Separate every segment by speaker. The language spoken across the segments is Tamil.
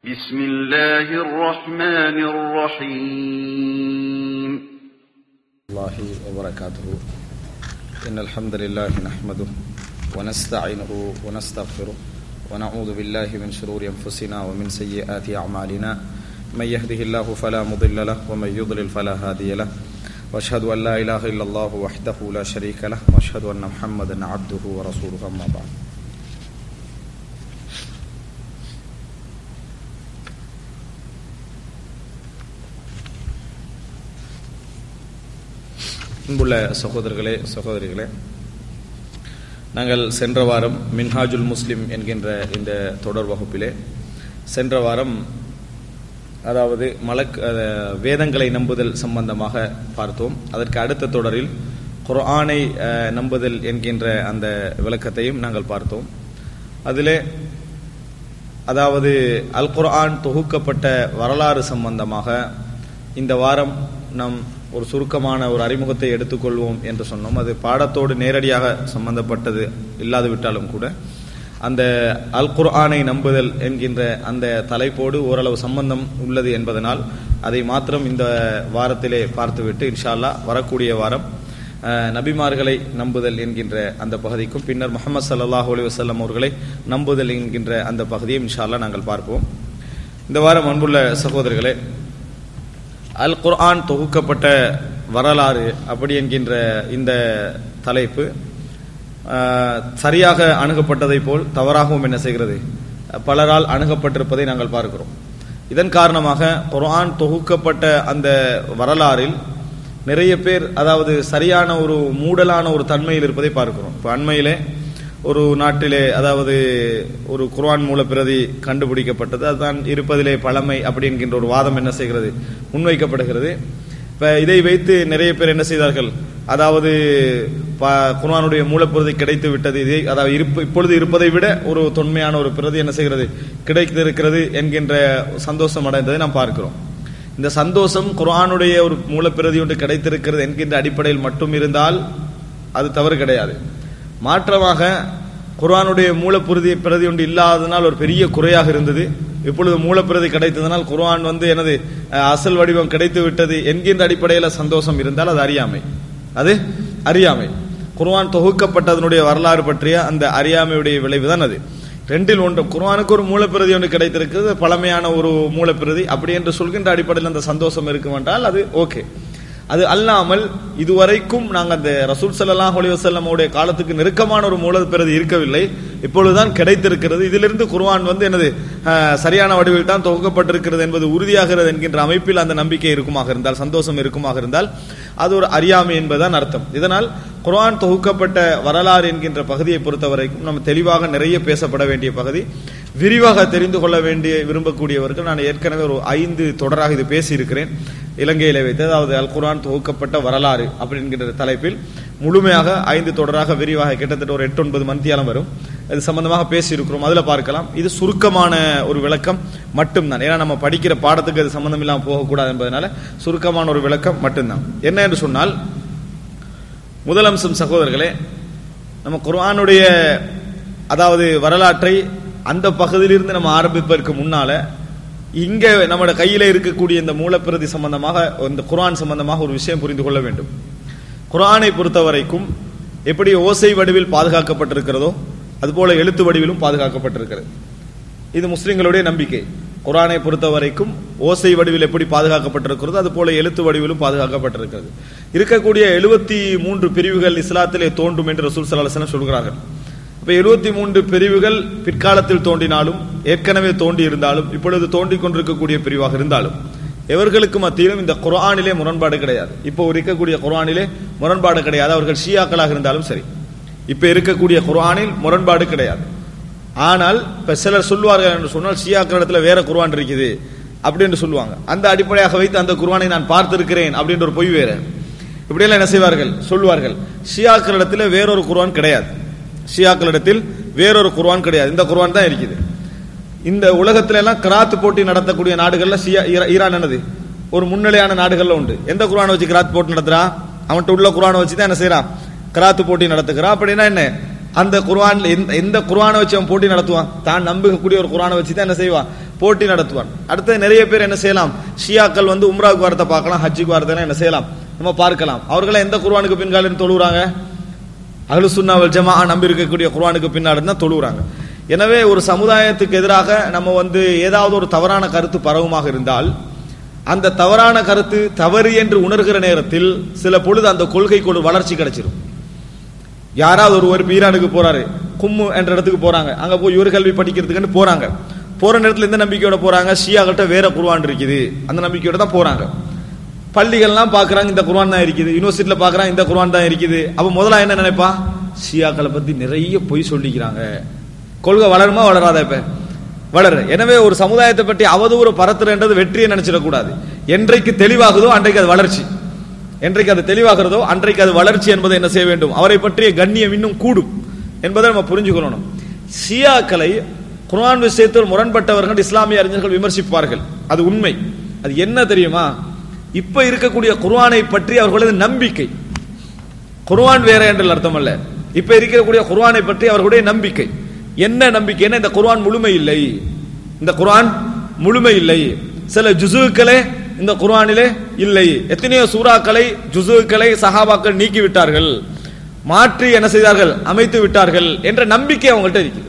Speaker 1: بسم الله الرحمن الرحيم
Speaker 2: الله وبركاته إن الحمد لله نحمده ونستعينه ونستغفره ونعوذ بالله من شرور أنفسنا ومن سيئات أعمالنا من يهده الله فلا مضل له ومن يضلل فلا هادي له وأشهد أن لا إله إلا الله وحده لا شريك له وأشهد أن محمدا عبده ورسوله أما بعد அன்புள்ள சகோதரர்களே சகோதரிகளே நாங்கள் சென்ற வாரம் மின்ஹாஜுல் முஸ்லிம் என்கின்ற இந்த தொடர் வகுப்பிலே சென்ற வாரம் அதாவது மலக் அஹ், வேதங்களை நம்புதல் சம்பந்தமாக பார்த்தோம் அதற்கு அடுத்த தொடரில் குர்ஆனை அஹ், நம்புதல் என்கின்ற அந்த விளக்கத்தையும் நாங்கள் பார்த்தோம் அதிலே அதாவது அல் குர்ஆன் தொகுக்கப்பட்ட வரலாறு சம்பந்தமாக இந்த வாரம் நாம் ஒரு சுருக்கமான ஒரு அறிமுகத்தை எடுத்துக்கொள்வோம் என்று சொன்னோம் அது பாடத்தோடு நேரடியாக சம்பந்தப்பட்டது இல்லாது விட்டாலும் கூட அந்த அல் குர்ஆனை நம்புதல் என்கின்ற அந்த தலைப்போடு ஓரளவு சம்பந்தம் உள்ளது என்பதனால் அதை மாத்திரம் இந்த வாரத்திலே பார்த்துவிட்டு இன்ஷா அல்லாஹ் வரக்கூடிய வாரம் அஹ், நபிமார்களை நம்புதல் என்கின்ற அந்த பகுதிக்கும் பின்னர் முகமது சல்லாஹூ அலி வசல்லம் அவர்களை நம்புதல் என்கின்ற அந்த பகுதியை இன்ஷா அல்லாஹ் நாங்கள் பார்ப்போம் இந்த வாரம் அன்புள்ள சகோதரர்களே அல் குர்ஆன் தொகுக்கப்பட்ட வரலாறு அப்படி என்கின்ற இந்த தலைப்பு ஆஹ், சரியாக அணுகப்பட்டதை போல் தவறாகவும் என்ன செய்கிறது பலரால் அணுகப்பட்டிருப்பதை நாங்கள் பார்க்கிறோம் இதன் காரணமாக குர்ஆன் தொகுக்கப்பட்ட அந்த வரலாறில் நிறைய பேர் அதாவது சரியான ஒரு மூடலான ஒரு தன்மையில் இருப்பதை பார்க்கிறோம் இப்போ அண்மையிலே ஒரு நாட்டிலே அதாவது ஒரு குர்ஆன் மூல பிரதி கண்டுபிடிக்கப்பட்டது அதுதான் இருப்பதிலே பழமை அப்படி என்கின்ற ஒரு வாதம் என்ன செய்கிறது முன்வைக்கப்படுகிறது இப்ப இதை வைத்து நிறைய பேர் என்ன செய்தார்கள் அதாவது ப- குர்ஆனுடைய மூலப்பிரதி கிடைத்து விட்டது இதை அதாவது இருப்பு இப்பொழுது இருப்பதை விட ஒரு தொன்மையான ஒரு பிரதி என்ன செய்கிறது கிடைத்திருக்கிறது என்கின்ற சந்தோஷம் அடைந்ததை நாம் பார்க்கிறோம் இந்த சந்தோஷம் குர்ஆனுடைய ஒரு மூலப்பிரதி ஒன்று கிடைத்திருக்கிறது என்கின்ற அடிப்படையில் மட்டும் இருந்தால் அது தவறு கிடையாது மாற்றமாக குர்ஆனுடைய மூலப்பிரதி பிரதி ஒன்று இல்லாததனால் ஒரு பெரிய குறையாக இருந்தது இப்பொழுது மூலப்பிரதி கிடைத்ததனால் குர்ஆன் வந்து எனது அஹ், அசல் வடிவம் கிடைத்து விட்டது என்கின்ற அடிப்படையில் சந்தோஷம் இருந்தால் அது அறியாமை அது அறியாமை குர்ஆன் தொகுக்கப்பட்டதனுடைய வரலாறு பற்றிய அந்த அறியாமையுடைய விளைவுதான் அது ரெண்டில் ஒன்று குர்ஆனுக்கு ஒரு மூலப்பிரதி ஒன்று கிடைத்திருக்கிறது பழமையான ஒரு மூலப்பிரதி அப்படி என்று சொல்கின்ற அடிப்படையில் அந்த சந்தோஷம் இருக்கும் என்றால் அது ஓகே அது அல்லாமல் இதுவரைக்கும் நாங்கள் அந்த ரசூல் ஸல்லல்லாஹு அலைஹி வஸல்லமோடைய காலத்துக்கு நெருக்கமான ஒரு மூலப்பிரதி இருக்கவில்லை இப்பொழுதுதான் கிடைத்திருக்கிறது இதிலிருந்து குர்ஆன் வந்து எனது அஹ், சரியான வடிவில் தான் தொகுக்கப்பட்டிருக்கிறது என்பது உறுதியாகிறது என்கின்ற அமைப்பில் அந்த நம்பிக்கை இருக்குமாக இருந்தால் சந்தோஷம் இருக்குமாக இருந்தால் அது ஒரு அறியாமை என்பதுதான் அர்த்தம் இதனால் குர்ஆன் தொகுக்கப்பட்ட வரலாறு என்கின்ற பகுதியை பொறுத்தவரைக்கும் நம்ம தெளிவாக நிறைய பேசப்பட வேண்டிய பகுதி விரிவாக தெரிந்து கொள்ள வேண்டிய விரும்பக்கூடியவர்கள் நான் ஏற்கனவே ஒரு ஐந்து தொடராக இது பேசியிருக்கிறேன் இலங்கையில வைத்து அதாவது அல் குர்ஆன் தொகுக்கப்பட்ட வரலாறு அப்படிங்கிற தலைப்பில் முழுமையாக ஐந்து தொடராக விரிவாக கிட்டத்தட்ட ஒரு எட்டு ஒன்பது மந்தியாலம் வரும் அது சம்பந்தமாக பேசியிருக்கிறோம் அதுல பார்க்கலாம் இது சுருக்கமான ஒரு விளக்கம் மட்டும்தான் ஏன்னா நம்ம படிக்கிற பாடத்துக்கு அது சம்பந்தம் இல்லாமல் போகக்கூடாது என்பதனால சுருக்கமான ஒரு விளக்கம் மட்டும்தான் என்ன என்று சொன்னால் முதல் அம்சம் சகோதரர்களே நம்ம குர்ஆனுடைய அதாவது வரலாற்றை அந்த பகுதியிலிருந்து நம்ம ஆரம்பிப்பதற்கு முன்னால இங்க நம்மட கையில இருக்கக்கூடிய இந்த மூலப்பிரதி சம்பந்தமாக இந்த குர்ஆன் சம்பந்தமாக ஒரு விஷயம் புரிந்து கொள்ள வேண்டும் குர்ஆனை பொறுத்த வரைக்கும் எப்படி ஓசை வடிவில் பாதுகாக்கப்பட்டிருக்கிறதோ அதுபோல எழுத்து வடிவிலும் பாதுகாக்கப்பட்டிருக்கிறது இது முஸ்லிம்களுடைய நம்பிக்கை குர்ஆனை பொறுத்த வரைக்கும் ஓசை வடிவில் எப்படி பாதுகாக்கப்பட்டிருக்கிறதோ அது போல எழுத்து வடிவிலும் பாதுகாக்கப்பட்டிருக்கிறது இருக்கக்கூடிய எழுபத்தி மூன்று பிரிவுகள் இஸ்லாத்திலே தோன்றும் என்று ரசூல் ஸல்லல்லாஹு அலைஹி வஸல்லம் சொல்கிறார்கள் அப்ப எழுபத்தி மூன்று பிரிவுகள் பிற்காலத்தில் தோன்றினாலும் ஏற்கனவே தோண்டி இருந்தாலும் இப்பொழுது தோண்டிக் கொண்டிருக்கக்கூடிய பிரிவாக இருந்தாலும் எவர்களுக்கு மத்தியிலும் இந்த குர்ஆனிலே முரண்பாடு கிடையாது இப்போ இருக்கக்கூடிய குர்ஆனிலே முரண்பாடு கிடையாது அவர்கள் ஷியாக்களாக இருந்தாலும் சரி இப்ப இருக்கக்கூடிய குர்ஆனில் முரண்பாடு கிடையாது ஆனால் இப்ப சிலர் சொல்வார்கள் என்று சொன்னால் ஷியாக்களிடத்துல வேற குர்ஆன் இருக்குது அப்படின்னு சொல்லுவாங்க அந்த அடிப்படையாக வைத்து அந்த குர்ஆனை நான் பார்த்திருக்கிறேன் அப்படின்ற ஒரு பொய் வேற இப்படியெல்லாம் என்ன செய்வார்கள் சொல்வார்கள் ஷியாக்களிடத்தில் வேறொரு குர்ஆன் கிடையாது ஷியாக்களிடத்தில் வேறொரு குர்ஆன் கிடையாது இந்த குர்ஆன் தான் இருக்குது இந்த உலகத்துல எல்லாம் கிராத் போட்டி நடத்தக்கூடிய நாடுகள்ல ஷியா ஈரா- ஈரான் என்னது ஒரு முன்னிலையான நாடுகள்ல உண்டு எந்த குர்ஆனை வச்சு கிராத் போட்டி நடத்துறா அவன்கிட்ட உள்ள குர்ஆனை வச்சு தான் என்ன செய்யறான் கிராத் போட்டி நடத்துகிறான் அப்படின்னா என்ன அந்த குர்ஆன்ல எந்த எந்த குர்ஆனை வச்சு அவன் போட்டி நடத்துவான் தான் நம்பக்கூடிய ஒரு குர்ஆனை வச்சு தான் என்ன செய்வான் போட்டி நடத்துவான் அடுத்து நிறைய பேர் என்ன செய்யலாம் ஷியாக்கள் வந்து உம்ராவுக்கு வரத்தை பார்க்கலாம் ஹஜ்ஜுக்கு வரதெல்லாம் என்ன செய்யலாம் நம்ம பார்க்கலாம் அவர்களை எந்த குர்ஆனுக்கு பின்காலில் தொழுகிறாங்க அஹ்லு சுன்னாவல் ஜமா நம்பி இருக்கக்கூடிய குர்ஆனுக்கு பின்னாடி தான் தொழுகிறாங்க எனவே ஒரு சமுதாயத்துக்கு எதிராக நம்ம வந்து ஏதாவது ஒரு தவறான கருத்து பரவுமாக இருந்தால் அந்த தவறான கருத்து தவறு என்று உணர்கிற நேரத்தில் சில பொழுது அந்த கொள்கைக்கு ஒரு வளர்ச்சி கிடைச்சிரும் யாராவது ஒருவர் ஈரானுக்கு போறாரு கும்மு என்ற இடத்துக்கு போறாங்க அங்க போய் உயர்கல்வி படிக்கிறதுக்குன்னு போறாங்க போற நேரத்துல எந்த நம்பிக்கையோட போறாங்க ஷியாக்கிட்ட வேற குர்ஆன் இருக்குது அந்த நம்பிக்கையோட தான் போறாங்க பள்ளிகள்லாம் பாக்குறாங்க இந்த குர்ஆன் தான் இருக்குது யூனிவர்சிட்டியில பாக்குறாங்க இந்த குர்ஆன் தான் இருக்குது அப்ப முதல்ல என்ன நினைப்பா ஷியாக்களை பத்தி நிறைய பொய் சொல்லிக்கிறாங்க கொள்கை வளருமா வளராத இப்ப வளர எனவே ஒரு சமுதாயத்தை பற்றி அவதூறு பரத்துறன்றது வெற்றியை நினைச்சிடக்கூடாது என்றைக்கு தெளிவாகுதோ அன்றைக்கு அது வளர்ச்சி என்றைக்கு அது தெளிவாகிறதோ அன்றைக்கு அது வளர்ச்சி என்பதை என்ன செய்ய வேண்டும் அவரை பற்றிய கண்ணியம் இன்னும் கூடும் என்பதை நம்ம புரிஞ்சுக்கணும் ஷியாக்களை குர்ஆன் விஷயத்தில் முரண்பட்டவர்கள் இஸ்லாமிய அறிஞர்கள் விமர்சிப்பார்கள் அது உண்மை அது என்ன தெரியுமா இப்ப இருக்கக்கூடிய குர்ஆனை பற்றி அவர்களது நம்பிக்கை குர்ஆன் வேற என்று அர்த்தம் அல்ல இப்ப இருக்கக்கூடிய குர்ஆனை பற்றி அவர்களுடைய நம்பிக்கை என்ன நம்பிக்கைன்னா இந்த குர்ஆன் முழுமை இல்லை இந்த குர்ஆன் முழுமை இல்லை சில ஜுசுக்களே இந்த குர்ஆனிலே இல்லை எத்தனையோ சூறாக்களை ஜுசுக்களை சஹாபாக்கள் நீக்கி விட்டார்கள் மாற்றி என்ன செய்தார்கள் அமைத்து விட்டார்கள் என்ற நம்பிக்கை அவங்கள்ட்ட இருக்குது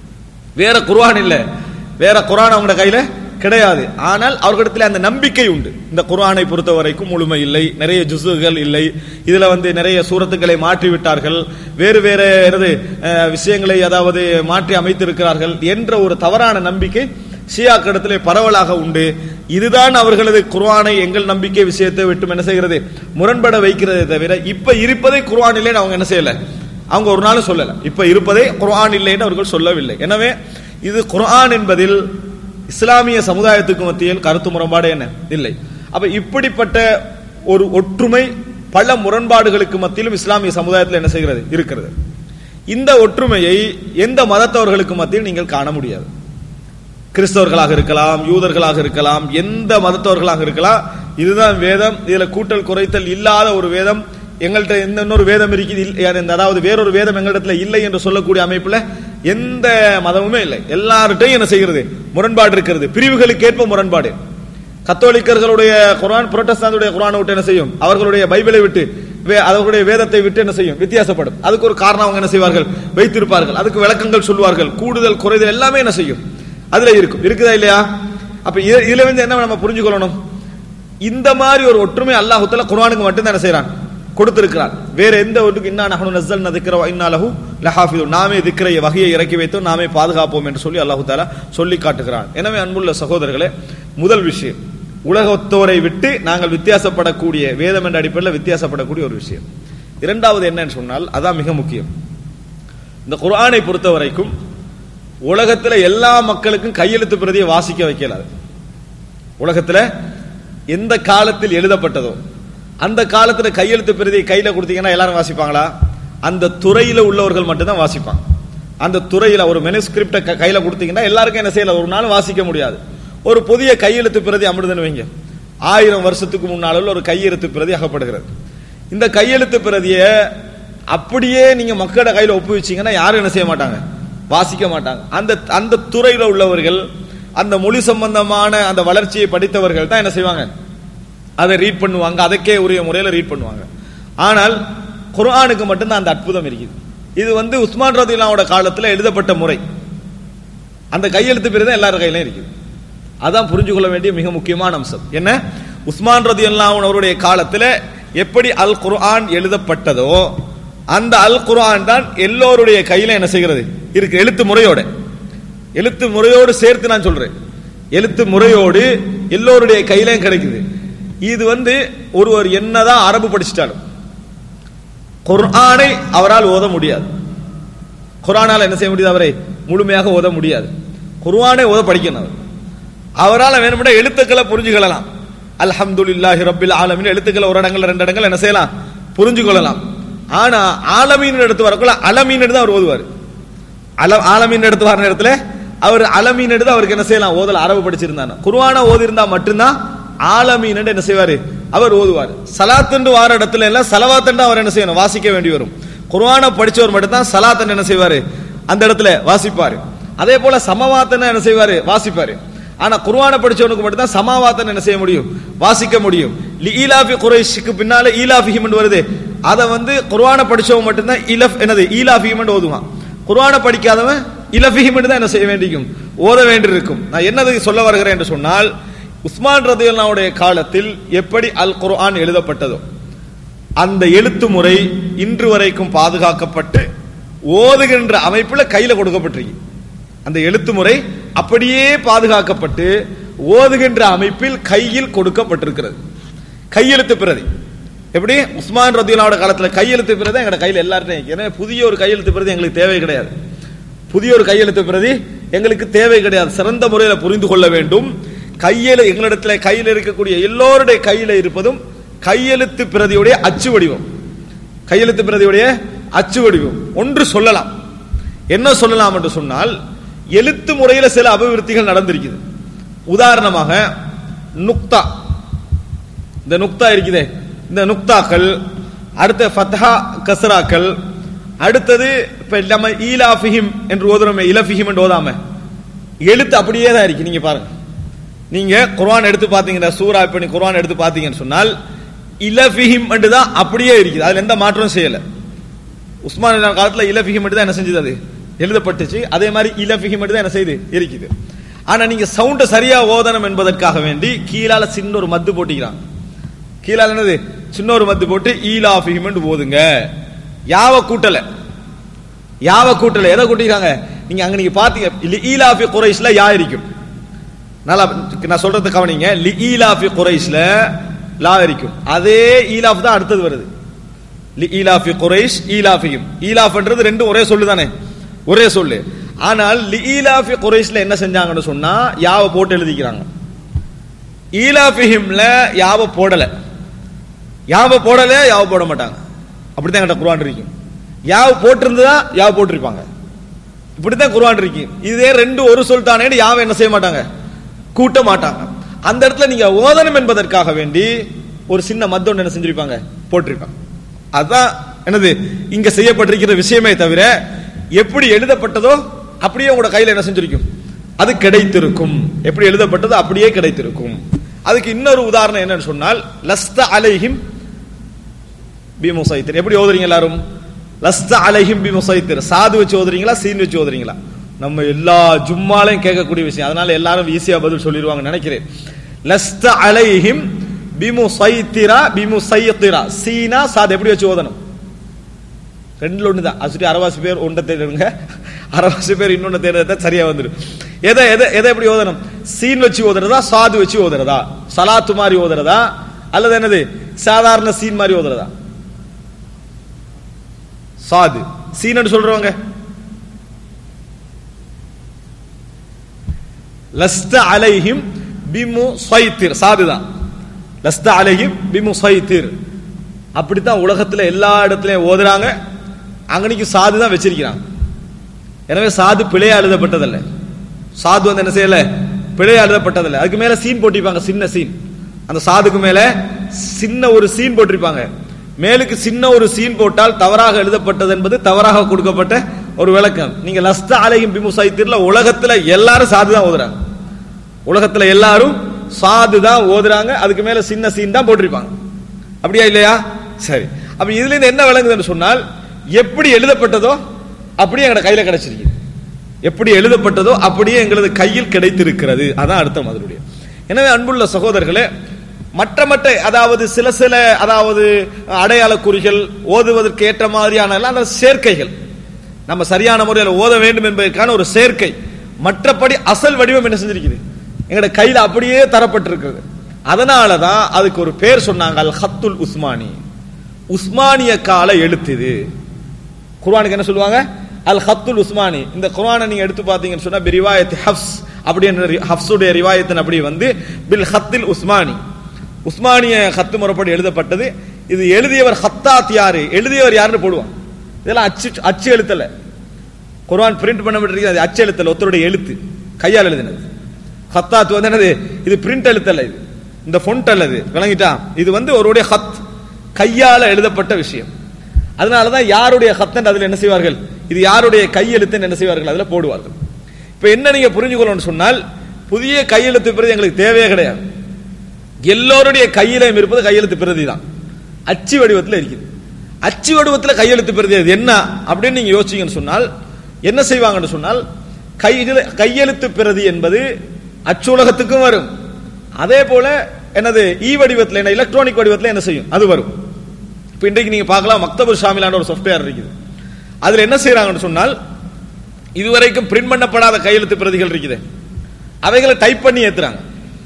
Speaker 2: வேற குர்ஆன் இல்ல வேற குர்ஆன் அவங்க கையில கிடையாது ஆனால் அவர்களிடத்தில் அந்த நம்பிக்கை உண்டு இந்த குர்ஆனை பொறுத்த வரைக்கும் முழுமை இல்லை நிறைய ஜுசுகள் இல்லை இதுல வந்து நிறைய சூரத்துக்களை மாற்றி விட்டார்கள் வேறு வேறு எனது அஹ், விஷயங்களை அதாவது மாற்றி அமைத்திருக்கிறார்கள் என்ற ஒரு தவறான நம்பிக்கை ஷியாக்களிடத்திலே பரவலாக உண்டு இதுதான் அவர்களது குர்ஆனை எங்கள் நம்பிக்கை விஷயத்தை விட்டு என்ன செய்கிறது முரண்பட வைக்கிறதே தவிர இப்ப இருப்பதை குர்ஆன் இல்லைன்னு அவங்க என்ன செய்யல அவங்க ஒரு நாளும் சொல்லல இப்ப இருப்பதே குர்ஆன் இல்லைன்னு அவர்கள் சொல்லவில்லை எனவே இது குர்ஆன் என்பதில் இஸ்லாமிய சமுதாயத்துக்கு மத்தியில் கருத்து முரண்பாடு என்ன இல்லை அப்ப இப்படிப்பட்ட ஒரு ஒற்றுமை பல முரண்பாடுகளுக்கு மத்தியிலும் இஸ்லாமிய சமுதாயத்தில் என்ன செய்கிறது இருக்கிறது இந்த ஒற்றுமையை எந்த மதத்தவர்களுக்கு மத்தியில் நீங்கள் காண முடியாது கிறிஸ்தவர்களாக இருக்கலாம் யூதர்களாக இருக்கலாம் எந்த மதத்தவர்களாக இருக்கலாம் இதுதான் வேதம் இதுல கூட்டல் குறைத்தல் இல்லாத ஒரு வேதம் எங்கள்கிட்ட எந்த இன்னொரு வேதம் இருக்குது இல்ல- யார் இந்த- அதாவது வேறொரு வேதம் எங்களிடத்துல இல்லை என்று சொல்லக்கூடிய அமைப்புல எந்த மதமுமே இல்லை எல்லார்ட்டையும் என்ன செய்கிறது முரண்பாடு இருக்கிறது பிரிவுகளுக்கு ஏற்ப முரண்பாடு கத்தோலிக்கர்களுடைய குர்ஆன் புரோட்டஸ்டாந்துடைய குர்ஆனை விட்டு என்ன செய்யும் அவர்களுடைய பைபிளை விட்டு வே- அவர்களுடைய வேதத்தை விட்டு என்ன செய்யும் வித்தியாசப்படும் அதுக்கு ஒரு காரணம் அவங்க என்ன செய்வார்கள் வைத்திருப்பார்கள் அதுக்கு விளக்கங்கள் சொல்வார்கள் கூடுதல் குறைதல் எல்லாமே என்ன செய்யும் அதுல இருக்கும் இருக்குதா இல்லையா அப்ப இது- இதுல வந்து என்ன நம்ம புரிஞ்சுக்கொள்ளணும் இந்த மாதிரி ஒரு ஒற்றுமை அல்லாஹுத்தால குர்ஆனுக்கு மட்டும் தான் என்ன செய்றான் கொடுத்திருக்கிறான் வேற எந்த ஒன்றுக்கு இன்னா நஹனு நஸ்ஸல்னா திக்ர வ இன்னா லஹு லஹாஃபிதுன் நாமே திக்ரை வகையை இறக்கி வைத்தோம் நாமே பாதுகாப்போம் என்று சொல்லி அல்லாஹு தாலா சொல்லி காட்டுகிறான் எனவே அன்புள்ள சகோதரர்களே முதல் விஷயம் உலகத்தோரை விட்டு நாங்கள் வித்தியாசப்படக்கூடிய வேதம் என்ற அடிப்படையில் வித்தியாசப்படக்கூடிய ஒரு விஷயம் இரண்டாவது என்னன்னு சொன்னால் அதான் மிக முக்கியம் இந்த குர்ஆனை பொறுத்த வரைக்கும் உலகத்துல எல்லா மக்களுக்கும் கையெழுத்து பிரதியை வாசிக்க வைக்கலாது உலகத்துல எந்த காலத்தில் எழுதப்பட்டதோ அந்த காலத்துல கையெழுத்து பிரதியை கையில கொடுத்தீங்கன்னா எல்லாரும் வாசிப்பாங்களா அந்த துறையில உள்ளவர்கள் மட்டும்தான் வாசிப்பாங்க அந்த துறையில ஒரு மெனுஸ்கிரிப்ட கையில கொடுத்தீங்கன்னா எல்லாருக்கும் என்ன செய்யல ஒரு நாள் வாசிக்க முடியாது ஒரு புதிய கையெழுத்து பிரதி அமிர்தன்னு வைங்க ஆயிரம் வருஷத்துக்கு முன்னால உள்ள ஒரு கையெழுத்து பிரதி அகப்படுகிறது இந்த கையெழுத்து பிரதியை அப்படியே நீங்க மக்களோட கையில ஒப்புவிச்சீங்கன்னா யாரும் என்ன செய்ய மாட்டாங்க வாசிக்க மாட்டாங்க அந்த அந்த துறையில உள்ளவர்கள் அந்த மொழி சம்பந்தமான அந்த வளர்ச்சியை படித்தவர்கள் தான் என்ன செய்வாங்க அதை ரீட் பண்ணுவாங்க அதுக்கே உரிய முறையில் ரீட் பண்ணுவாங்க ஆனால் குர்ஆனுக்கு மட்டும்தான் அந்த அற்புதம் இருக்குது இது வந்து உஸ்மான் ரதிலாவோட காலத்தில் எழுதப்பட்ட முறை அந்த கையெழுத்து பேர் தான் எல்லார் கையிலும் இருக்குது அதான் புரிஞ்சு கொள்ள வேண்டிய மிக முக்கியமான அம்சம் என்ன உஸ்மான் ரதி அவருடைய காலத்தில் எப்படி அல் குர்ஆன் எழுதப்பட்டதோ அந்த அல் குர்ஆன் தான் எல்லோருடைய கையில என்ன செய்கிறது இருக்கு எழுத்து முறையோட எழுத்து முறையோடு சேர்த்து நான் சொல்றேன் எழுத்து முறையோடு எல்லோருடைய கையிலையும் கிடைக்குது இது வந்து ஒருவர் என்னதான் அரபு படிச்சிட்டாலும் குர்ஆனை அவரால் ஓத முடியாது குர்ஆனால என்ன செய்ய முடியாது அவரை முழுமையாக ஓத முடியாது குர்ஆனை ஓத படிக்கணும் அவர் அவரால் வேணும்னா எழுத்துக்களை புரிஞ்சுக்கொள்ளலாம் அல்ஹம்துலில்லாஹி ரப்பில் ஆலமீன் எழுத்துக்களை ஒரு இடங்கள் ரெண்டு இடங்கள் என்ன செய்யலாம் புரிஞ்சு கொள்ளலாம் ஆனா ஆலமீன் எடுத்து வரக்குள்ள அலமீன் எடுத்து அவர் ஓதுவார் அல ஆலமீன் எடுத்து வர நேரத்துல அவர் அலமீன் எடுத்து அவருக்கு என்ன செய்யலாம் ஓதல் அரபு படிச்சிருந்தாங்க குர்ஆனை ஓதி இருந்தா மட்டும்தான் ஆலமீன் என்ன செய்வாரு அவர் ஓதுவார் சலாத்துண்டு வார இடத்துல எல்லாம் சலவாத்தண்டு அவர் என்ன செய்யணும் வாசிக்க வேண்டி வரும் குர்ஆனை படிச்சவர் மட்டும் தான் சலாத்தன் என்ன செய்வாரு அந்த இடத்துல வாசிப்பாரு அதே போல சமவாத்தன் என்ன செய்வாரு வாசிப்பாரு ஆனா குர்ஆனை படிச்சவனுக்கு மட்டும் தான் சமாவாத்தன் என்ன செய்ய முடியும் வாசிக்க முடியும் லி ஈலாஃபி குறைஷிக்கு பின்னால ஈலாஃபிஹிம் என்று வருது அதை வந்து குர்ஆனை படிச்சவன் மட்டும்தான் இலஃப் என்னது ஈலாஃபிஹிம் என்று ஓதுவான் குர்ஆனை படிக்காதவன் இலஃபிஹிம் என்று தான் என்ன செய்ய வேண்டியும் ஓத வேண்டியிருக்கும் நான் என்னது சொல்ல வருகிறேன் என்று சொன்னால் உஸ்மான் ரதியுல்லாவுடைய காலத்தில் எப்படி அல் குர்ஆன் எழுதப்பட்டதோ அந்த எழுத்து முறை இன்று வரைக்கும் பாதுகாக்கப்பட்டு ஓதுகின்ற அமைப்புல கையில கொடுக்கப்பட்டிருக்கு அந்த எழுத்து முறை அப்படியே பாதுகாக்கப்பட்டு ஓதுகின்ற அமைப்பில் கையில் கொடுக்கப்பட்டிருக்கிறது கையெழுத்து பிரதி எப்படி உஸ்மான் ரதியுல்லாவோட காலத்துல கையெழுத்து பிரதி எங்க கையில எல்லார்ட்டையும் எனவே புதிய ஒரு கையெழுத்து பிரதி எங்களுக்கு தேவை கிடையாது புதிய ஒரு கையெழுத்து பிரதி எங்களுக்கு தேவை கிடையாது சிறந்த முறையில் புரிந்து கொள்ள வேண்டும் கையில எங்களிடத்துல கையில் இருக்கக்கூடிய எல்லோருடைய கையில இருப்பதும் கையெழுத்து பிரதியுடைய அச்சு வடிவம் கையெழுத்து பிரதியுடைய அச்சு வடிவம் ஒன்று சொல்லலாம் என்ன சொல்லலாம் என்று சொன்னால் எழுத்து முறையில் சில அபிவிருத்திகள் நடந்திருக்குது உதாரணமாக நுக்தா இந்த நுக்தா இருக்குதே இந்த நுக்தாக்கள் அடுத்த ஃபத்ஹா கஸ்ராக்கள் அடுத்தது இப்ப நம்ம ஈலாஃபிஹிம் என்று ஓதுறோமே இலஃபிஹிம் என்று ஓதாம எழுத்து அப்படியே தான் இருக்கு நீங்க பாருங்க நீங்க குர்ஆன் எடுத்து பாத்தீங்கன்னா சூரா இப்ப நீ குர்ஆன் எடுத்து பாத்தீங்கன்னு சொன்னால் இலஃபிஹிம் என்று தான் அப்படியே இருக்குது அதுல எந்த மாற்றமும் செய்யல உஸ்மான் அலி காலத்துல இலஃபிஹிம் மட்டும் தான் என்ன செஞ்சது அது எழுதப்பட்டுச்சு அதே மாதிரி இலஃபிஹிம் மட்டும் தான் என்ன செய்யுது இருக்குது ஆனா நீங்க சவுண்ட சரியா ஓதனம் என்பதற்காக வேண்டி கீழால சின்ன ஒரு மத்து போட்டிக்கிறாங்க கீழால என்னது சின்ன ஒரு மத்து போட்டு ஈலாஃபிஹிம் என்று ஓதுங்க யாவ கூட்டல யாவ கூட்டல எதை கூட்டிக்கிறாங்க நீங்க அங்க நீங்க பாத்தீங்க லி ஈலாஃபி குறைஸ்ல யா இருக்கும் நல்லா நான் சொல்றது கவனிங்க லி ஈலாஃபி குறைஸ்ல லா இருக்கும் அதே ஈலாஃப் தான் அடுத்தது வருது லி ஈலாஃபி குறைஷ் ஈலாஃபியும் ஈலாஃப்ன்றது ரெண்டும் ஒரே சொல்லு தானே ஒரே சொல்லு ஆனால் லி ஈலாஃபி குறைஷ்ல என்ன செஞ்சாங்கன்னு சொன்னா யாவ போட்டு எழுதிக்கிறாங்க ஈலாஃபிஹிம்ல யாவ போடல யாவ போடல யாவ போட மாட்டாங்க அப்படித்தான் என்கிட்ட குர்ஆன் இருக்கும் யாவ போட்டிருந்ததா யாவ போட்டிருப்பாங்க இப்படித்தான் குர்ஆன் இருக்கு இதே ரெண்டு ஒரு சொல் தானே யாவ என்ன செய்ய மாட்டாங்க கூட்ட மாட்டாங்க அந்த இடத்துல நீங்க ஓதனம் என்பதற்காக வேண்டி ஒரு சின்ன மத்தொன்று என்ன செஞ்சிருப்பாங்க போட்டிருப்பாங்க அதான் என்னது இங்க செய்யப்பட்டிருக்கிற விஷயமே தவிர எப்படி எழுதப்பட்டதோ அப்படியே உங்களோட கையில என்ன செஞ்சிருக்கும் அது கிடைத்திருக்கும் எப்படி எழுதப்பட்டதோ அப்படியே கிடைத்திருக்கும் அதுக்கு இன்னொரு உதாரணம் என்னன்னு சொன்னால் லஸ்த அலைஹிம் பிமுசைத்திர் எப்படி ஓதுறீங்க எல்லாரும் லஸ்த அலைஹிம் பிமுசைத்திர் சாது வச்சு ஓதுறீங்களா சீன் வச்சு ஓதுறீங்களா நம்ம எல்லா ஜும்மாலையும் கேட்கக்கூடிய விஷயம் அதனால எல்லாரும் ஈஸியா பதில் சொல்லிடுவாங்க நினைக்கிறேன் லஸ்த அலைஹிம் பிமுசைத்திரா பிமுசைத்திரா சீனா சாது எப்படி வச்சு ஓதணும் ரெண்டுல ஒன்று தான் அசுட்டி அரைவாசி பேர் ஒன்றை தேடுங்க அரைவாசி பேர் இன்னொன்று தேடுறத சரியா வந்துடும் எதை எதை எதை எப்படி ஓதணும் சீன் வச்சு ஓதுறதா சாது வச்சு ஓதுறதா சலாத்து மாதிரி ஓதுறதா அல்லது என்னது சாதாரண சீன் மாதிரி ஓதுறதா சாது சீன் சொல்றவங்க லஸ்த அலைஹிம் பிமு சைத்திர் சாதுதான் லஸ்த அலைஹிம் பிமு சைத்திர் அப்படித்தான் உலகத்துல எல்லா இடத்துலயும் ஓதுறாங்க அங்கனைக்கு சாது தான் வச்சிருக்கிறாங்க எனவே சாது பிழையா எழுதப்பட்டதல்ல சாது வந்து என்ன செய்யல பிழையா எழுதப்பட்டதில்ல அதுக்கு மேல சீன் போட்டிருப்பாங்க சின்ன சீன் அந்த சாதுக்கு மேல சின்ன ஒரு சீன் போட்டிருப்பாங்க மேலுக்கு சின்ன ஒரு சீன் போட்டால் தவறாக எழுதப்பட்டது என்பது தவறாக கொடுக்கப்பட்ட ஒரு விளக்கம் நீங்க லஸ்த அலையும் பிமு சைத்திர்ல உலகத்துல எல்லாரும் சாது தான் ஓதுறாங்க உலகத்துல எல்லாரும் சாது தான் ஓதுறாங்க அதுக்கு மேல சின்ன சீன் தான் போட்டிருப்பாங்க அப்படியா இல்லையா சரி அப்ப இதுல இருந்து என்ன விளங்குதுன்னு சொன்னால் எப்படி எழுதப்பட்டதோ அப்படியே எங்க கையில கிடைச்சிருக்கு எப்படி எழுதப்பட்டதோ அப்படியே எங்களது கையில் கிடைத்திருக்கிறது அதான் அர்த்தம் அதனுடைய எனவே அன்புள்ள சகோதரர்களே மற்ற மற்ற அதாவது சில சில அதாவது அடையாள குறிகள் ஓதுவதற்கு ஏற்ற மாதிரியான எல்லாம் அந்த சேர்க்கைகள் நம்ம சரியான முறையில் ஓத வேண்டும் என்பதற்கான ஒரு சேர்க்கை மற்றபடி அசல் வடிவம் என்ன செஞ்சிருக்குது எங்களோட கையில அப்படியே தரப்பட்டிருக்கிறது அதனால தான் அதுக்கு ஒரு பேர் சொன்னாங்க அல் ஹத்துல் உஸ்மானி உஸ்மானிய கால எழுத்து இது குர்ஆனுக்கு என்ன சொல்லுவாங்க அல் ஹத்துல் உஸ்மானி இந்த குர்ஆனை நீங்க எடுத்து பார்த்தீங்கன்னு சொன்னா பிரிவாயத் ஹப்ஸ் அப்படின்ற ஹப்ஸுடைய ரிவாயத்தின் அப்படி வந்து பில் ஹத்தில் உஸ்மானி உஸ்மானிய ஹத்து முறைப்படி எழுதப்பட்டது இது எழுதியவர் ஹத்தாத் யாரு எழுதியவர் யாருன்னு போடுவான் இதெல்லாம் அச்சு அச்சு எழுத்தல குர்ஆன் பிரிண்ட் பண்ணப்பட்டிருக்கு அது அச்சு எழுத்தல ஒருத்தருடைய எழுத்து கையால் எழுதினது ஹத்தாத் வந்து என்னது இது பிரிண்ட் எழுத்தல்ல இது இந்த ஃபொண்ட் அல்லது விளங்கிட்டா இது வந்து ஒருடைய ஹத் கையால எழுதப்பட்ட விஷயம் அதனாலதான் யாருடைய ஹத்தன் அதுல என்ன செய்வார்கள் இது யாருடைய கையெழுத்துன்னு என்ன செய்வார்கள் அதுல போடுவார்கள் இப்ப என்ன நீங்க புரிஞ்சுக்கணும்னு சொன்னால் புதிய கையெழுத்து பிரதி எங்களுக்கு தேவையே கிடையாது எல்லோருடைய கையிலையும் இருப்பது கையெழுத்து பிரதி தான் அச்சு வடிவத்தில் இருக்குது அச்சு வடிவத்தில் கையெழுத்து பிரதி அது என்ன அப்படின்னு நீங்க யோசிச்சீங்கன்னு சொன்னால் என்ன செய்வாங்கன்னு சொன்னால் கையில் கையெழுத்து பிரதி என்பது அச்சுலகத்துக்கும் வரும் அதே போல என்னது இ வடிவத்தில் என்ன எலக்ட்ரானிக் வடிவத்தில் என்ன செய்யும் அது வரும் இப்போ இன்றைக்கு நீங்க பார்க்கலாம் மக்தபுர் ஷாமிலான ஒரு சாஃப்ட்வேர் இருக்குது அதுல என்ன செய்யறாங்கன்னு சொன்னால் இதுவரைக்கும் பிரிண்ட் பண்ணப்படாத கையெழுத்து பிரதிகள் இருக்குது அவைகளை டைப் பண்ணி ஏத்துறாங்க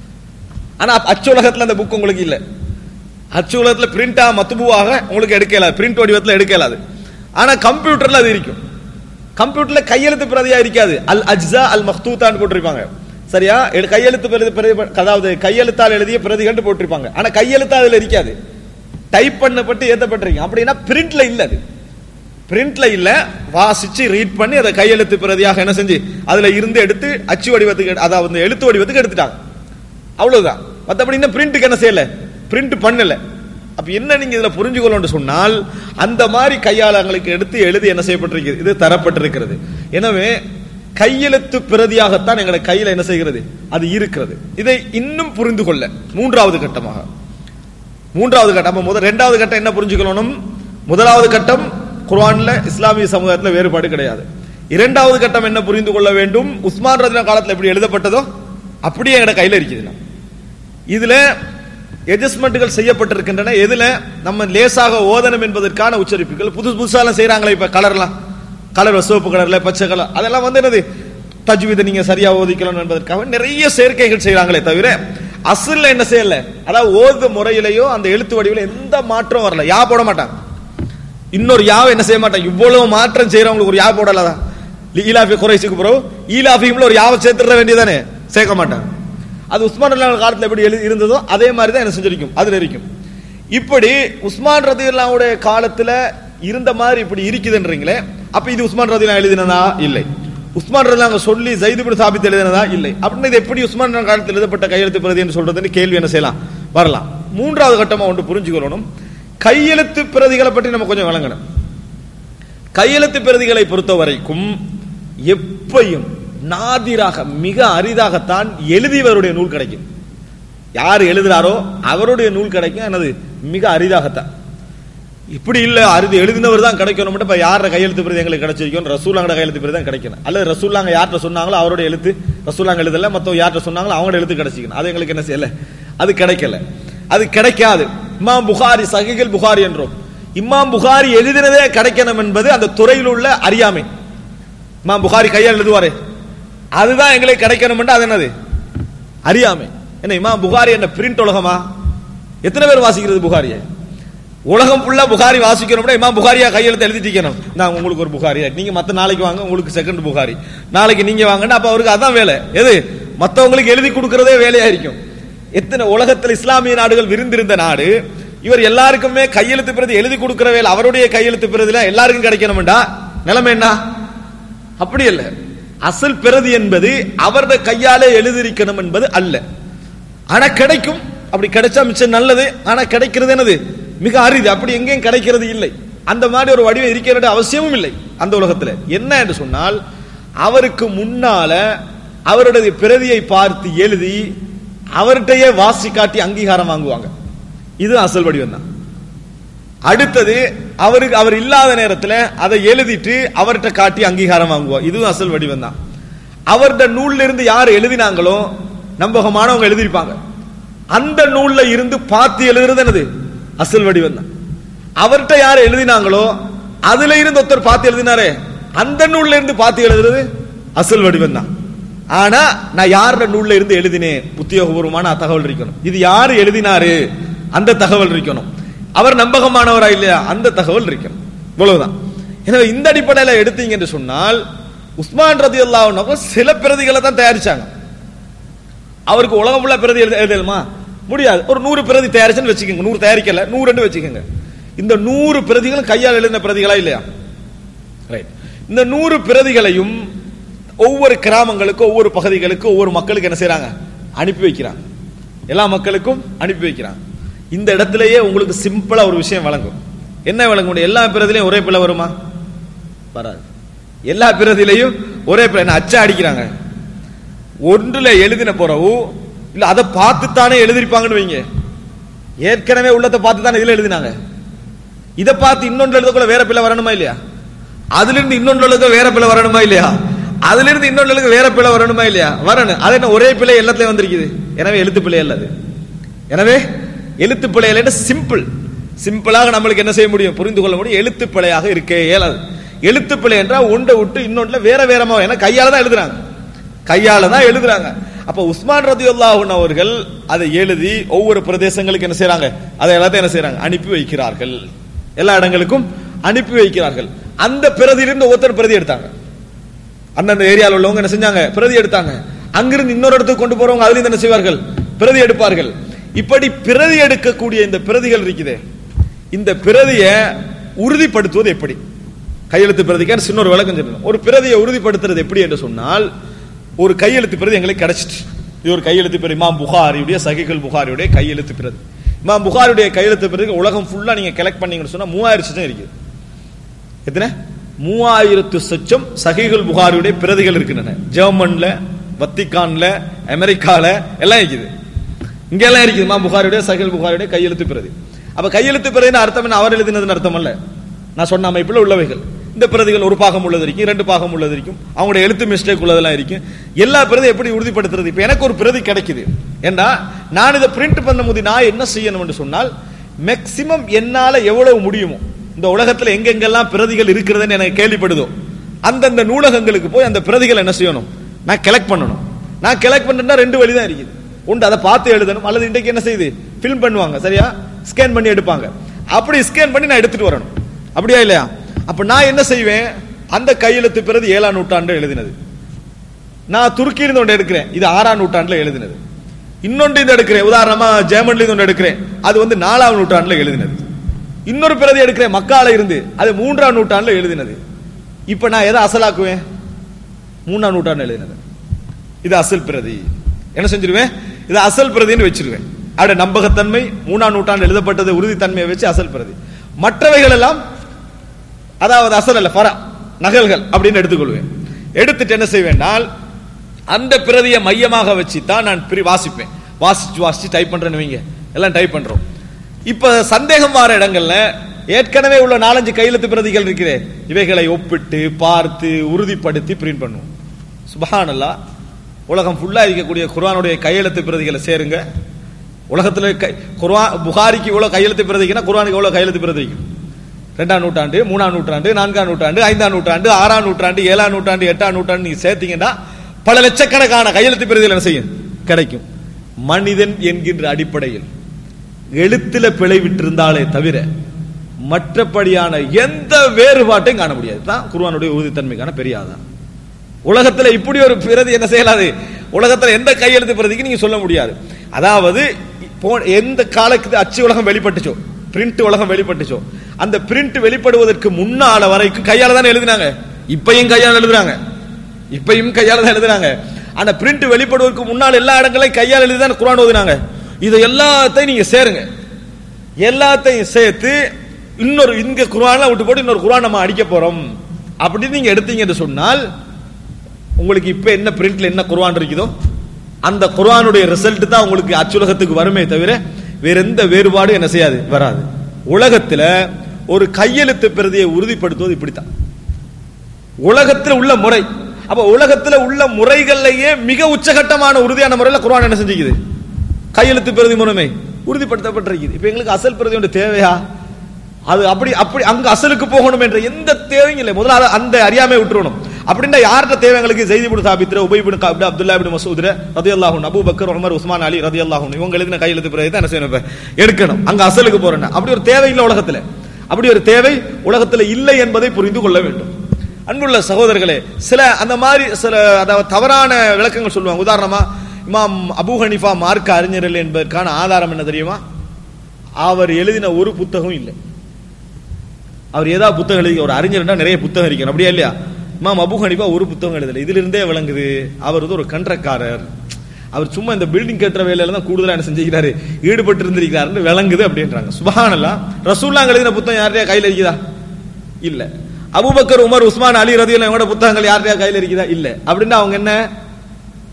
Speaker 2: ஆனா அச்சு உலகத்துல அந்த புக் உங்களுக்கு இல்ல அச்சு உலகத்துல பிரிண்டா மத்துபுவாக உங்களுக்கு எடுக்க இயலாது பிரிண்ட் வடிவத்தில் எடுக்க இயலாது ஆனா கம்ப்யூட்டர்ல அது இருக்கும் கம்ப்யூட்டர்ல கையெழுத்து பிரதியா இருக்காது அல் அஜ்ஸா அல் மக்தூத்தான்னு போட்டிருப்பாங்க சரியா எடு- கையெழுத்து பிரதி பிரதி அதாவது கையெழுத்தால் எழுதிய பிரதிகள் போட்டிருப்பாங்க ஆனா கையெழுத்து அதுல இருக்காது டைப் பண்ணப்பட்டு ஏத்தப்பட்டிருக்கும் அப்படின்னா பிரிண்ட்ல இல்ல அது பிரிண்ட்ல இல்ல வாசிச்சு ரீட் பண்ணி அதை கையெழுத்து பிரதியாக என்ன செஞ்சு அதுல இருந்து எடுத்து அச்சு வடிவத்துக்கு எடு- அதாவது எழுத்து வடிவத்துக்கு எடுத்துட்டாங்க அவ்வளவுதான் மத்தபடி இன்னும் பிரிண்ட்டுக்கு என்ன செய்யல பிரிண்ட் பண்ணல அப்ப என்ன நீங்க இதுல புரிஞ்சுக்கணும்னு சொன்னால் அந்த மாதிரி கையாளங்களுக்கு எடுத்து எழுதி என்ன செய்யப்பட்டிருக்கிறது இது தரப்பட்டிருக்கிறது எனவே கையெழுத்து பிரதியாகத்தான் எங்களுடைய கையில என்ன செய்கிறது அது இருக்கிறது இதை இன்னும் புரிந்து கொள்ள மூன்றாவது கட்டமாக மூன்றாவது கட்டம் அப்ப முதல் ரெண்டாவது கட்டம் என்ன புரிஞ்சுக்கணும் முதலாவது கட்டம் குர்ஆன்ல இஸ்லாமிய சமுதாயத்தில் வேறுபாடு கிடையாது இரண்டாவது கட்டம் என்ன புரிந்து கொள்ள வேண்டும் உஸ்மான் ரதின காலத்தில் எப்படி எழுதப்பட்டதோ அப்படியே எங்கட கையில இருக்குது இதுல எட்ஜஸ்ட்மெண்ட்டுகள் செய்யப்பட்டிருக்கின்றன எதுல நம்ம லேசாக ஓதனம் என்பதற்கான உச்சரிப்புகள் புதுசு புதுசாலாம் செய்யறாங்களே இப்ப கலர்லாம் கலர் சிவப்பு கலர்ல பச்சை கலர் அதெல்லாம் வந்து என்னது தஜ்வீதை நீங்க சரியா ஓதிக்கலாம் என்பதற்காக நிறைய சேர்க்கைகள் செய்யறாங்களே தவிர அசல்ல என்ன செய்யல அதாவது ஓது முறையிலேயோ அந்த எழுத்து வடிவில எந்த மாற்றம் வரல யா போட மாட்டாங்க இன்னொரு யாவை என்ன செய்ய மாட்டாங்க இவ்வளவு மாற்றம் செய்யறவங்களுக்கு ஒரு யா போடலாம் ஈலாஃபி குறைசிக்கு பிறகு ஈலாஃபியும்ல ஒரு யாவை சேர்த்துட வேண்டியதானே சேர்க்க மாட்டாங்க அது உஸ்மான் ரலியல்லாஹு காலத்துல எப்படி எழுதி இருந்ததோ அதே மாதிரி தான் என்ன செஞ்சிருக்கும் அதுல இருக்கும் இப்படி உஸ்மான் ரதியுல்லாவுடைய காலத்துல இருந்த மாதிரி இப்படி இருக்குதுன்றீங்களே அப்ப இது உஸ்மான் ரதியுல்லா எழுதினதா இல்லை உஸ்மான் ரதியுல்லா சொல்லி ஜைது பின் சாபித் எழுதினதா இல்லை அப்படின்னு இது எப்படி உஸ்மான் ரலியல்லாஹு காலத்தில் எழுதப்பட்ட கையெழுத்து பிரதி என்று சொல்றதுன்னு கேள்வி என்ன செய்யலாம் வரலாம் மூன்றாவது கட்டமா ஒன்று புரிஞ்சுக்கணும் கையெழுத்து பிரதிகளை பற்றி நம்ம கொஞ்சம் வழங்கணும் கையெழுத்து பிரதிகளை பொறுத்த வரைக்கும் எப்பையும் நாதிராக மிக அரிதாகத்தான் எழுதியவருடைய நூல் கிடைக்கும் யார் எழுதுறாரோ அவருடைய நூல் கிடைக்கும் என்னது மிக அரிதாகத்தான் இப்படி இல்ல அரிது எழுதினவர் தான் கிடைக்கணும் மட்டும் இப்ப யார கையெழுத்து பிரதி எங்களுக்கு கிடைச்சிருக்கும் ரசூலாங்கட கையெழுத்து பிரதி தான் கிடைக்கணும் அல்லது ரசூலாங்க யார்கிட்ட சொன்னாங்களோ அவருடைய எழுத்து ரசூலாங்க எழுதல மத்தவங்க யார்கிட்ட சொன்னாங்களோ அவங்களோட எழுத்து கிடைச்சிக்கணும் அது எங்களுக்கு என்ன செய்யல அது கிடைக்கல அது கிடைக்காது இமாம் புகாரி சகிகள் புகாரி என்றோம் இமாம் புகாரி எழுதினதே கிடைக்கணும் என்பது அந்த துறையில் உள்ள அறியாமை இமாம் புகாரி கையால் எழுதுவாரே அதுதான் எங்களுக்கு கிடைக்கணும் அது என்னது அறியாமை என்ன இமாம் புகாரி என்ன பிரிண்ட் உலகமா எத்தனை பேர் வாசிக்கிறது புகாரியை உலகம் ஃபுல்லா புகாரி வாசிக்கணும்னா இமாம் புகாரியா கையெழுத்து எழுதிட்டிக்கணும் நான் உங்களுக்கு ஒரு புகாரியா நீங்க மத்த நாளைக்கு வாங்க உங்களுக்கு செகண்ட் புகாரி நாளைக்கு நீங்க வாங்கன்னா அப்ப அவருக்கு அதான் வேலை எது மத்தவங்களுக்கு எழுதி கொடுக்கறதே வேலையா இருக்கும் எத்தனை உலகத்தில் இஸ்லாமிய நாடுகள் விருந்திருந்த நாடு இவர் எல்லாருக்குமே கையெழுத்து பிரதி எழுதி கொடுக்கிற வேலை அவருடைய கையெழுத்து பிரதில எல்லாருக்கும் கிடைக்கணும்டா நிலைமை என்ன அப்படி அல்ல அசல் பிரதி என்பது அவரது கையாலே எழுதியிருக்கணும் என்பது அல்ல ஆனா கிடைக்கும் அப்படி கிடைச்சா மிச்சம் நல்லது ஆனா கிடைக்கிறது என்னது மிக அரிது அப்படி எங்கேயும் கிடைக்கிறது இல்லை அந்த மாதிரி ஒரு வடிவம் இருக்கிற வேண்டிய அவசியமும் இல்லை அந்த உலகத்துல என்ன என்று சொன்னால் அவருக்கு முன்னால அவருடைய பிரதியை பார்த்து எழுதி அவர்கிட்டயே வாசி காட்டி அங்கீகாரம் வாங்குவாங்க இது அசல் வடிவம் தான் அடுத்தது அவருக்கு அவர் இல்லாத நேரத்தில் அதை எழுதிட்டு அவர்கிட்ட காட்டி அங்கீகாரம் வாங்குவோம் இதுவும் அசல் வடிவம் தான் அவருடைய நூல்ல இருந்து யார் எழுதினாங்களோ நம்பகமானவங்க எழுதியிருப்பாங்க அந்த நூல்ல இருந்து பார்த்து எழுதுறது என்னது அசல் வடிவம் தான் அவர்கிட்ட யார் எழுதினாங்களோ அதுல இருந்து ஒருத்தர் பார்த்து எழுதினாரே அந்த நூல்ல இருந்து பார்த்து எழுதுறது அசல் வடிவம் தான் ஆனா நான் யாரோட நூல்ல இருந்து எழுதினேன் உத்தியோகபூர்வமான தகவல் இருக்கணும் இது யாரு எழுதினாரு அந்த தகவல் இருக்கணும் அவர் நம்பகமானவரா இல்லையா அந்த தகவல் இருக்கணும் இவ்வளவுதான் எனவே இந்த அடிப்படையில எடுத்தீங்க என்று சொன்னால் உஸ்மான் ரதி அல்லாஹ் சில பிரதிகளை தான் தயாரிச்சாங்க அவருக்கு உலகம் ஃபுல்லா பிரதி எழுத எழுதலுமா முடியாது ஒரு நூறு பிரதி தயாரிச்சுன்னு வச்சுக்கோங்க நூறு தயாரிக்கல நூறு வச்சுக்கோங்க இந்த நூறு பிரதிகளும் கையால் எழுதின பிரதிகளா இல்லையா ரைட் இந்த நூறு பிரதிகளையும் ஒவ்வொரு கிராமங்களுக்கு ஒவ்வொரு பகுதிகளுக்கு ஒவ்வொரு மக்களுக்கு என்ன செய்றாங்க அனுப்பி வைக்கிறாங்க எல்லா மக்களுக்கும் அனுப்பி வைக்கிறாங்க இந்த இடத்திலேயே உங்களுக்கு சிம்பிளா ஒரு விஷயம் வழங்கும் என்ன வழங்க முடியும் எல்லா பிரதிலையும் ஒரே பிள்ளை வருமா வராது எல்லா பிரதிலையும் ஒரே பிள்ளை என்ன அச்சா அடிக்கிறாங்க ஒன்றுல எழுதின பிறகு இல்ல அதை பார்த்துத்தானே எழுதிருப்பாங்கன்னு வைங்க ஏற்கனவே உள்ளத்தை பார்த்து தானே இதுல எழுதினாங்க இதை பார்த்து இன்னொன்று எழுதக்குள்ள வேற பிள்ளை வரணுமா இல்லையா அதுல இருந்து இன்னொன்று எழுத வேற பிள்ளை வரணுமா இல்லையா அதுல இருந்து இன்னொன்று எழுத வேற பிள்ளை வரணுமா இல்லையா வரணும் அது என்ன ஒரே பிள்ளை எல்லாத்துலயும் வந்திருக்குது எனவே எழுத்து பிள்ளை அல்லது எனவே எழுத்து பிழை இல்லைன்னு சிம்பிள் சிம்பிளாக நம்மளுக்கு என்ன செய்ய முடியும் புரிந்து கொள்ள முடியும் எழுத்து பிழையாக இருக்கே இயலாது எழுத்து பிழை என்றால் ஒன்றை விட்டு இன்னொன்றுல வேற வேறமா ஏன்னா கையால தான் எழுதுறாங்க கையால தான் எழுதுறாங்க அப்ப உஸ்மான் ரதியுல்லாஹன் அவர்கள் அதை எழுதி ஒவ்வொரு பிரதேசங்களுக்கு என்ன செய்றாங்க அதை எல்லாத்தையும் என்ன செய்றாங்க அனுப்பி வைக்கிறார்கள் எல்லா இடங்களுக்கும் அனுப்பி வைக்கிறார்கள் அந்த பிரதியிலிருந்து ஒருத்தர் பிரதி எடுத்தாங்க அந்தந்த ஏரியாவில் உள்ளவங்க என்ன செஞ்சாங்க பிரதி எடுத்தாங்க அங்கிருந்து இன்னொரு இடத்துக்கு கொண்டு போறவங்க அதுல என்ன செய்வார்கள் பிரதி எடுப்பார்கள் இப்படி பிரதி எடுக்கக்கூடிய இந்த பிரதிகள் இருக்குதே இந்த பிரதியை உறுதிப்படுத்துவது எப்படி கையெழுத்து பிரதிக்கு சின்ன ஒரு விளக்கம் சொல்லணும் ஒரு பிரதியை உறுதிப்படுத்துறது எப்படி என்று சொன்னால் ஒரு கையெழுத்து பிரதி எங்களுக்கு கிடைச்சிட்டு இது ஒரு கையெழுத்து பிரதி இமாம் புகாரியுடைய சகிகள் புகாரியுடைய கையெழுத்து பிரதி இமாம் புகாரியுடைய கையெழுத்து பிரதி உலகம் ஃபுல்லா நீங்க கலெக்ட் பண்ணீங்கன்னு சொன்னா மூவாயிரம் சச்சம் இருக்குது எத்தனை மூவாயிரத்து சச்சம் சகிகள் புகாரியுடைய பிரதிகள் இருக்கின்றன ஜெர்மன்ல வத்திகான்ல அமெரிக்கால எல்லாம் இருக்குது இங்க எல்லாம் இருக்குது இமாம் புகாரியுடைய சகில் புகாரியுடைய கையெழுத்து பிரதி அப்ப கையெழுத்து பிரதின்னு அர்த்தம் என்ன அவர் எழுதினதுன்னு அர்த்தம் அல்ல நான் சொன்ன அமைப்பில் உள்ளவைகள் இந்த பிரதிகள் ஒரு பாகம் உள்ளது இருக்கும் ரெண்டு பாகம் உள்ளது இருக்கும் அவங்களுடைய எழுத்து மிஸ்டேக் உள்ளதெல்லாம் இருக்கும் எல்லா பிரதி எப்படி உறுதிப்படுத்துறது இப்ப எனக்கு ஒரு பிரதி கிடைக்குது ஏன்னா நான் இதை பிரிண்ட் பண்ணும்போது நான் என்ன செய்யணும் என்று சொன்னால் மேக்சிமம் என்னால எவ்வளவு முடியுமோ இந்த உலகத்துல எங்கெங்கெல்லாம் பிரதிகள் இருக்கிறதுன்னு எனக்கு கேள்விப்படுதோ அந்தந்த நூலகங்களுக்கு போய் அந்த பிரதிகள் என்ன செய்யணும் நான் கலெக்ட் பண்ணணும் நான் கலெக்ட் பண்ணா ரெண்டு வழி தான் இருக்குது ஒன்று அதை பார்த்து எழுதணும் அல்லது இன்றைக்கு என்ன செய்யுது ஃபில்ம் பண்ணுவாங்க சரியா ஸ்கேன் பண்ணி எடுப்பாங்க அப்படி ஸ்கேன் பண்ணி நான் எடுத்துட்டு வரணும் அப்படியா இல்லையா அப்ப நான் என்ன செய்வேன் அந்த கையெழுத்து பிரதி ஏழாம் நூற்றாண்டு எழுதினது நான் துருக்கியிலிருந்து ஒன்று எடுக்கிறேன் இது ஆறாம் நூற்றாண்டுல எழுதினது இன்னொன்று இந்த எடுக்கிறேன் உதாரணமா ஜெர்மன்ல இருந்து ஒன்று எடுக்கிறேன் அது வந்து நாலாம் நூற்றாண்டுல எழுதினது இன்னொரு பிரதி எடுக்கிறேன் மக்கால இருந்து அது மூன்றாம் நூற்றாண்டுல எழுதினது இப்ப நான் எதை அசலாக்குவேன் மூணாம் நூற்றாண்டு எழுதினது இது அசல் பிரதி என்ன செஞ்சிருவேன் இது அசல் பிரதின்னு வச்சிருவேன் அவருடைய நம்பகத்தன்மை மூணாம் நூற்றாண்டு எழுதப்பட்டது உறுதித்தன்மையை வச்சு அசல் பிரதி மற்றவைகள் எல்லாம் அதாவது அசல் அல்ல ஃபரா நகல்கள் அப்படின்னு எடுத்துக்கொள்வேன் எடுத்துட்டு என்ன செய்வேன்னால் அந்த பிரதியை மையமாக வச்சு தான் நான் பிரி வாசிப்பேன் வாசிச்சு வாசிச்சு டைப் பண்றேன்னு வைங்க எல்லாம் டைப் பண்றோம் இப்ப சந்தேகம் வர இடங்கள்ல ஏற்கனவே உள்ள நாலஞ்சு கையெழுத்து பிரதிகள் இருக்கிறே இவைகளை ஒப்பிட்டு பார்த்து உறுதிப்படுத்தி பிரிண்ட் பண்ணுவோம் சுபஹானல்லா உலகம் ஃபுல்லா இருக்கக்கூடிய குர்ஆனுடைய கையெழுத்து பிரதிகளை சேருங்க உலகத்துல கை- குர்ஆன் புகாரிக்கு இவ்வளவு கையெழுத்து பிரதிக்குன்னா குர்ஆனுக்கு எவ்வளவு கையெழுத்து பிரதி இருக்கும் ரெண்டாம் நூற்றாண்டு மூணாம் நூற்றாண்டு நான்காம் நூற்றாண்டு ஐந்தாம் நூற்றாண்டு ஆறாம் நூற்றாண்டு ஏழாம் நூற்றாண்டு எட்டாம் நூற்றாண்டு நீங்க சேர்த்தீங்கன்னா பல லட்சக்கணக்கான கையெழுத்து பிரதிகள் என்ன செய்யும் கிடைக்கும் மனிதன் என்கின்ற அடிப்படையில் எழுத்துல பிழை விட்டிருந்தாலே தவிர மற்றபடியான எந்த வேறுபாட்டையும் காண முடியாது தான் குர்ஆனுடைய உறுதித்தன்மைக்கான பெரிய ஆதாரம் உலகத்துல இப்படி ஒரு பிரதி என்ன செய்யலாது உலகத்துல எந்த கையெழுத்து பிரதிக்கு நீங்க சொல்ல முடியாது அதாவது போ- எந்த காலத்துக்கு அச்சு உலகம் வெளிப்பட்டுச்சோ பிரிண்ட் உலகம் வெளிப்பட்டுச்சோ அந்த பிரிண்ட் வெளிப்படுவதற்கு முன்னால வரைக்கும் கையால தான் எழுதினாங்க இப்பயும் கையால எழுதுறாங்க இப்பயும் கையால தான் எழுதுறாங்க ஆனா பிரிண்ட் வெளிப்படுவதற்கு முன்னால் எல்லா இடங்களையும் கையால எழுதி தான் குர்ஆன் ஓதுனாங்க இதை எல்லாத்தையும் நீங்க சேருங்க எல்லாத்தையும் சேர்த்து இன்னொரு இங்க குர்ஆன்ல விட்டு போட்டு இன்னொரு குர்ஆன் நம்ம அடிக்க போறோம் அப்படின்னு நீங்க எடுத்தீங்க என்று சொன்னால் உங்களுக்கு இப்ப என்ன பிரிண்ட்ல என்ன குர்ஆன் இருக்குதோ அந்த குர்ஆனுடைய ரிசல்ட் தான் உங்களுக்கு அச்சுலகத்துக்கு வருமே தவிர வேற எந்த வேறுபாடும் என்ன செய்யாது வராது உலகத்துல ஒரு கையெழுத்து பிரதியை உறுதிப்படுத்துவது இப்படித்தான் உலகத்துல உள்ள முறை அப்ப உலகத்துல உள்ள முறைகள்லயே மிக உச்சகட்டமான உறுதியான முறையில குர்ஆன் என்ன செஞ்சுக்குது கையெழுத்து பிரதி முறைமை உறுதிப்படுத்தப்பட்டிருக்குது இப்ப எங்களுக்கு அசல் பிரதி ஒன்று தேவையா அது அப்படி அப்படி அங்க அசலுக்கு போகணும் என்ற எந்த தேவையும் இல்லை முதல்ல அத- அந்த அறியாமை விட்டுறணும் அப்படின்னா யார்கிட்ட தேவை எங்களுக்கு செய்தி பிடு சாபித்திர உபய்பின் காபிட அப்துல்லா பின் மசூத்ர ரதி அல்லாஹூன் Abu Bakr Umar Usman Ali ரதி அல்லாஹூன் இவங்க எழுதின கையெழுத்து பிரதி தான் என்ன செய்யணும் இப்ப? எடுக்கணும் அங்க அசலுக்கு போறேன் அப்படி ஒரு தேவை இல்லை உலகத்துல அப்படி ஒரு தேவை உலகத்துல இல்லை என்பதை புரிந்து கொள்ள வேண்டும் அன்புள்ள சகோதரர்களே சில அந்த மாதிரி சில அதாவது தவறான விளக்கங்கள் சொல்லுவாங்க உதாரணமா இமாம் அபூ ஹனிஃபா மார்க்க அறிஞர்கள் என்பதற்கான ஆதாரம் என்ன தெரியுமா அவர் எழுதின ஒரு புத்தகம் இல்லை அவர் ஏதாவது புத்தகம் எழுதி ஒரு அறிஞர்னா நிறைய புத்தகம் இருக்கணும் அப்படியா இல்லையா இமாம் அபூ ஹனிஃபா ஒரு புத்தகம் எழுதல இதுல இருந்தே விளங்குது அவர் வந்து ஒரு கன்றக்காரர் அவர் சும்மா இந்த பில்டிங் கட்டுற வேலையில தான் கூடுதலா என்ன செஞ்சிருக்காரு ஈடுபட்டு இருந்திருக்கிறாருன்னு விளங்குது அப்படின்றாங்க சுபஹானல்லா ரசூல்லா எழுதின புத்தகம் யார்கிட்டயா கையில இருக்குதா இல்ல அபூபக்கர் உமர் உஸ்மான் அலி ரதியுல்லா இவங்களோட புத்தகங்கள் யார்கிட்டயா கையில இருக்குதா இல்ல அப்படின்னா அவங்க என்ன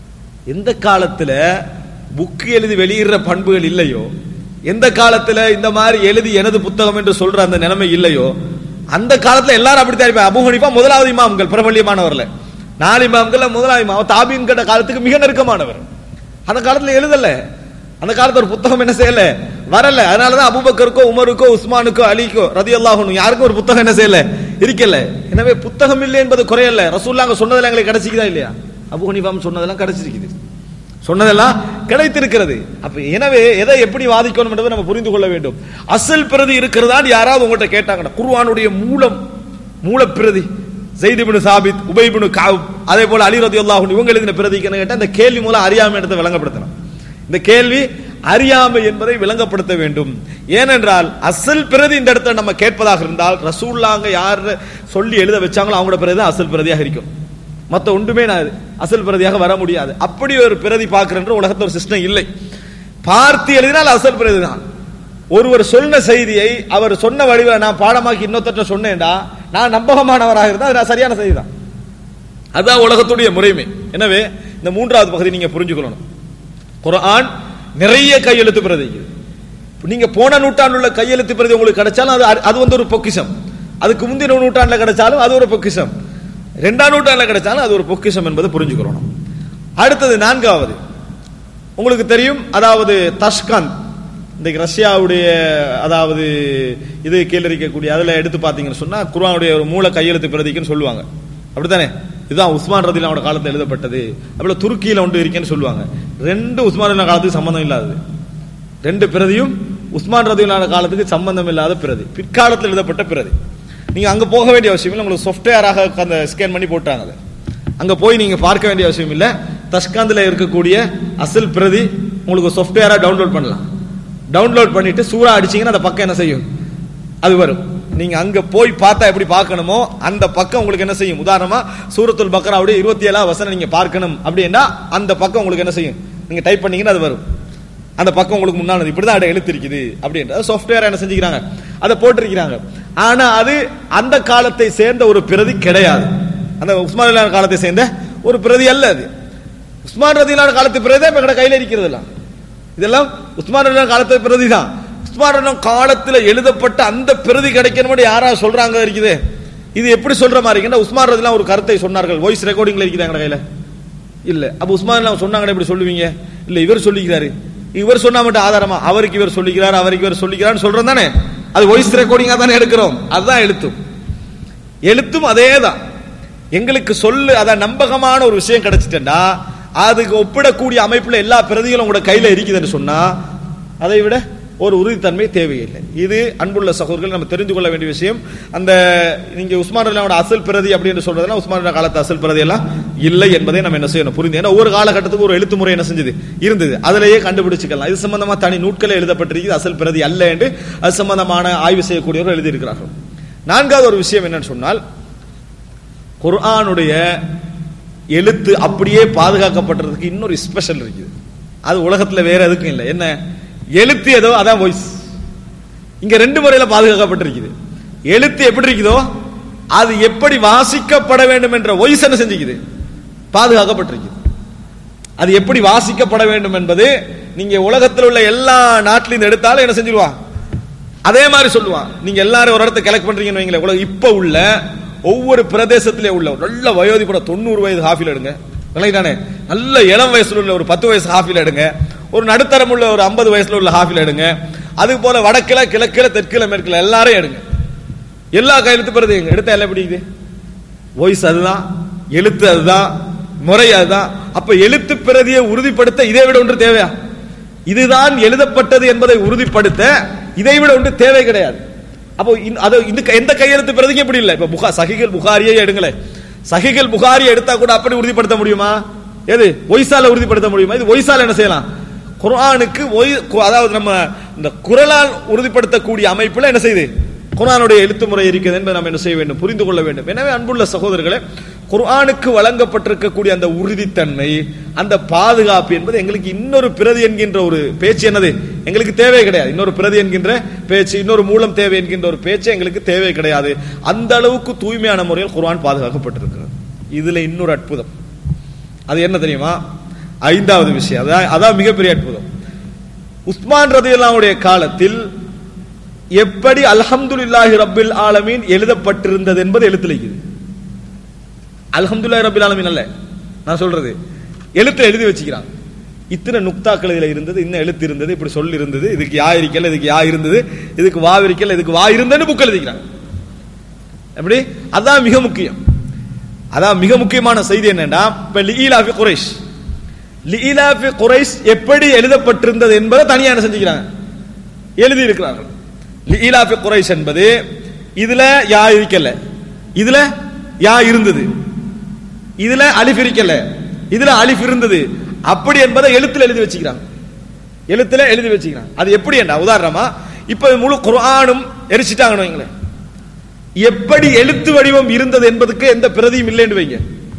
Speaker 2: எந்த காலத்துல புக் எழுதி வெளியிடுற பண்புகள் இல்லையோ எந்த காலத்துல இந்த மாதிரி எழுதி எனது புத்தகம் என்று சொல்ற அந்த நிலைமை இல்லையோ அந்த காலத்துல எல்லாரும் அப்படித்தான் இருப்பாங்க அபு ஹனீஃபா முதலாவது இமாம்கள் பிரபல்யமானவர்ல நாலு இமாம்கள் முதலாவது இமாம் தாபீன் கட்ட காலத்துக்கு மிக நெருக்கமானவர் அந்த காலத்துல எழுதல அந்த காலத்துல ஒரு புத்தகம் என்ன செய்யல வரல அதனாலதான் அபுபக்கருக்கோ உமருக்கோ உஸ்மானுக்கோ அலிக்கோ ரதி அல்லாஹனும் யாருக்கும் ஒரு புத்தகம் என்ன செய்யல இருக்கல எனவே புத்தகம் இல்லை என்பது குறையல்ல ரசூல்லாங்க சொன்னதெல்லாம் எங்களுக்கு கிடைச்சிக்குதா இல்லையா அபு ஹனீஃபாம் சொன்னதெல்லாம் கிடைச்சிருக்குது சொன்னதெல்லாம் கிடைத்திருக்கிறது அப்ப எனவே எதை எப்படி வாதிக்கணும் என்பதை நம்ம புரிந்து கொள்ள வேண்டும் அசல் பிரதி இருக்கிறதான்னு யாராவது உங்கள்கிட்ட கேட்டாங்கன்னா குர்ஆனுடைய மூலம் மூலப்பிரதி ஜெய்திபின் சாபித் உபைபின் காவ் அதே போல அலி ரதி அல்லாஹ் இவங்க எழுதின பிரதிக்குன்னு கேட்டா இந்த கேள்வி மூலம் அறியாமை இடத்தை விளங்கப்படுத்தணும் இந்த கேள்வி அறியாமை என்பதை விளங்கப்படுத்த வேண்டும் ஏனென்றால் அசல் பிரதி இந்த இடத்துல நம்ம கேட்பதாக இருந்தால் ரசூல்லாங்க யார் சொல்லி எழுத வச்சாங்களோ அவங்களோட பிரதி தான் அசல் பிரதியாக இருக்கும் மற்ற ஒன்றுமே நான் அசல் பிரதியாக வர முடியாது அப்படி ஒரு பிரதி பார்க்கிற உலகத்துல ஒரு சிஸ்டம் இல்லை பார்த்து எழுதினால் அசல் பிரதி தான் ஒருவர் சொன்ன செய்தியை அவர் சொன்ன வடிவில் நான் பாடமாக்கி இன்னொருத்தட்ட சொன்னேன்டா நான் நம்பகமானவராக இருந்தால் அது நான் சரியான செய்தி தான் அதுதான் உலகத்துடைய முறைமை எனவே இந்த மூன்றாவது பகுதி நீங்க புரிஞ்சுக்கணும் குர்ஆன் நிறைய கையெழுத்து பிரதி நீங்க போன நூற்றாண்டுள்ள கையெழுத்து பிரதி உங்களுக்கு கிடைச்சாலும் அது அது வந்து ஒரு பொக்கிஷம் அதுக்கு முந்தின நூற்றாண்டுல கிடைச்சாலும் அது ஒரு பொக்கிஷம் ரெண்டாம் நூற்றாண்டுல கிடைச்சாலும் அது ஒரு பொக்கிஷம் என்பதை புரிஞ்சுக்கிறோம் அடுத்தது நான்காவது உங்களுக்கு தெரியும் அதாவது தஷ்காந்த் இன்றைக்கு ரஷ்யாவுடைய அதாவது இது கீழறிக்கக்கூடிய அதில் எடுத்து பார்த்தீங்கன்னு சொன்னா குர்ஆனுடைய ஒரு மூல கையெழுத்து பிரதிக்குன்னு சொல்லுவாங்க அப்படித்தானே இதுதான் உஸ்மான் ரதிலாவோட காலத்தில் எழுதப்பட்டது அப்படி துருக்கியில் ஒன்று இருக்கேன்னு சொல்லுவாங்க ரெண்டு உஸ்மான் ரதிலா காலத்துக்கு சம்பந்தம் இல்லாதது ரெண்டு பிரதியும் உஸ்மான் ரதிலான காலத்துக்கு சம்பந்தம் இல்லாத பிரதி பிற்காலத்தில் எழுதப்பட்ட பிரதி நீங்க அங்க போக வேண்டிய அவசியம் இல்லை உங்களுக்கு சாஃப்ட்வேராக அந்த ஸ்கேன் பண்ணி போட்டாங்க அதை அங்க போய் நீங்க பார்க்க வேண்டிய அவசியம் இல்லை தஷ்காந்தில் இருக்கக்கூடிய அசல் பிரதி உங்களுக்கு சாஃப்ட்வேரா டவுன்லோட் பண்ணலாம் டவுன்லோட் பண்ணிட்டு சூறா அடிச்சீங்கன்னா அந்த பக்கம் என்ன செய்யும் அது வரும் நீங்க அங்க போய் பார்த்தா எப்படி பார்க்கணுமோ அந்த பக்கம் உங்களுக்கு என்ன செய்யும் உதாரணமா சூரத்துல் பக்ராவுடைய இருபத்தி ஏழாவது வசனம் நீங்க பார்க்கணும் அப்படின்னா அந்த பக்கம் உங்களுக்கு என்ன செய்யும் நீங்க டைப் பண்ணீங்கன்னா அது வரும் அந்த பக்கம் உங்களுக்கு முன்னாடி இப்படிதான் அதை எழுத்து இருக்குது அப்படின்ற சாஃப்ட்வேர் என்ன செஞ்சுக்கிறாங்க அதை போட்டிருக்கிறாங்க ஆனா அது அந்த காலத்தை சேர்ந்த ஒரு பிரதி கிடையாது அந்த உஸ்மான் ரதிலான காலத்தை சேர்ந்த ஒரு பிரதி அல்ல அது உஸ்மான் ரதிலான காலத்து பிரதி தான் இப்ப எங்கட கையில இருக்கிறது எல்லாம் இதெல்லாம் உஸ்மான் ரதிலான காலத்து பிரதி தான் உஸ்மான் ரதிலான காலத்துல எழுதப்பட்ட அந்த பிரதி கிடைக்கணும் யாரா சொல்றாங்க இருக்குது இது எப்படி சொல்ற மாதிரி இருக்குன்னா உஸ்மான் ரதிலாம் ஒரு கருத்தை சொன்னார்கள் வாய்ஸ் ரெக்கார்டிங்ல இருக்குது எங்கட கையில இல்ல அப்ப உஸ்மான் சொன்னாங்க எப்படி சொல்லுவீங்க இல்ல இவர் சொல்லிக்கிறாரு இவர் சொன்னா மட்டும் ஆதாரமா அவருக்கு இவர் சொல்லிக்கிறார் அவருக்கு இவர் சொல்லிக்கிறார் சொல்றோம் தானே அது வாய்ஸ் ரெக்கார்டிங்கா தானே எடுக்கிறோம் அதுதான் எழுத்தும் எழுத்தும் அதே தான் எங்களுக்கு சொல்லு அதான் நம்பகமான ஒரு விஷயம் கிடைச்சிட்டா அதுக்கு ஒப்பிடக்கூடிய அமைப்புல எல்லா பிரதிகளும் உங்களோட கையில இருக்குதுன்னு சொன்னா அதை விட ஒரு உறுதித்தன்மை தேவையில்லை இது அன்புள்ள சகோதரர்கள் நம்ம தெரிந்து கொள்ள வேண்டிய விஷயம் அந்த நீங்க உஸ்மான் ரலியோட அசல் பிரதி அப்படின்னு சொல்றதெல்லாம் உஸ்மான் ரலியா காலத்து அசல் பிரதி எல்லாம் இல்லை என்பதை நம்ம என்ன செய்யணும் புரிந்து ஏன்னா ஒவ்வொரு காலகட்டத்துக்கு ஒரு எழுத்து முறை என்ன செஞ்சது இருந்தது அதிலேயே கண்டுபிடிச்சுக்கலாம் இது சம்பந்தமா தனி நூட்களே எழுதப்பட்டிருக்கு அசல் பிரதி அல்ல என்று அது சம்பந்தமான ஆய்வு செய்யக்கூடியவர்கள் எழுதியிருக்கிறார்கள் நான்காவது ஒரு விஷயம் என்னன்னு சொன்னால் குர்ஆனுடைய எழுத்து அப்படியே பாதுகாக்கப்பட்டதுக்கு இன்னொரு ஸ்பெஷல் இருக்குது அது உலகத்துல வேற எதுக்கும் இல்லை என்ன எழுத்து ஏதோ அதான் வாய்ஸ் இங்க ரெண்டு முறையில பாதுகாக்கப்பட்டிருக்குது எழுத்து எப்படி இருக்குதோ அது எப்படி வாசிக்கப்பட வேண்டும் என்ற வாய்ஸ் என்ன செஞ்சுக்குது பாதுகாக்கப்பட்டிருக்குது அது எப்படி வாசிக்கப்பட வேண்டும் என்பது நீங்க உலகத்தில் உள்ள எல்லா நாட்டிலும் எடுத்தாலும் என்ன செஞ்சிருவான் அதே மாதிரி சொல்லுவான் நீங்க எல்லாரும் ஒரு இடத்த கலெக்ட் பண்றீங்கன்னு வைங்களேன் உலக இப்ப உள்ள ஒவ்வொரு பிரதேசத்திலே உள்ள ஒரு நல்ல வயோதிபட தொண்ணூறு வயது ஹாஃபில் எடுங்க விளங்கிட்டானே நல்ல இளம் வயசுல உள்ள ஒரு பத்து வயசு ஹாஃபில் எடுங்க ஒரு நடுத்தரம் உள்ள ஒரு ஐம்பது வயசுல உள்ள ஹாஃபில் எடுங்க அது போல வடக்கில கிழக்கில தெற்கில மேற்கில எல்லாரும் எடுங்க எல்லா கையெழுத்து பிரதி எடுத்தா எல்லாம் பிடிக்குது வாய்ஸ் அதுதான் எழுத்து அதுதான் முறை அதுதான் அப்ப எழுத்து பிரதியை உறுதிப்படுத்த இதை விட ஒன்று தேவையா இதுதான் எழுதப்பட்டது என்பதை உறுதிப்படுத்த இதை விட ஒன்று தேவை கிடையாது அப்போ இந்த- அது இந்த எந்த கையெழுத்து பிரதிக்கு எப்படி இல்லை இப்ப புகா சஹிகள் புகாரியே எடுங்களேன் சஹிகள் புகாரி எடுத்தா கூட அப்படி உறுதிப்படுத்த முடியுமா எது ஒய்சால உறுதிப்படுத்த முடியுமா இது ஒய்சால என்ன செய்யலாம் குர்ஆனுக்கு ஒய் கு- அதாவது நம்ம இந்த குரலால் உறுதிப்படுத்தக்கூடிய அமைப்புல என்ன செய்யுது குர்ஆனுடைய எழுத்து முறை இருக்குது என்பதை நம்ம என்ன செய்ய வேண்டும் புரிந்து கொள்ள வேண்டும் எனவே அன்புள்ள சகோதரர்களே குர்ஆனுக்கு வழங்கப்பட்டிருக்கக்கூடிய அந்த உறுதித்தன்மை அந்த பாதுகாப்பு என்பது எங்களுக்கு இன்னொரு பிரதி என்கின்ற ஒரு பேச்சு என்னது எங்களுக்கு தேவை கிடையாது இன்னொரு பிரதி என்கின்ற பேச்சு இன்னொரு மூலம் தேவை என்கின்ற ஒரு பேச்சு எங்களுக்கு தேவை கிடையாது அந்த அளவுக்கு தூய்மையான முறையில் குர்ஆன் பாதுகாக்கப்பட்டிருக்கிறது இதுல இன்னொரு அற்புதம் அது என்ன தெரியுமா ஐந்தாவது விஷயம் அதான் அதான் மிகப்பெரிய அற்புதம் உஸ்மான் ரதியுல்லாவுடைய காலத்தில் எப்படி அல்ஹம்துலில்லாஹி ரப்பில் ஆலமீன் எழுதப்பட்டிருந்தது என்பது எழுத்துல இருக்குது அல்ஹம்துலில்லாஹி ரப்பில் ஆலமீன் அல்ல நான் சொல்றது எழுத்துல எழுதி வச்சுக்கிறாங்க இத்தனை நுக்தாக்கள் இதுல இருந்தது இன்னும் எழுத்து இருந்தது இப்படி சொல்லி இருந்தது இதுக்கு யா இருக்கல இதுக்கு யா இருந்தது இதுக்கு வா இருக்கல இதுக்கு வா இருந்ததுன்னு புக் எழுதிக்கிறாங்க எப்படி அதான் மிக முக்கியம் அதான் மிக முக்கியமான செய்தி என்னன்னா இப்ப லீலாஃபி குறைஷ் லீலாஃபி குறைஷ் எப்படி எழுதப்பட்டிருந்தது என்பதை தனியா என்ன செஞ்சுக்கிறாங்க எழுதி இருக்கிறார்கள் லீலாஃபி குறைஷ் என்பது இதுல யா இருக்கல இதுல யா இருந்தது இதுல அலிஃப் இருக்கல இதுல அலிஃப் இருந்தது அப்படி என்பதை எழுத்துல எழுதி வச்சுக்கிறாங்க எழுத்துல எழுதி வச்சுக்கிறாங்க அது எப்படி என்ன உதாரணமா இப்ப முழு குர்ஆனும் எரிச்சிட்டாங்கன்னு வைங்களேன் எப்படி எழுத்து வடிவம் இருந்தது என்பதுக்கு எந்த பிரதியும் இல்லைன்னு வைங்க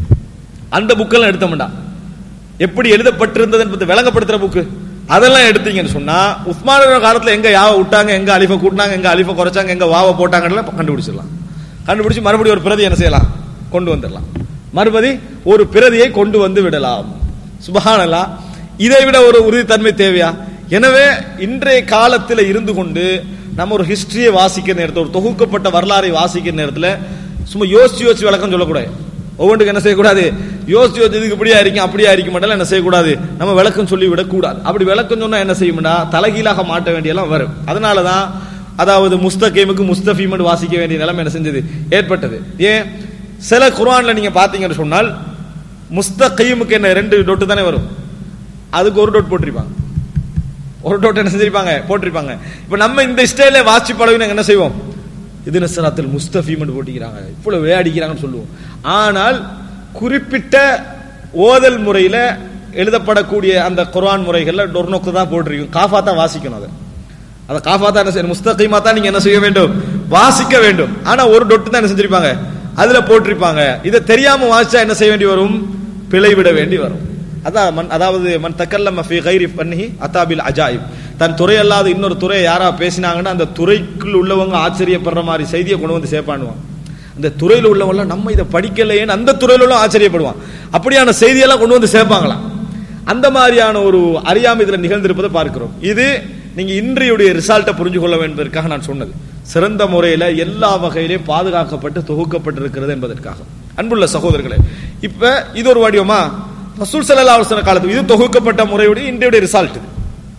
Speaker 2: அந்த புக்கெல்லாம் எடுத்த மாட்டான் எப்படி எழுதப்பட்டிருந்தது என்பதை விளங்கப்படுத்துற புக்கு அதெல்லாம் எடுத்தீங்கன்னு சொன்னா உஸ்மானோட காலத்துல எங்க யாவை விட்டாங்க எங்க அலிஃபை கூட்டினாங்க எங்க அலிஃபை குறைச்சாங்க எங்க வாவை போட்டாங்கன்னு கண்டுபிடிச்சிடலாம் கண்டுபிடிச்சு மறுபடியும் ஒரு பிரதி என்ன செய்யலாம் கொண்டு வந்துடலாம் மறுபடி ஒரு பிரதியை கொண்டு வந்து விடலாம் சுபஹானல்லா இதை விட ஒரு உறுதித்தன்மை தேவையா எனவே இன்றைய காலத்தில் இருந்து கொண்டு நம்ம ஒரு ஹிஸ்டரியை வாசிக்கிற நேரத்தில் ஒரு தொகுக்கப்பட்ட வரலாறை வாசிக்கிற நேரத்தில் சும்மா யோசிச்சு யோசிச்சு விளக்கம் சொல்லக்கூடாது ஒவ்வொன்றுக்கு என்ன செய்யக்கூடாது யோசிச்சு யோசிச்சு இதுக்கு இப்படியா இருக்கும் அப்படியா இருக்க மாட்டாலும் என்ன செய்யக்கூடாது நம்ம விளக்கம் சொல்லி விடக்கூடாது அப்படி விளக்கம் சொன்னா என்ன செய்யும்டா தலைகீழாக மாட்ட வேண்டியெல்லாம் வரும் அதனால தான் அதாவது முஸ்தகீமுக்கு முஸ்தபீமன் வாசிக்க வேண்டிய நிலைமை என்ன செஞ்சது ஏற்பட்டது ஏன் சில குர்ஆன்ல நீங்க பாத்தீங்கன்னு சொன்னால் முஸ்தகீமுக்கு என்ன ரெண்டு டொட்டு தானே வரும் அதுக்கு ஒரு டொட் போட்டிருப்பாங்க ஒரு டோட் என்ன செஞ்சிருப்பாங்க போட்டிருப்பாங்க இப்ப நம்ம இந்த ஸ்டைல வாசி பழகி நாங்க என்ன செய்வோம் இது நசராத்தில் முஸ்தபீம் போட்டிக்கிறாங்க இவ்வளவு விளையாடிக்கிறாங்கன்னு சொல்லுவோம் ஆனால் குறிப்பிட்ட ஓதல் முறையில எழுதப்படக்கூடிய அந்த குர்ஆன் முறைகள்ல டொர்னோக்கு தான் போட்டிருக்கும் காஃபா தான் வாசிக்கணும் அதை அதை காஃபா தான் என்ன செய்யணும் முஸ்தகீமா தான் நீங்க என்ன செய்ய வேண்டும் வாசிக்க வேண்டும் ஆனா ஒரு டொட்டு தான் என்ன செஞ்சிருப்பாங்க அதுல போட்டிருப்பாங்க இதை தெரியாம வாசிச்சா என்ன செய்ய வேண்டி வரும் பிழை விட வேண்டி வரும் அதான் மன் அதாவது மன் தக்கல்லம ஃபி கைரி பண்ணி அத்தாபில் அஜாயிப் தன் துறை அல்லாத இன்னொரு துறையை யாரா பேசினாங்கன்னா அந்த துறைக்குள் உள்ளவங்க ஆச்சரியப்படுற மாதிரி செய்தியை கொண்டு வந்து சேர்ப்பானுவான் அந்த துறையில் உள்ளவங்க நம்ம இதை படிக்கலையேன்னு அந்த துறையில உள்ள ஆச்சரியப்படுவான் அப்படியான செய்தியெல்லாம் கொண்டு வந்து சேர்ப்பாங்களாம் அந்த மாதிரியான ஒரு அறியாமை இதுல நிகழ்ந்திருப்பதை பார்க்கிறோம் இது நீங்க இன்றையுடைய ரிசல்ட்டை புரிஞ்சு கொள்ள என்பதற்காக நான் சொன்னது சிறந்த முறையில எல்லா வகையிலையும் பாதுகாக்கப்பட்டு தொகுக்கப்பட்டிருக்கிறது என்பதற்காக அன்புள்ள சகோதரர்களே இப்ப இது ஒரு வடிவமா ரசூல் சல்லா அலுவலர் காலத்துக்கு இது தொகுக்கப்பட்ட முறையுடைய இன்றைய ரிசல்ட் இது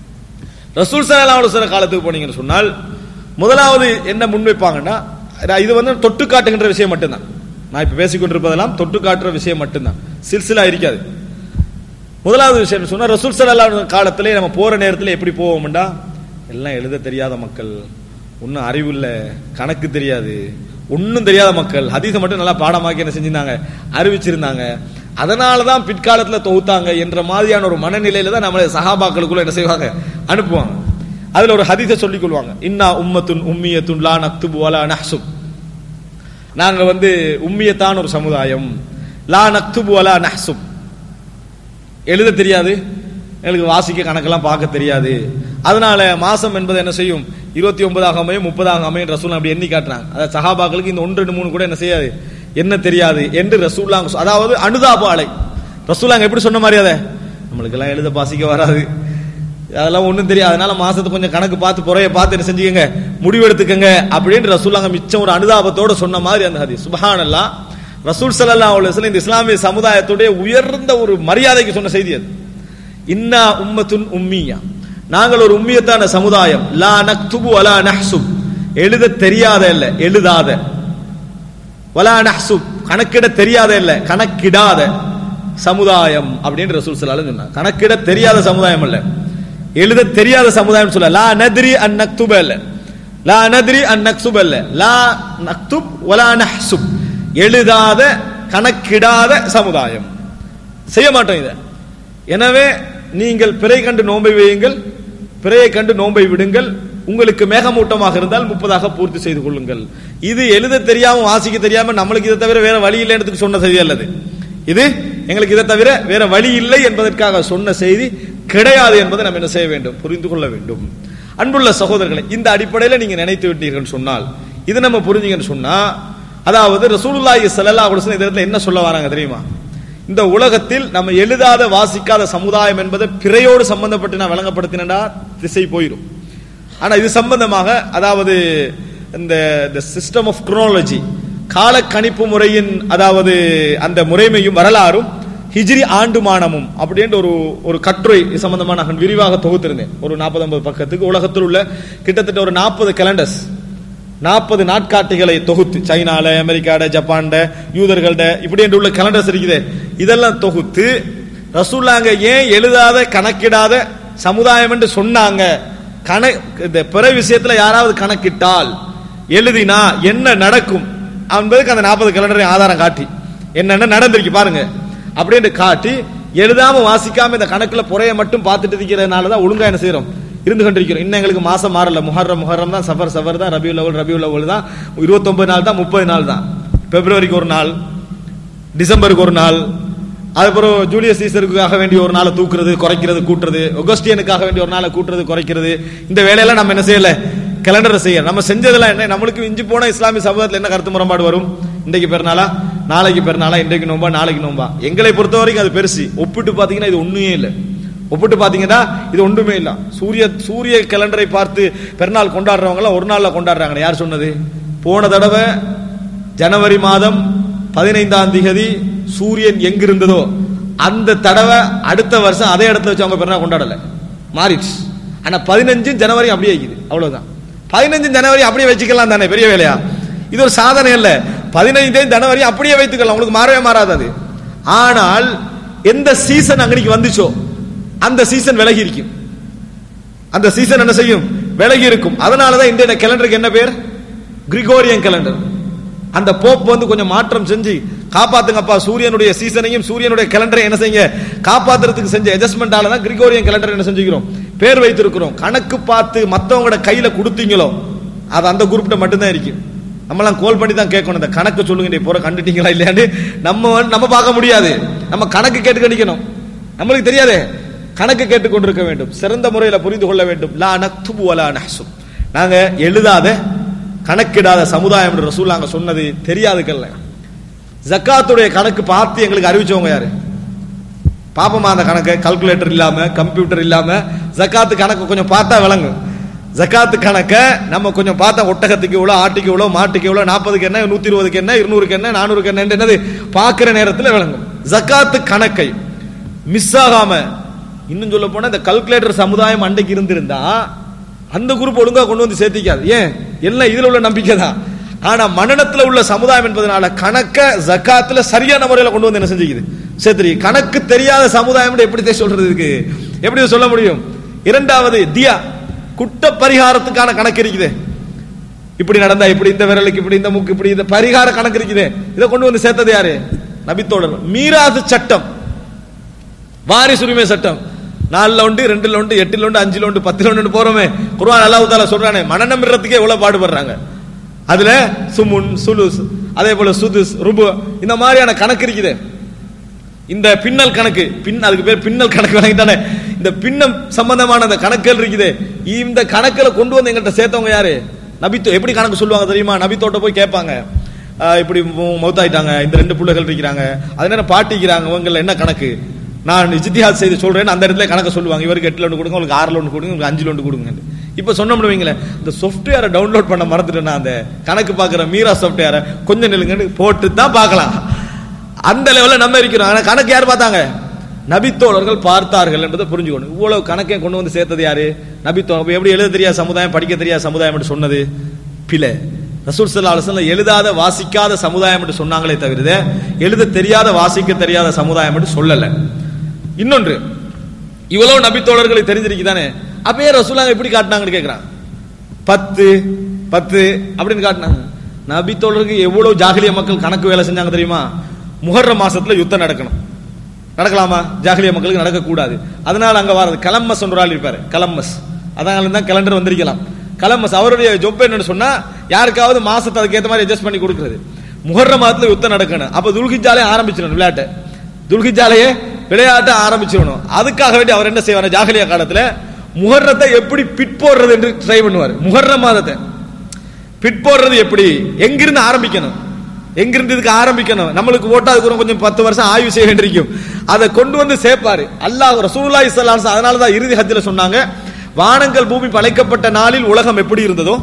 Speaker 2: ரசூல் சல்லா அலுவலர் காலத்துக்கு போனீங்கன்னு சொன்னால் முதலாவது என்ன முன்வைப்பாங்கன்னா இது வந்து தொட்டு காட்டுகின்ற விஷயம் மட்டும்தான் நான் இப்ப பேசிக்கொண்டிருப்பதெல்லாம் தொட்டு காட்டுற விஷயம் மட்டும்தான் சில்சிலா இருக்காது முதலாவது விஷயம் சொன்னா ரசூல் சல்லா காலத்திலே நம்ம போற நேரத்தில் எப்படி போவோம்டா எல்லாம் எழுத தெரியாத மக்கள் ஒன்றும் அறிவு இல்லை கணக்கு தெரியாது ஒன்றும் தெரியாத மக்கள் ஹதீஸை மட்டும் நல்லா பாடமாக்கி என்ன செஞ்சிருந்தாங்க அறிவிச்சிருந்தாங்க அதனால தான் பிற்காலத்தில் தொகுத்தாங்க என்ற மாதிரியான ஒரு மனநிலையில தான் நம்மளை சஹாபாக்களுக்குள்ள என்ன செய்வாங்க அனுப்புவாங்க அதுல ஒரு ஹதீஸை சொல்லிக் கொள்வாங்க இன்னா உம்மத்துன் உம்மியத்துன் லா நக்துபு வலா நஹ்சுப் நாங்க வந்து உம்மியத்தான ஒரு சமுதாயம் லா நக்துபு வலா நஹ்சுப் எழுத தெரியாது எங்களுக்கு வாசிக்க கணக்கெல்லாம் பார்க்க தெரியாது அதனால மாசம் என்பது என்ன செய்யும் இருபத்தி ஒன்பதாக அமையும் முப்பதாக அமையும் ரசூல் அப்படி எண்ணி காட்டுறாங்க அதாவது சஹாபாக்களுக்கு இந்த ஒன்று ரெண்டு மூணு கூட என்ன செய்யாது என்ன தெரியாது என்று ரசூல்லாங்க அதாவது அனுதாப அலை ரசூலாங்க எப்படி சொன்ன மாதிரி அதை நம்மளுக்கு எல்லாம் எழுத வாசிக்க வராது அதெல்லாம் ஒன்றும் தெரியாது அதனால மாசத்துக்கு கொஞ்சம் கணக்கு பார்த்து புறைய பார்த்து என்ன செஞ்சுக்கங்க முடிவெடுத்துக்கங்க அப்படின்னு ரசூலாங்க மிச்சம் ஒரு அனுதாபத்தோட சொன்ன மாதிரி அந்த ஹதி சுபஹானல்லா ரசூல் சல்லா அலுவலம் இந்த இஸ்லாமிய சமுதாயத்துடைய உயர்ந்த ஒரு மரியாதைக்கு சொன்ன செய்தி அது இன்னா உம்மத்துன் உம்மியா நாங்கள் ஒரு உம்மியத்தான சமுதாயம் லா நக்துபு வலா நஹ்சுப் எழுத தெரியாத இல்ல எழுதாத வலா நஹ்சுப் கணக்கிட தெரியாத இல்ல கணக்கிடாத சமுதாயம் அப்படின்னு ரசூல் சலாலும் சொன்னாங்க கணக்கிட தெரியாத சமுதாயம் இல்ல எழுத தெரியாத சமுதாயம் சொல்ல லா நத்ரி அன் நக்துப இல்ல லா நத்ரி அன் நக்சுப இல்ல லா நக்துப் வலா நஹ்சுப் எழுதாத கணக்கிடாத சமுதாயம் செய்ய மாட்டோம் இதை எனவே நீங்கள் பிறை கண்டு நோன்பை வையுங்கள் பிறையை கண்டு நோன்பை விடுங்கள் உங்களுக்கு மேகமூட்டமாக இருந்தால் முப்பதாக பூர்த்தி செய்து கொள்ளுங்கள் இது எழுத தெரியாம வாசிக்க தெரியாம நம்மளுக்கு இதை தவிர வேற வழி இல்லைன்றதுக்கு சொன்ன செய்தி அல்லது இது எங்களுக்கு இதை தவிர வேற வழி இல்லை என்பதற்காக சொன்ன செய்தி கிடையாது என்பதை நம்ம என்ன செய்ய வேண்டும் புரிந்து கொள்ள வேண்டும் அன்புள்ள சகோதரர்களை இந்த அடிப்படையில் நீங்க நினைத்து விட்டீர்கள் சொன்னால் இது நம்ம புரிஞ்சுங்கன்னு சொன்னா அதாவது ரசூலுல்லாஹி ஸல்லல்லாஹு அலைஹி வஸல்லம் இந்த இடத்துல என்ன சொல்ல வராங்க தெரியுமா இந்த உலகத்தில் நம்ம எழுதாத வாசிக்காத சமுதாயம் என்பதை பிறையோடு சம்பந்தப்பட்டு நான் விளங்கப்படுத்தினா திசை போயிடும் ஆனா இது சம்பந்தமாக அதாவது இந்த சிஸ்டம் ஆஃப் குரோனாலஜி கால கணிப்பு முறையின் அதாவது அந்த முறைமையும் வரலாறும் ஹிஜ்ரி ஆண்டுமானமும் அப்படின்ற ஒரு ஒரு கட்டுரை இது சம்பந்தமா நான் விரிவாக தொகுத்திருந்தேன் ஒரு நாற்பது ஐம்பது பக்கத்துக்கு உலகத்தில் உள்ள கிட்டத்தட்ட ஒரு நாற்பது கேலண்டர்ஸ் நாற்பது நாட்காட்டிகளை தொகுத்து சைனால அமெரிக்காட ஜப்பான்ட யூதர்கள்ட இப்படி என்று உள்ள கேலண்டர்ஸ் இருக்குது இதெல்லாம் தொகுத்து ரசூல்லாங்க ஏன் எழுதாத கணக்கிடாத சமுதாயம் என்று சொன்னாங்க கண இந்த பிற விஷயத்துல யாராவது கணக்கிட்டால் எழுதினா என்ன நடக்கும் என்பதுக்கு அந்த நாற்பது கேலண்டரை ஆதாரம் காட்டி என்னென்ன நடந்திருக்கு பாருங்க அப்படின்னு காட்டி எழுதாம வாசிக்காம இந்த கணக்குல புறைய மட்டும் பார்த்துட்டு இருக்கிறதுனால தான் ஒழுங்கா என்ன செய்யறோம் இருந்து கொண்டிருக்கிறோம் இன்னும் எங்களுக்கு மாசம் மாறல முஹர்ரம் முஹர்ரம் தான் சஃபர் சஃபர் தான் ரபியுல் லெவல் ரபியுல் லெவல் தான் இருபத்தொன்பது நாள் தான் முப்பது நாள் தான் பிப்ரவரிக்கு ஒரு நாள் டிசம்பருக்கு ஒரு நாள் அதுக்கப்புறம் ஜூலியஸ் சீசருக்காக வேண்டிய ஒரு நாளை தூக்குறது குறைக்கிறது கூட்டுறது ஒகஸ்டியனுக்காக வேண்டிய ஒரு நாளை கூட்டுறது குறைக்கிறது இந்த வேலையெல்லாம் நம்ம என்ன செய்யல கேலண்டரை செய்ய நம்ம செஞ்சதெல்லாம் என்ன நம்மளுக்கு இஞ்சி போன இஸ்லாமிய சமூகத்தில் என்ன கருத்து முரண்பாடு வரும் இன்றைக்கு பெருநாளா நாளைக்கு பெருநாளா இன்றைக்கு நோம்பா நாளைக்கு நோம்பா எங்களை பொறுத்த வரைக்கும் அது பெருசு ஒப்பிட்டு பாத்தீங்கன்னா இது ஒண்ணுமே இல்லை ஒப்பிட்டு பாத்தீங்கன்னா இது ஒன்றுமே இல்ல சூரிய சூரிய கேலண்டரை பார்த்து பெருநாள் கொண்டாடுறவங்க எல்லாம் ஒரு நாள்ல கொண்டாடுறாங்க யார் சொன்னது போன தடவை ஜனவரி மாதம் பதினைந்தாம் திகதி சூரியன் எங்க இருந்ததோ அந்த தடவை அடுத்த வருஷம் அதே இடத்துல வச்சு அவங்க பெருநாள் கொண்டாடல மாறிடுச்சு ஆனா பதினஞ்சு ஜனவரி அப்படியே இருக்குது அவ்வளவுதான் பதினஞ்சு ஜனவரி அப்படியே வச்சுக்கலாம் தானே பெரிய வேலையா இது ஒரு சாதனை இல்ல பதினைந்து ஜனவரி அப்படியே வைத்துக்கலாம் உங்களுக்கு மாறவே மாறாது அது ஆனால் எந்த சீசன் அங்கனைக்கு வந்துச்சோ அந்த சீசன் விலகி இருக்கும் அந்த சீசன் என்ன செய்யும் விலகி இருக்கும் அதனாலதான் இந்திய கேலண்டருக்கு என்ன பேர் கிரிகோரியன் கேலண்டர் அந்த போப் வந்து கொஞ்சம் மாற்றம் செஞ்சு காப்பாத்துங்கப்பா சூரியனுடைய சீசனையும் சூரியனுடைய கேலண்டரை என்ன செய்யுங்க காப்பாத்துறதுக்கு செஞ்ச அட்ஜஸ்ட்மெண்டால தான் கிரிகோரியன் கேலண்டர் என்ன செஞ்சுக்கிறோம் பேர் வைத்திருக்கிறோம் கணக்கு பார்த்து மத்தவங்களோட கையில கொடுத்தீங்களோ அது அந்த குரூப்ல மட்டும்தான் இருக்கு நம்மலாம் கோல் பண்ணி தான் கேட்கணும் இந்த கணக்கு சொல்லுங்க போற கண்டுட்டீங்களா இல்லையாண்டு நம்ம வந்து- நம்ம பார்க்க முடியாது நம்ம கணக்கு கேட்டு கணிக்கணும் நம்மளுக்கு தெரியாதே கணக்கு கேட்டுக் கொண்டிருக்க வேண்டும் சிறந்த முறையில புரிந்து கொள்ள வேண்டும் லா நக்துபு வலா நஹ்சுப் நாங்க எழுதாத கணக்கிடாத சமுதாயம் என்று ரசூல் சொன்னது தெரியாதுக்கல்ல ஜக்காத்துடைய கணக்கு பார்த்து எங்களுக்கு அறிவிச்சவங்க யாரு பாப்போமா அந்த கணக்கு கால்குலேட்டர் இல்லாம கம்ப்யூட்டர் இல்லாம ஜக்காத்து கணக்கு கொஞ்சம் பார்த்தா விளங்கும் ஜக்காத்து கணக்க நம்ம கொஞ்சம் பார்த்தா ஒட்டகத்துக்கு இவ்வளவு ஆட்டுக்கு இவ்வளவு மாட்டுக்கு இவ்வளவு நாற்பதுக்கு என்ன நூத்தி இருபதுக்கு என்ன இருநூறுக்கு என்ன நானூறுக்கு என்ன என்னது பார்க்கிற நேரத்தில் விளங்கும் ஜக்காத்து கணக்கை மிஸ் ஆகாம இன்னும் சொல்ல போனா இந்த கல்குலேட்டர் சமுதாயம் அன்றைக்கு இருந்திருந்தா அந்த குரூப் ஒழுங்கா கொண்டு வந்து சேர்த்திக்காது ஏன் எல்லாம் இதுல உள்ள நம்பிக்கை தான் ஆனா மனநத்துல உள்ள சமுதாயம் என்பதனால கணக்க ஜக்காத்துல சரியான முறையில கொண்டு வந்து என்ன செஞ்சுக்குது சேர்த்துரி கணக்கு தெரியாத சமுதாயம் எப்படி சொல்றது இதுக்கு எப்படி சொல்ல முடியும் இரண்டாவது தியா குட்ட பரிகாரத்துக்கான கணக்கு இருக்குது இப்படி நடந்தா இப்படி இந்த விரலுக்கு இப்படி இந்த மூக்கு இப்படி இந்த பரிகார கணக்கு இருக்குது இதை கொண்டு வந்து சேர்த்தது யாரு நபித்தோழர் மீராது சட்டம் வாரிசு உரிமை சட்டம் நாலுல உண்டு ரெண்டுல உண்டு எட்டுல உண்டு அஞ்சுல உண்டு பத்துல உண்டு போறோமே குர்ஆன் அல்லாஹ் தாலா சொல்றானே மனநம் விடுறதுக்கே எவ்வளவு பாடுபடுறாங்க அதுல சுமுன் சுலுஸ் அதே போல சுதுஸ் ருபு இந்த மாதிரியான கணக்கு இருக்குது இந்த பின்னல் கணக்கு பின் அதுக்கு பேர் பின்னல் கணக்கு வழங்கிட்டானே இந்த பின்னம் சம்பந்தமான அந்த கணக்குகள் இருக்குது இந்த கணக்குல கொண்டு வந்து எங்கள்கிட்ட சேர்த்தவங்க யாரு நபித்தோ எப்படி கணக்கு சொல்லுவாங்க தெரியுமா நபித்தோட்ட போய் கேட்பாங்க ஆஹ் இப்படி மௌ- மௌத்தாயிட்டாங்க இந்த ரெண்டு பிள்ளைகள் இருக்கிறாங்க அது நேரம் பாட்டிக்கிறாங்க உங்கள என்ன கணக்கு நான் இஜ்திஹாத் செய்து சொல்றேன் அந்த இடத்துல கணக்கு சொல்லுவாங்க இவருக்கு எட்டுல ஒன்று கொடுங்க உங்களுக்கு ஆறுல ஒன்று கொடுங்க உங்களுக்கு அஞ்சுல ஒன்று கொடுங்க இப்ப சொன்னோம்னு வைங்களேன் இந்த சாஃப்ட்வேரை டவுன்லோட் பண்ண மறந்துட்டேன் அந்த கணக்கு பார்க்குற மீரா சாஃப்ட்வேரை கொஞ்சம் நிலுங்கன்னு போட்டு தான் பார்க்கலாம் அந்த லெவல்ல நம்ம இருக்கிறோம் ஆனா கணக்கு யார் பார்த்தாங்க நபித்தோழர்கள் பார்த்தார்கள் என்பதை புரிஞ்சுக்கணும் இவ்வளவு கணக்கை கொண்டு வந்து சேர்த்தது யாரு நபித்தோழர் எப்படி எழுத தெரியாத சமுதாயம் படிக்க தெரியாத சமுதாயம் என்று சொன்னது பிழை ரசூல் ஸல்லல்லாஹு அலைஹி வஸல்லம் எழுதாத வாசிக்காத சமுதாயம் என்று சொன்னாங்களே தவிர எழுத தெரியாத வாசிக்க தெரியாத சமுதாயம் என்று சொல்லல இன்னொன்று இவ்வளவு நபித்தோழர்களை தெரிஞ்சிருக்குதானே அப்பயே ரசூலாங்க எப்படி காட்டினாங்கன்னு கேக்குறான் பத்து பத்து அப்படின்னு காட்டினாங்க நபி தோழருக்கு எவ்வளவு ஜாகிலிய மக்கள் கணக்கு வேலை செஞ்சாங்க தெரியுமா முஹர்ர மாசத்துல யுத்தம் நடக்கணும் நடக்கலாமா ஜாகிலிய மக்களுக்கு நடக்கக்கூடாது அதனால அங்க வரது கலம்மஸ் ஒரு ஆள் இருப்பாரு கலம்மஸ் அதனால தான் கேலண்டர் வந்திருக்கலாம் கலம்மஸ் அவருடைய ஜொப் என்னன்னு சொன்னா யாருக்காவது மாசத்தை அதுக்கு ஏத்த மாதிரி அட்ஜஸ்ட் பண்ணி கொடுக்கிறது முஹர்ர மாதத்துல யுத்தம் நடக்கணும் அப்ப துல்கிஜாலே ஆரம்பிச்சிடணும் விளையாட்டை துல்கிஜாலையே விளையாட்ட ஆரம்பிச்சிடணும் அதுக்காக வேண்டி அவர் என்ன செய்வார் ஜாகிலியா காலத்துல முஹர்ரத்தை எப்படி பிட் போடுறது என்று ட்ரை பண்ணுவார் முஹர்ர மாதத்தை பிட் போடுறது எப்படி எங்கிருந்து ஆரம்பிக்கணும் எங்கிருந்து இதுக்கு ஆரம்பிக்கணும் நம்மளுக்கு ஓட்டா அதுக்கு கொஞ்சம் பத்து வருஷம் ஆய்வு செய்ய வேண்டியிருக்கும் அதை கொண்டு வந்து சேர்ப்பாரு அல்லாஹ் ரசூலுல்லாஹி ஸல்லல்லாஹு அலைஹி அதனால தான் இறுதி ஹஜ்ஜில் சொன்னாங்க வானங்கள் பூமி படைக்கப்பட்ட நாளில் உலகம் எப்படி இருந்ததோ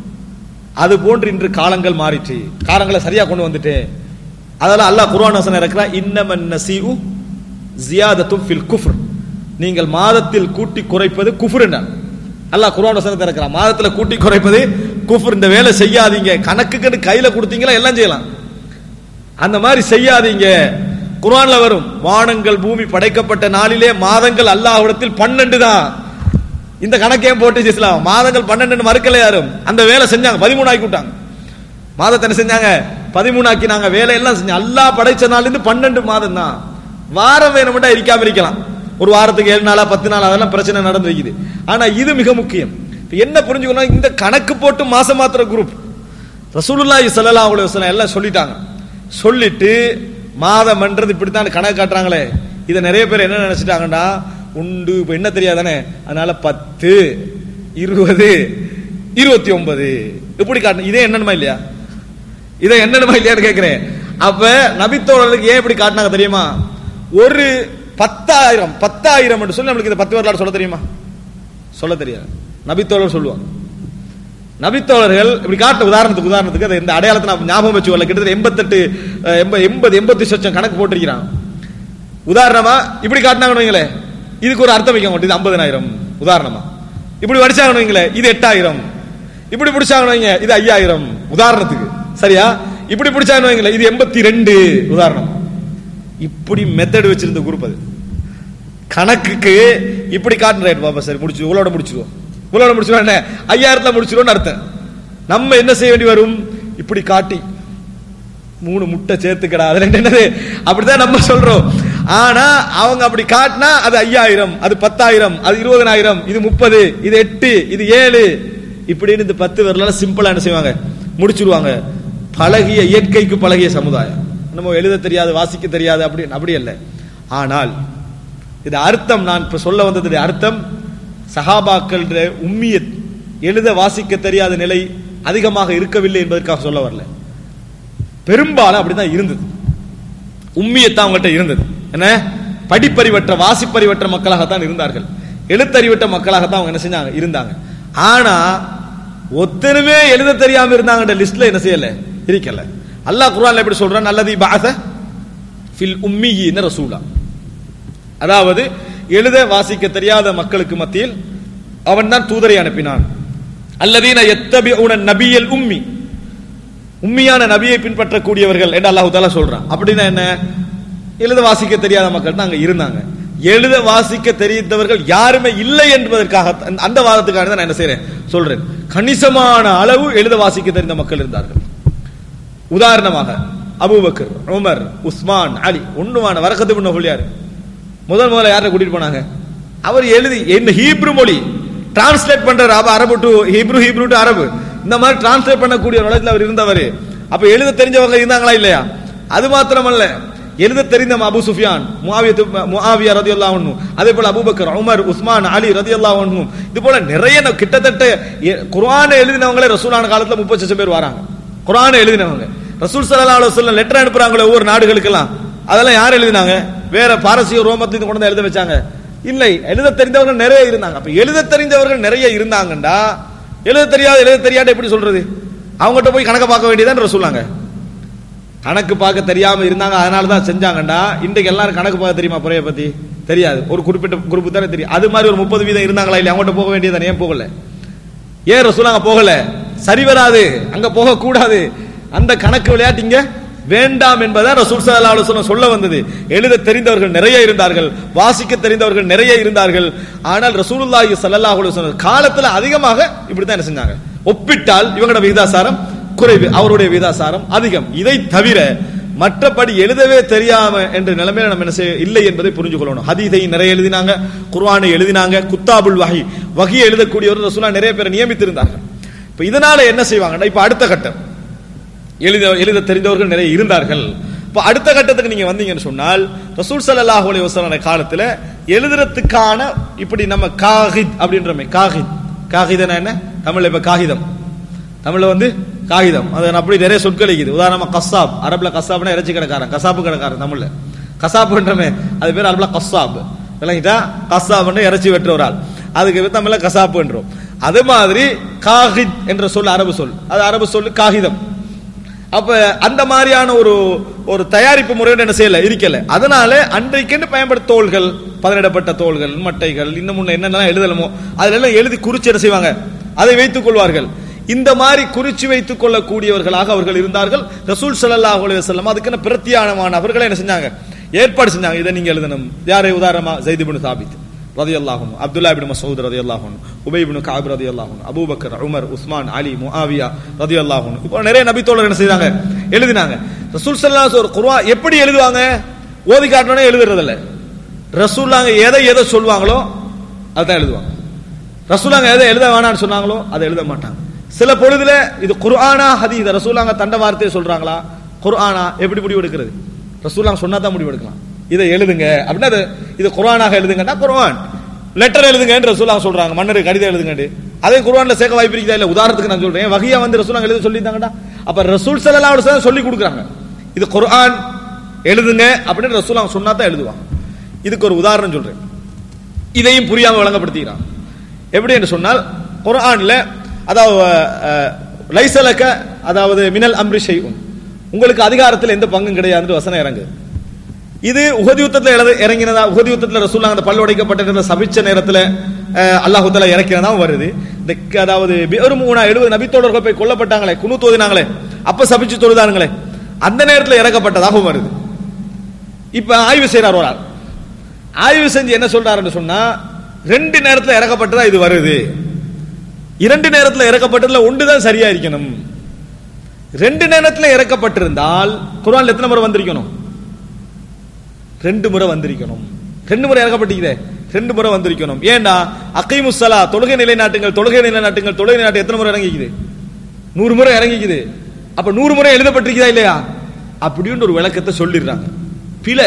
Speaker 2: அது போன்று இன்று காலங்கள் மாறிச்சு காலங்களை சரியா கொண்டு வந்துட்டேன் அதெல்லாம் அல்லாஹ் குர்ஆன் வசனம் இருக்கிறா இன்னமன் நசீஉ ஜியாதத்தும் ஃபில் குஃப்ர் நீங்கள் மாதத்தில் கூட்டி குறைப்பது குஃப்ர் என்றான் அல்லாஹ் குர்ஆன் வசனத்தை இருக்கிறான் மாதத்துல கூட்டி குறைப்பது குஃப்ர் இந்த வேலை செய்யாதீங்க கணக்குக்கு கையில கொடுத்தீங்களா எல்லாம் செய்யலாம் அந்த மாதிரி செய்யாதீங்க குர்ஆன்ல வரும் வானங்கள் பூமி படைக்கப்பட்ட நாளிலே மாதங்கள் அல்லாஹ்விடத்தில் பன்னெண்டு தான் இந்த கணக்கையும் போட்டு இஸ்லாம் மாதங்கள் பன்னெண்டு மறுக்கல யாரும் அந்த வேலை செஞ்சாங்க பதிமூணு ஆக்கி விட்டாங்க மாதத்தை என்ன செஞ்சாங்க பதிமூணு ஆக்கினாங்க வேலையெல்லாம் செஞ்சாங்க அல்லாஹ் படைச்ச நாள்ல இருந்து பன்னெண்டு மாதம் தான் வாரம் வேணும்டா இருக்காம இருக்கலாம் ஒரு வாரத்துக்கு ஏழு நாளா பத்து நாள் அதெல்லாம் பிரச்சனை நடந்து வைக்குது ஆனா இது மிக முக்கியம் இப்ப என்ன புரிஞ்சுக்கணும் இந்த கணக்கு போட்டு மாசம் மாத்திர குரூப் ரசூலுல்லாஹி ஸல்லல்லாஹு அலைஹி வஸல்லம் எல்லாம் சொல்லிட்டாங்க சொல்லிட்டு மாதம்ன்றது இப்படித்தான் கணக்கு காட்டுறாங்களே இதை நிறைய பேர் என்ன நினைச்சிட்டாங்கன்னா உண்டு இப்ப என்ன தெரியாதானே அதனால பத்து இருபது இருபத்தி ஒன்பது இப்படி காட்டணும் இதே என்னணுமா இல்லையா இதை என்னணுமா இல்லையான்னு கேட்கிறேன் அப்ப நபித்தோழர்களுக்கு ஏன் இப்படி காட்டினாங்க தெரியுமா ஒரு பத்தாயிரம் பத்தாயிரம் என்று சொல்லி நம்மளுக்கு இந்த பத்து வரலாறு சொல்ல தெரியுமா சொல்ல தெரியாது நபித்தோழர் சொல்லுவாங்க நபித்தோழர்கள் இப்படி காட்ட உதாரணத்துக்கு உதாரணத்துக்கு அதை இந்த அடையாளத்தை நான் ஞாபகம் வச்சு வரல கிட்டத்தட்ட எண்பத்தெட்டு அஹ், எண்பது எண்பது எண்பத்தி சொச்சம் கணக்கு போட்டிருக்கிறான் உதாரணமா இப்படி காட்டினாங்கன்னு வைங்களேன் இதுக்கு ஒரு அர்த்தம் வைக்க மாட்டேன் இது ஐம்பதனாயிரம் உதாரணமா இப்படி வடிச்சாங்கன்னு வைங்களேன் இது எட்டாயிரம் இப்படி பிடிச்சாங்கன்னு வைங்க இது ஐயாயிரம் உதாரணத்துக்கு சரியா இப்படி பிடிச்சாங்கன்னு வைங்களேன் இது எண்பத்தி ரெண்டு உதாரணம் இப்படி மெத்தட் வச்சிருந்த குரூப் அது கணக்குக்கு இப்படி காட்டுற ரேட் பாப்பா சரி முடிச்சு இவ்வளோட முடிச்சிருவோம் இவ்வளோட முடிச்சிருவோம் என்ன ஐயாயிரத்துல முடிச்சிருவோம்னு அர்த்தம் நம்ம என்ன செய்ய வேண்டி வரும் இப்படி காட்டி மூணு முட்டை சேர்த்துக்கடா அதுல என்னது அப்படிதான் நம்ம சொல்றோம் ஆனா அவங்க அப்படி காட்டினா அது ஐயாயிரம் அது பத்தாயிரம் அது இருபதனாயிரம் இது முப்பது இது எட்டு இது ஏழு இப்படின்னு இந்த பத்து பேர்லாம் சிம்பிளா என்ன செய்வாங்க முடிச்சிருவாங்க பழகிய இயற்கைக்கு பழகிய சமுதாயம் நம்ம எழுத தெரியாது வாசிக்க தெரியாது அப்படி அப்படி அல்ல ஆனால் இது அர்த்தம் நான் இப்ப சொல்ல வந்ததுடைய அர்த்தம் சஹாபாக்கள் உம்மியத் எழுத வாசிக்க தெரியாத நிலை அதிகமாக இருக்கவில்லை என்பதற்காக சொல்ல வரல பெரும்பாலும் அப்படிதான் இருந்தது உம்மியத்தான் அவங்கள்ட்ட இருந்தது என்ன படிப்பறிவற்ற வாசிப்பறிவற்ற மக்களாகத்தான் இருந்தார்கள் எழுத்தறிவற்ற மக்களாகத்தான் அவங்க என்ன செஞ்சாங்க இருந்தாங்க ஆனா ஒத்தனுமே எழுத தெரியாம இருந்தாங்கன்ற லிஸ்ட்ல என்ன செய்யல இருக்கல அல்லாஹ் குர்ஆன்ல எப்படி சொல்றான் அல்லது பாச ஃபில் உம்மியின ரசூலா அதாவது எழுத வாசிக்க தெரியாத மக்களுக்கு மத்தியில் அவன் தான் தூதரை அனுப்பினான் அல்லதீன எத்தபிஉன நபியல் உம்மி உண்மையான நபியை பின்பற்றக்கூடியவர்கள் என்று அல்லாஹு தாலா சொல்றான் அப்படின்னா என்ன எழுத வாசிக்க தெரியாத மக்கள் தான் அங்க இருந்தாங்க எழுத வாசிக்க தெரிந்தவர்கள் யாருமே இல்லை என்பதற்காக அந்த- அந்த வாதத்துக்காக தான் நான் என்ன செய்றேன் சொல்றேன் கணிசமான அளவு எழுத வாசிக்க தெரிந்த மக்கள் இருந்தார்கள் உதாரணமாக அபூபக்கர் உமர் உஸ்மான் அலி ஒண்ணுமான வரக்கத்து பண்ண யாரு முதல் முதல்ல யாரை கூட்டிட்டு போனாங்க அவர் எழுதி இந்த ஹீப்ரு மொழி டிரான்ஸ்லேட் பண்றாரு அப்ப அரபு டு ஹீப்ரு ஹீப்ரு டு அரபு இந்த மாதிரி டிரான்ஸ்லேட் பண்ணக்கூடிய ஒரு உலகத்தில் அவர் இருந்தவர் அப்ப எழுத தெரிஞ்சவங்க இருந்தாங்களா இல்லையா அது மாத்திரமல்ல எழுத தெரிந்த அபு சுஃபியான் முஆவியத்து முஆவியா ரதியல்லாஹு அன்ஹு அதே போல அபூபக்கர் உமர் உஸ்மான் அலி ரதியல்லாஹு அன்ஹு இது போல நிறைய ந- கிட்டத்தட்ட எ- குர்ஆனை எழுதினவங்களே ரசூலான காலத்துல முப்பது லட்சம் பேர் வராங்க குர்ஆனை எழுதினவங்க ரசூல் ஸல்லல்லாஹு அலைஹி வஸல்லம் லெட்டர் அனுப்புறாங்களே ஒவ்வொரு நாடுகளுக்கெல்லாம் அதெல்லாம் யார் எழுதினாங்க வேற பாரசீக ரோமத்திலிருந்து கொண்டு வந்து எழுத வச்சாங்க இல்லை எழுத தெரிந்தவர்கள் நிறைய இருந்தாங்க அப்ப எழுத தெரிந்தவர்கள் நிறைய இருந்தாங்கண்டா எழுத தெரியாத எழுத தெரியாத எப்படி சொல்றது அவங்ககிட்ட போய் கணக்க பார்க்க வேண்டியதான் சொல்லாங்க கணக்கு பார்க்க தெரியாம இருந்தாங்க அதனால தான் செஞ்சாங்கண்டா இன்றைக்கு எல்லாரும் கணக்கு பார்க்க தெரியுமா புறைய பத்தி தெரியாது ஒரு குறிப்பிட்ட குரூப் தானே தெரியும் அது மாதிரி ஒரு முப்பது வீதம் இருந்தாங்களா இல்லையா அவங்ககிட்ட போக வேண்டியதானே ஏன் போகல ஏன் ரசூலாங்க போகல சரி வராது அங்க போக கூடாது அந்த கணக்கு விளையாட்டு இங்க வேண்டாம் என்பதை ரசூல் ஸல்லல்லாஹு அலைஹி வஸல்லம் சொல்ல வந்தது எழுத தெரிந்தவர்கள் நிறைய இருந்தார்கள் வாசிக்க தெரிந்தவர்கள் நிறைய இருந்தார்கள் ஆனால் ரசூலுல்லாஹி ஸல்லல்லாஹு அலைஹி வஸல்லம் காலத்துல அதிகமாக இப்படி தான் என்ன செஞ்சாங்க ஒப்பிட்டால் இவங்களோட விகிதாசாரம் குறைவு அவருடைய விகிதாசாரம் அதிகம் இதை தவிர மற்றபடி எழுதவே தெரியாம என்ற நிலைமையில நம்ம என்ன செய்ய இல்லை என்பதை புரிஞ்சு கொள்ளணும் ஹதீதை நிறைய எழுதினாங்க குர்ஆனை எழுதினாங்க குத்தாபுல் வஹி வஹி எழுதக்கூடியவர் ரசூலா நிறைய பேரை நியமித்திருந்தார்கள் இப்ப இதனால என்ன செய்வாங்கன்னா இப்ப அடுத்த கட்டம் எழுத எழுத தெரிந்தவர்கள் நிறைய இருந்தார்கள் இப்ப அடுத்த கட்டத்துக்கு நீங்க வந்தீங்கன்னு சொன்னால் ரசூல் ஸல்லல்லாஹு அலைஹி வஸல்லம் காலத்துல எழுதுறதுக்கான இப்படி நம்ம காகித் அப்படின்றமே காகித் காகிதனா என்ன தமிழ்ல இப்ப காகிதம் தமிழ்ல வந்து காகிதம் அது அப்படி நிறைய சொற்கள் இருக்குது உதாரணமா கசாப் அரபுல கசாப்னா இறைச்சி கடைக்காரன் கசாப்பு கடைக்காரன் தமிழ்ல கசாப்புன்றமே அது பேர் அரபுல கசாப் விளங்கிட்டா கசாப்னு இறைச்சி வெட்டுற ஒரு ஆள் அதுக்கு தமிழ்ல கசாப்புன்றோம் அது மாதிரி காஹித் என்ற சொல் அரபு சொல் அது அரபு சொல்லு காகிதம் அப்ப அந்த மாதிரியான ஒரு ஒரு தயாரிப்பு முறையோட என்ன செய்யல இருக்கல அதனால அன்றைக்கென்று பயன்படுத்த தோள்கள் பதனிடப்பட்ட தோள்கள் மட்டைகள் இன்னும் முன்ன என்னென்னலாம் எழுதலமோ அதுல எல்லாம் எழுதி குறிச்சு என்ன செய்வாங்க அதை வைத்துக் கொள்வார்கள் இந்த மாதிரி குறிச்சு வைத்துக் கொள்ளக்கூடியவர்களாக அவர்கள் இருந்தார்கள் ரசூல் ஸல்லல்லாஹு அலைஹி வஸல்லம் அதுக்கு பிரத்தியானமான அவர்களை என்ன செஞ்சாங்க ஏற்பாடு செஞ்சாங்க இதை நீங்க எழுதணும் யாரை உதாரணமா ஜெயித் இப்னு சாபித் ரதியல்லாஹு அன்ஹு அப்துல்லா இப்னு மஸ்ஊத் ரதியல்லாஹு அன்ஹு உபை இப்னு கஅப் ரதியல்லாஹு அன்ஹு Abu Bakr Umar Usman Ali Muawiya ரதியல்லாஹு அன்ஹு இப்போ நிறைய நபி தோழர் என்ன செய்றாங்க எழுதினாங்க ரசூல் ஸல்லல்லாஹு அலைஹி ஒரு குர்ஆன் எப்படி எழுதுவாங்க ஓதி காட்டணும்னே எழுதுறது இல்ல ரசூல்லாங்க எதை எதை சொல்வாங்களோ அதான் எழுதுவாங்க ரசூலாங்க எதை எழுத வேணாம்னு சொன்னாங்களோ அதை எழுத மாட்டாங்க சில பொழுதுல இது குர்ஆனா ஹதீஸ் ரசூலாங்க தண்ட வார்த்தையை சொல்றாங்களா குர்ஆனா எப்படி முடிவு எடுக்கிறது ரசூலாங்க சொன்னா தான் முடிவு எடுக்கலாம் இதை எழுதுங்க அப்படின்னா அது இது குர்ஆனாக எழுதுங்கன்னா குர்ஆன் லெட்டர் எழுதுங்கன்னு ரசூலாங்க சொல்றாங்க மன்னருக்கு கடிதம் எழுதுங்கன்னு அதே குர்ஆன்ல சேர்க்க வாய்ப்பு இருக்குதா இல்ல உதாரணத்துக்கு நான் சொல்றேன் வகையா வந்து ரசூலாங்க எழுத சொல்லியிருந்தாங்கடா அப்ப ரசூல் ஸல்லல்லாஹு அலைஹி வஸல்லம் சொல்லி கொடுக்குறாங்க இது குர்ஆன் எழுதுங்க அப்படின்னு ரசூலாங்க சொன்னா தான் எழுதுவாங்க இதுக்கு ஒரு உதாரணம் சொல்றேன் இதையும் புரியாம வழங்கப்படுத்திக்கிறான் எப்படி என்று சொன்னால் குர்ஆன்ல அதாவது அஹ், லைசலக்க அதாவது மினல் அம்ரி ஷைஉன் உங்களுக்கு அதிகாரத்தில் எந்த பங்கும் கிடையாதுன்னு வசனம் இறங்கு இது உகதி யுத்தத்தில் எழுத இறங்கினதா உகதி யுத்தத்தில் ரசூல்லாங்க அந்த பல் உடைக்கப்பட்ட சபிச்ச நேரத்தில் அல்லாஹு தஆலா இறக்கினதா வருது இந்த க- அதாவது ஒரு மூணா எழுபது நபித்தோழர்கள் போய் கொல்லப்பட்டாங்களே குனு தோதினாங்களே அப்ப சபிச்சு தொழுதானுங்களே அந்த நேரத்தில் இறக்கப்பட்டதாகவும் வருது இப்ப ஆய்வு செய்யறார் ஒரு ஆள் ஆய்வு செஞ்சு என்ன சொல்றாருன்னு சொன்னா ரெண்டு நேரத்துல இறக்கப்பட்டதா இது வருது இரண்டு நேரத்துல இறக்கப்பட்டதுல ஒன்று தான் சரியா இருக்கணும் ரெண்டு நேரத்துல இறக்கப்பட்டிருந்தால் குர்ஆன்ல எத்தனை முறை வந்திருக்கணும் ரெண்டு முறை வந்திருக்கணும் ரெண்டு முறை இறக்கப்பட்டிருக்குதே ரெண்டு முறை வந்திருக்கணும் ஏண்டா அகைமுஸ்ஸலா தொழுகை நிலைநாட்டுங்கள் தொழுகை நிலைநாட்டுங்கள் தொழுகை நிலைநாட்டு எத்தனை முறை இறங்கிக்குது நூறு முறை இறங்கிக்குது அப்ப நூறு முறை எழுதப்பட்டிருக்குதா இல்லையா அப்படின்னு ஒரு விளக்கத்தை சொல்லிடுறாங்க பிழை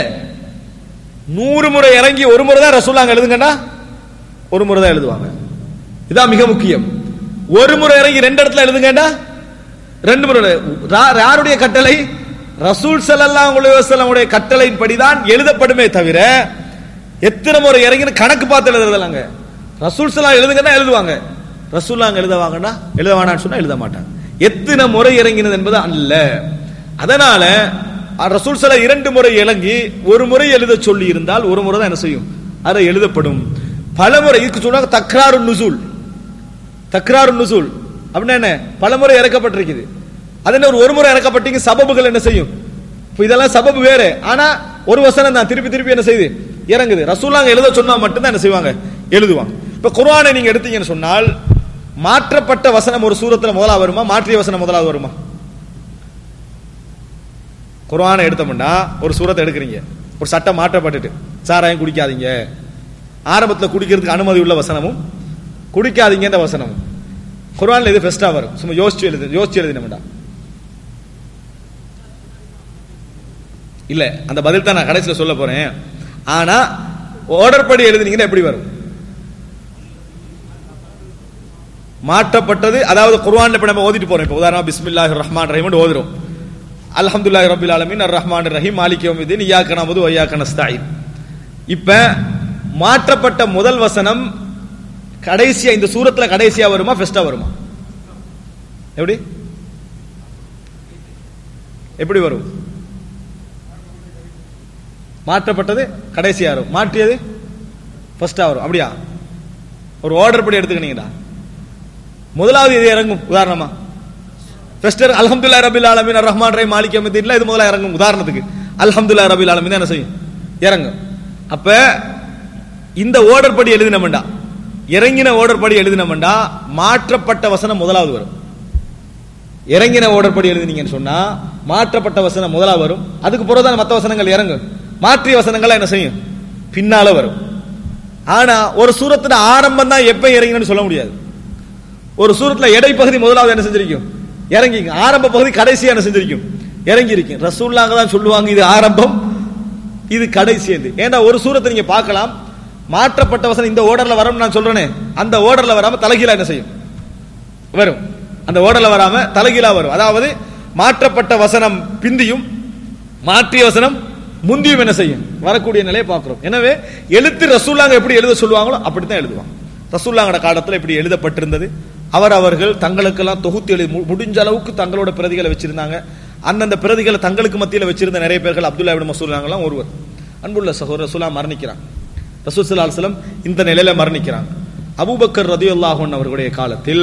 Speaker 2: நூறு முறை இறங்கி ஒரு முறை தான் ரசூலாங்க எழுதுங்கடா ஒரு முறை தான் எழுதுவாங்க இதான் மிக முக்கியம் ஒரு முறை இறங்கி ரெண்டு இடத்துல எழுதுங்கடா ரெண்டு முறை ரா- யாருடைய கட்டளை ரசூல் ஸல்லல்லாஹு அலைஹி வஸல்லம் உடைய கட்டளையின்படி தான் எழுதப்படுமே தவிர எத்தனை முறை இறங்கின்னு கணக்கு பார்த்து எழுதுறதில்லங்க ரசூல் ஸல்லல்லாஹு எழுதுங்கன்னா எழுதுவாங்க ரசூல்லாங்க எழுதுவாங்கன்னா எழுத வேணாம்னு சொன்னா எழுத மாட்டாங்க எத்தனை முறை இறங்கினது என்பது அல்ல அதனால அஹ், ரசூல் ஸல்லல்லாஹு இரண்டு முறை இறங்கி ஒரு முறை எழுத சொல்லி இருந்தால் ஒரு முறை தான் என்ன செய்யும் அது எழுதப்படும் பல முறை இதுக்கு சொன்னாங்க தக்ராரு நுசூல் தக்ராரு நுசூல் அப்படின்னா என்ன பலமுறை இறக்கப்பட்டிருக்குது அது என்ன ஒரு ஒரு முறை இறக்கப்பட்டீங்க சபபுகள் என்ன செய்யும் இப்ப இதெல்லாம் சபபு வேறு ஆனா ஒரு வசனம் தான் திருப்பி திருப்பி என்ன செய்யுது இறங்குது ரசூலாங்க எழுத சொன்னா மட்டும்தான் என்ன செய்வாங்க எழுதுவாங்க இப்ப குர்ஆனை நீங்க எடுத்தீங்கன்னு சொன்னால் மாற்றப்பட்ட வசனம் ஒரு சூரத்துல முதலாவது வருமா மாற்றிய வசனம் முதலாவது வருமா குர்ஆனை எடுத்தோம்னா ஒரு சூரத்தை எடுக்கிறீங்க ஒரு சட்டம் மாற்றப்பட்டுட்டு சாராயம் குடிக்காதீங்க ஆரம்பத்துல குடிக்கிறதுக்கு அனுமதி உள்ள வசனமும் குடிக்காதீங்கன்ற வசனமும் குர்ஆன்ல இது ஃபெஸ்டா வரும் சும்மா யோசிச்சு எழுது யோசிச்சு எழுதினோம்டா இல்ல அந்த பதில் தான் நான் கடைசியில் சொல்ல போறேன் ஆனா ஆர்டர் படி எழுதுனீங்கன்னா எப்படி வரும் மாற்றப்பட்டது அதாவது குர்ஆன்ல இப்ப நம்ம ஓதிட்டு போறோம் இப்ப உதாரணமா பிஸ்மில்லாஹிர் ரஹ்மான் ரஹீம் ஓதுறோம் அல்ஹம்துலில்லாஹி ரப்பில் ஆலமீன் அர் ரஹ்மான் ரஹீம் மாலிக் யௌமிddin இய்யாக்க நஅபுது வ இய்யாக்க நஸ்தஈன் இப்ப மாற்றப்பட்ட முதல் வசனம் கடைசியா இந்த சூரத்துல கடைசியா வருமா ஃபெஸ்டா வருமா எப்படி எப்படி வரும் மாற்றப்பட்டது கடைசியா வரும் மாற்றியது ஃபர்ஸ்டா வரும் அப்படியா ஒரு ஆர்டர் படி எடுத்துக்கினீங்கடா முதலாவது இது இறங்கும் உதாரணமா ஃபெஸ்டர் அல்ஹம்துலில்லாஹி ரபில் ஆலமீன் அர் ரஹ்மான் ரஹீம் மாலிக் யௌமிddin இது முதல்ல இறங்கும் உதாரணத்துக்கு அல்ஹம்துலில்லாஹி ரபில் ஆலமீன் தான் என்ன செய்யும் இறங்கும் அப்ப இந்த ஓர்டர் படி எழுதினோம்டா இறங்கின ஓர்டர் படி எழுதினோம்டா மாற்றப்பட்ட வசனம் முதலாவது வரும் இறங்கின ஓர்டர் படி எழுதினீங்கன்னு சொன்னா மாற்றப்பட்ட வசனம் முதலாவது வரும் அதுக்கு பிறகுதான் மற்ற வசனங்கள் இறங்கும் மாற்றிய வசனங்கள் என்ன செய்யும் பின்னால வரும் ஆனா ஒரு சூரத்துல ஆரம்பம் தான் எப்ப இறங்கினு சொல்ல முடியாது ஒரு சூரத்துல இடைப்பகுதி முதலாவது என்ன செஞ்சிருக்கும் இறங்கி ஆரம்ப பகுதி கடைசியா என்ன செஞ்சிருக்கும் இறங்கி இருக்கும் ரசூல்லாங்க தான் சொல்லுவாங்க இது ஆரம்பம் இது கடைசி என்று ஏன்னா ஒரு சூரத்தை நீங்க பார்க்கலாம் மாற்றப்பட்ட வசனம் இந்த ஓர்டர்ல வரும்னு நான் சொல்றேனே அந்த ஓர்டர்ல வராம தலைகீழா என்ன செய்யும் வரும் அந்த ஓடல வராம தலைகீழா வரும் அதாவது மாற்றப்பட்ட வசனம் பிந்தியும் மாற்றிய வசனம் முந்தியும் என்ன செய்யும் வரக்கூடிய நிலையை பார்க்கிறோம் எனவே எழுத்து ரசூல்லாங்க எப்படி எழுத சொல்லுவாங்களோ அப்படித்தான் எழுதுவாங்க ரசூல்லாங்கட காலத்துல இப்படி எழுதப்பட்டிருந்தது அவர் அவர்கள் தங்களுக்கெல்லாம் தொகுத்து எழுதி மு- முடிஞ்ச அளவுக்கு தங்களோட பிரதிகளை வச்சிருந்தாங்க அந்தந்த பிரதிகளை தங்களுக்கு மத்தியில் வச்சிருந்த நிறைய பேர்கள் அப்துல்லா இப்னு மசூல்லாங்கலாம் ஒருவர் அன்புள்ள சகோதரர் ரசூலா மரணிக்கிறாங்க ரசூல் ஸல்லல்லாஹு அலைஹி வஸல்லம் இந்த நிலையில மரணிக்கிறாங்க அபூபக்கர் ரதியுல்லாஹு அன்ஹு அவர்களுடைய காலத்தில்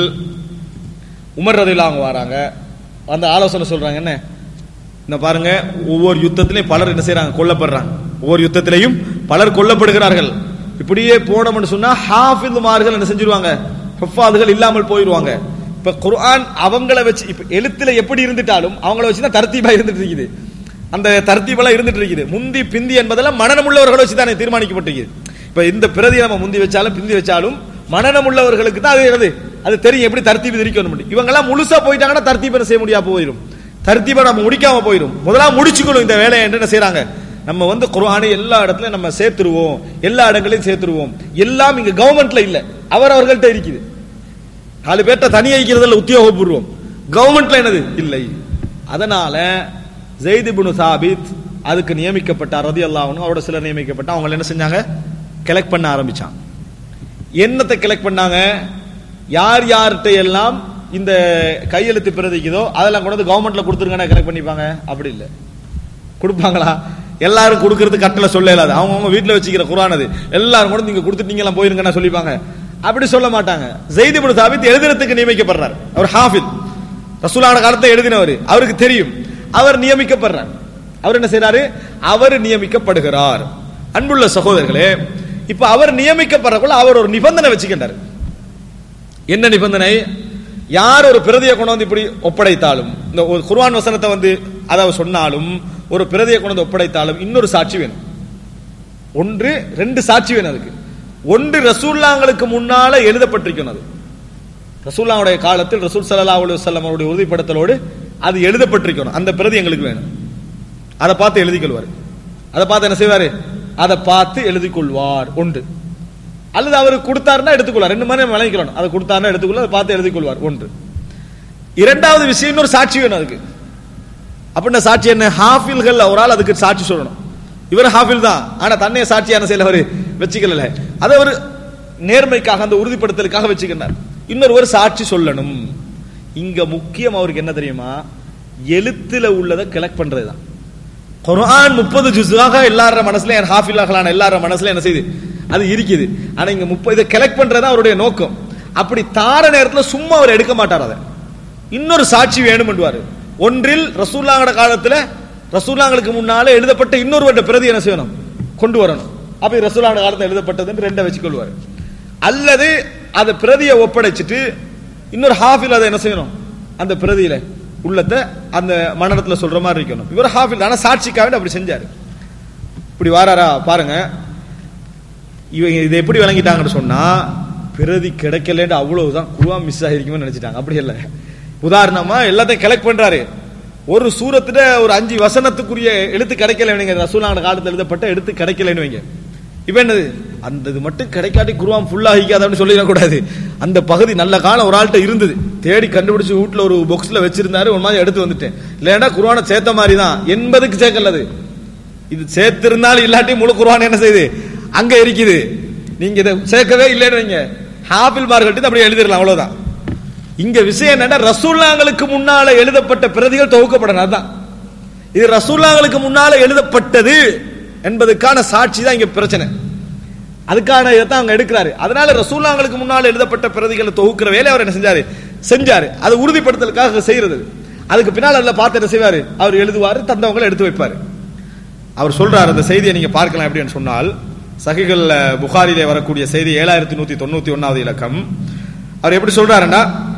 Speaker 2: உமர் ரதியுல்லாஹு வராங்க அந்த ஆலோசனை சொல்றாங்க என்ன இந்த பாருங்க ஒவ்வொரு யுத்தத்திலையும் பலர் என்ன செய்றாங்க கொல்லப்படுறாங்க ஒவ்வொரு யுத்தத்திலையும் பலர் கொல்லப்படுகிறார்கள் இப்படியே போனோம்னு சொன்னா ஹாஃபிதுமார்கள் என்ன செஞ்சிருவாங்க ஹுஃபாதுகள் இல்லாமல் போயிடுவாங்க இப்ப குர்ஆன் அவங்கள வச்சு இப்ப எழுத்துல எப்படி இருந்துட்டாலும் அவங்கள வச்சு தான் தர்த்தீபா இருந்துட்டு இருக்குது அந்த தர்த்தீபெல்லாம் இருந்துட்டு இருக்குது முந்தி பிந்தி என்பதெல்லாம் மனநம் உள்ளவர்களை வச்சு தானே தீர்மானிக்கப்பட்டிருக்குது இப்ப இந்த பிரதி நம்ம முந்தி வச்சாலும் பிந்தி வச்சாலும் மனநம் உள்ளவர்களுக்கு தான் அது என்னது அது தெரியும் எப்படி தர்த்தீபு திரிக்கணும் இவங்க எல்லாம் முழுசா போயிட்டாங்கன்னா தர்த்தீபை செய்ய முடியாம போயிடும் தர்த்தீபை நம்ம முடிக்காம போயிடும் முதல்ல முடிச்சுக்கணும் இந்த வேலையை என்ன செய்றாங்க நம்ம வந்து குர்ஆனை எல்லா இடத்துலயும் நம்ம சேர்த்துருவோம் எல்லா இடங்களையும் சேர்த்துருவோம் எல்லாம் இங்க கவர்மெண்ட்ல இல்ல அவர் அவர்கள்ட்ட இருக்குது நாலு பேர்ட்ட தனியா வைக்கிறதுல உத்தியோகபூர்வம் கவர்மெண்ட்ல என்னது இல்லை அதனால ஜெயித் இப்னு சாபித் அதுக்கு நியமிக்கப்பட்டார் ரதி அல்லாஹ்னு அவரோட சிலர் நியமிக்கப்பட்ட அவங்க என்ன செஞ்சாங்க கலெக்ட் பண்ண ஆரம்பிச்சாங்க என்னத்தை கலெக்ட் பண்ணாங்க யார் யார்கிட்ட எல்லாம் இந்த கையெழுத்து பிரதிக்குதோ அதெல்லாம் கொண்டு வந்து கவர்மெண்ட்ல கொடுத்துருங்கன்னா கலெக்ட் பண்ணிப்பாங்க அப்படி இல்லை கொடுப்பாங்களா எல்லாரும் கொடுக்கறது கட்டளை சொல்ல இல்லாது அவங்க அவங்க வீட்டுல வச்சுக்கிற குரான் அது எல்லாரும் கூட நீங்க கொடுத்துட்டு நீங்க எல்லாம் போயிருங்கன்னா சொல்லிப்பாங்க அப்படி சொல்ல மாட்டாங்க ஜெயித் இப்னு சாபித் எழுதுறதுக்கு நியமிக்கப்படுறார் அவர் ஹாஃபித் ரசூலான காலத்தை எழுதினவர் அவருக்கு தெரியும் அவர் நியமிக்கப்படுறார் அவர் என்ன செய்றாரு அவர் நியமிக்கப்படுகிறார் அன்புள்ள சகோதரர்களே இப்ப அவர் நியமிக்கப்படுறக்குள்ள அவர் ஒரு நிபந்தனை வச்சுக்கின்றார் என்ன நிபந்தனை யார் ஒரு பிரதியை கொண்டு வந்து இப்படி ஒப்படைத்தாலும் இந்த ஒரு குர்ஆன் வசனத்தை வந்து அதாவது சொன்னாலும் ஒரு பிரதியை கொண்டு வந்து ஒப்படைத்தாலும் இன்னொரு சாட்சி வேணும் ஒன்று ரெண்டு சாட்சி வேணும் அதுக்கு ஒன்று ரசூல்லாங்களுக்கு முன்னால எழுதப்பட்டிருக்கணும் அது ரசூல்லாவுடைய காலத்தில் ரசூல் ஸல்லல்லாஹு அலைஹி வஸல்லம் அவருடைய உறுதிப்படுத்தலோடு அது எழுதப்பட்டிருக்கணும் அந்த பிரதி எங்களுக்கு வேணும் அதை பார்த்து எழுதிக் கொள்வார் அதை பார்த்து என்ன செய்வாரு அதை பார்த்து எழுதிக் கொள்வார் ஒன்று அல்லது அவர் கொடுத்தாருன்னா எடுத்துக்கொள்வார் ரெண்டு மாதிரி விளங்கிக்கணும் அதை கொடுத்தாருன்னா எடுத்துக்கொள்ள அதை பார்த்து எழுதிக் கொள்வார் ஒன்று இரண்டாவது விஷயம் இன்னொரு சாட்சி வேணும் அதுக்கு அப்படின்னா சாட்சி என்ன ஹாஃபில்கள் ஒரு ஆள் அதுக்கு சாட்சி சொல்லணும் இவர் ஹாஃபில் தான் ஆனா தன்னைய சாட்சியான செயல் அவர் வச்சுக்கல அதை அவர் நேர்மைக்காக அந்த உறுதிப்படுத்தலுக்காக வச்சுக்கின்றார் இன்னொரு ஒரு சாட்சி சொல்லணும் இங்க முக்கியம் அவருக்கு என்ன தெரியுமா எழுத்துல உள்ளதை கலெக்ட் பண்றதுதான் குர்ஆன் முப்பது ஜுஸாக எல்லார மனசுல என் ஹாஃபிலாகலான எல்லார மனசுல என்ன செய்யுது அது இருக்குது ஆனா இங்க முப்பது இதை கலெக்ட் பண்றது அவருடைய நோக்கம் அப்படி தார நேரத்துல சும்மா அவர் எடுக்க மாட்டார் அதை இன்னொரு சாட்சி வேணும்ன்றாரு ஒன்றில் ரசூல்லாங்கட காலத்துல ரசூல்லாங்களுக்கு முன்னால எழுதப்பட்ட இன்னொருவருடைய பிரதி என்ன செய்யணும் கொண்டு வரணும் அப்ப இது ரசூல்லாங்கட காலத்துல எழுதப்பட்டதுன்னு ரெண்டை வச்சுக்கொள்வாரு அல்லது அந்த பிரதியை ஒப்படைச்சிட்டு இன்னொரு ஹாஃபில் அதை என்ன செய்யணும் அந்த பிரதியில உள்ளத்தை அந்த மனநத்துல சொல்ற மாதிரி இருக்கணும் இவர் ஹாஃபில் ஆனா சாட்சிக்காக அப்படி செஞ்சாரு இப்படி வாராரா பாருங்க இவங்க இதை எப்படி விளங்கிட்டாங்கன்னு சொன்னா பிரதி கிடைக்கலன்னு அவ்வளவுதான் குருவா மிஸ் ஆகிருக்குமே நினைச்சிட்டாங்க அப்படி இல்ல உதாரணமா எல்லாத்தையும் கலெக்ட் பண்றாரு ஒரு சூரத்துல ஒரு அஞ்சு வசனத்துக்குரிய எழுத்து கிடைக்கல நீங்க ரசூலான காலத்துல எழுதப்பட்ட எழுத்து கிடைக்கலன்னு வைங்க இப்ப என்னது அந்த இது மட்டும் கிடைக்காட்டி குருவாம் ஃபுல்லா ஆகிக்காதன்னு சொல்லிடக்கூடாது அந்த பகுதி நல்ல காலம் ஒரு ஆள்கிட்ட இருந்தது தேடி கண்டுபிடிச்சு வீட்டுல ஒரு பாக்ஸ்ல வச்சிருந்தாரு ஒரு மாதிரி எடுத்து வந்துட்டேன் இல்லைன்னா குருவானை சேர்த்த மாதிரி தான் எண்பதுக்கு சேர்க்கலது இது சேர்த்திருந்தாலும் இல்லாட்டி முழு குர்ஆன் என்ன செய்யுது அங்க இருக்குது நீங்க இதை சேர்க்கவே இல்லைன்னு வைங்க ஹாபில் மார்கட்டி அப்படியே எழுதிடலாம் அவ்வளவுதான் இங்க விஷயம் என்னன்னா ரசூல்லாங்களுக்கு முன்னால எழுதப்பட்ட பிரதிகள் தொகுக்கப்படணும் அதுதான் இது ரசூல்லாங்களுக்கு முன்னால எழுதப்பட்டது என்பதுக்கான சாட்சி தான் இங்க பிரச்சனை அதுக்கான இதைத்தான் அவங்க எடுக்கிறாரு அதனால ரசூல்லாங்களுக்கு முன்னால் எழுதப்பட்ட பிரதிகளை தொகுக்கிற வேலையை அவர் என்ன செஞ்சாரு செஞ்சாரு அதை உறுதிப்படுத்தலுக்காக செய்யறது அதுக்கு பின்னால் அதில் பார்த்து என்ன செய்வாரு அவர் எழுதுவாரு தந்தவங்களை எடுத்து வைப்பாரு அவர் சொல்றாரு அந்த செய்தியை நீங்க பார்க்கலாம் எப்படின்னு சொன்னால் சகிகள் புகாரிலே வரக்கூடிய செய்தி ஏழாயிரத்தி நூத்தி தொண்ணூத்தி ஒன்னாவது இலக்கம் அவர் எப்படி சொல்றாருன்னா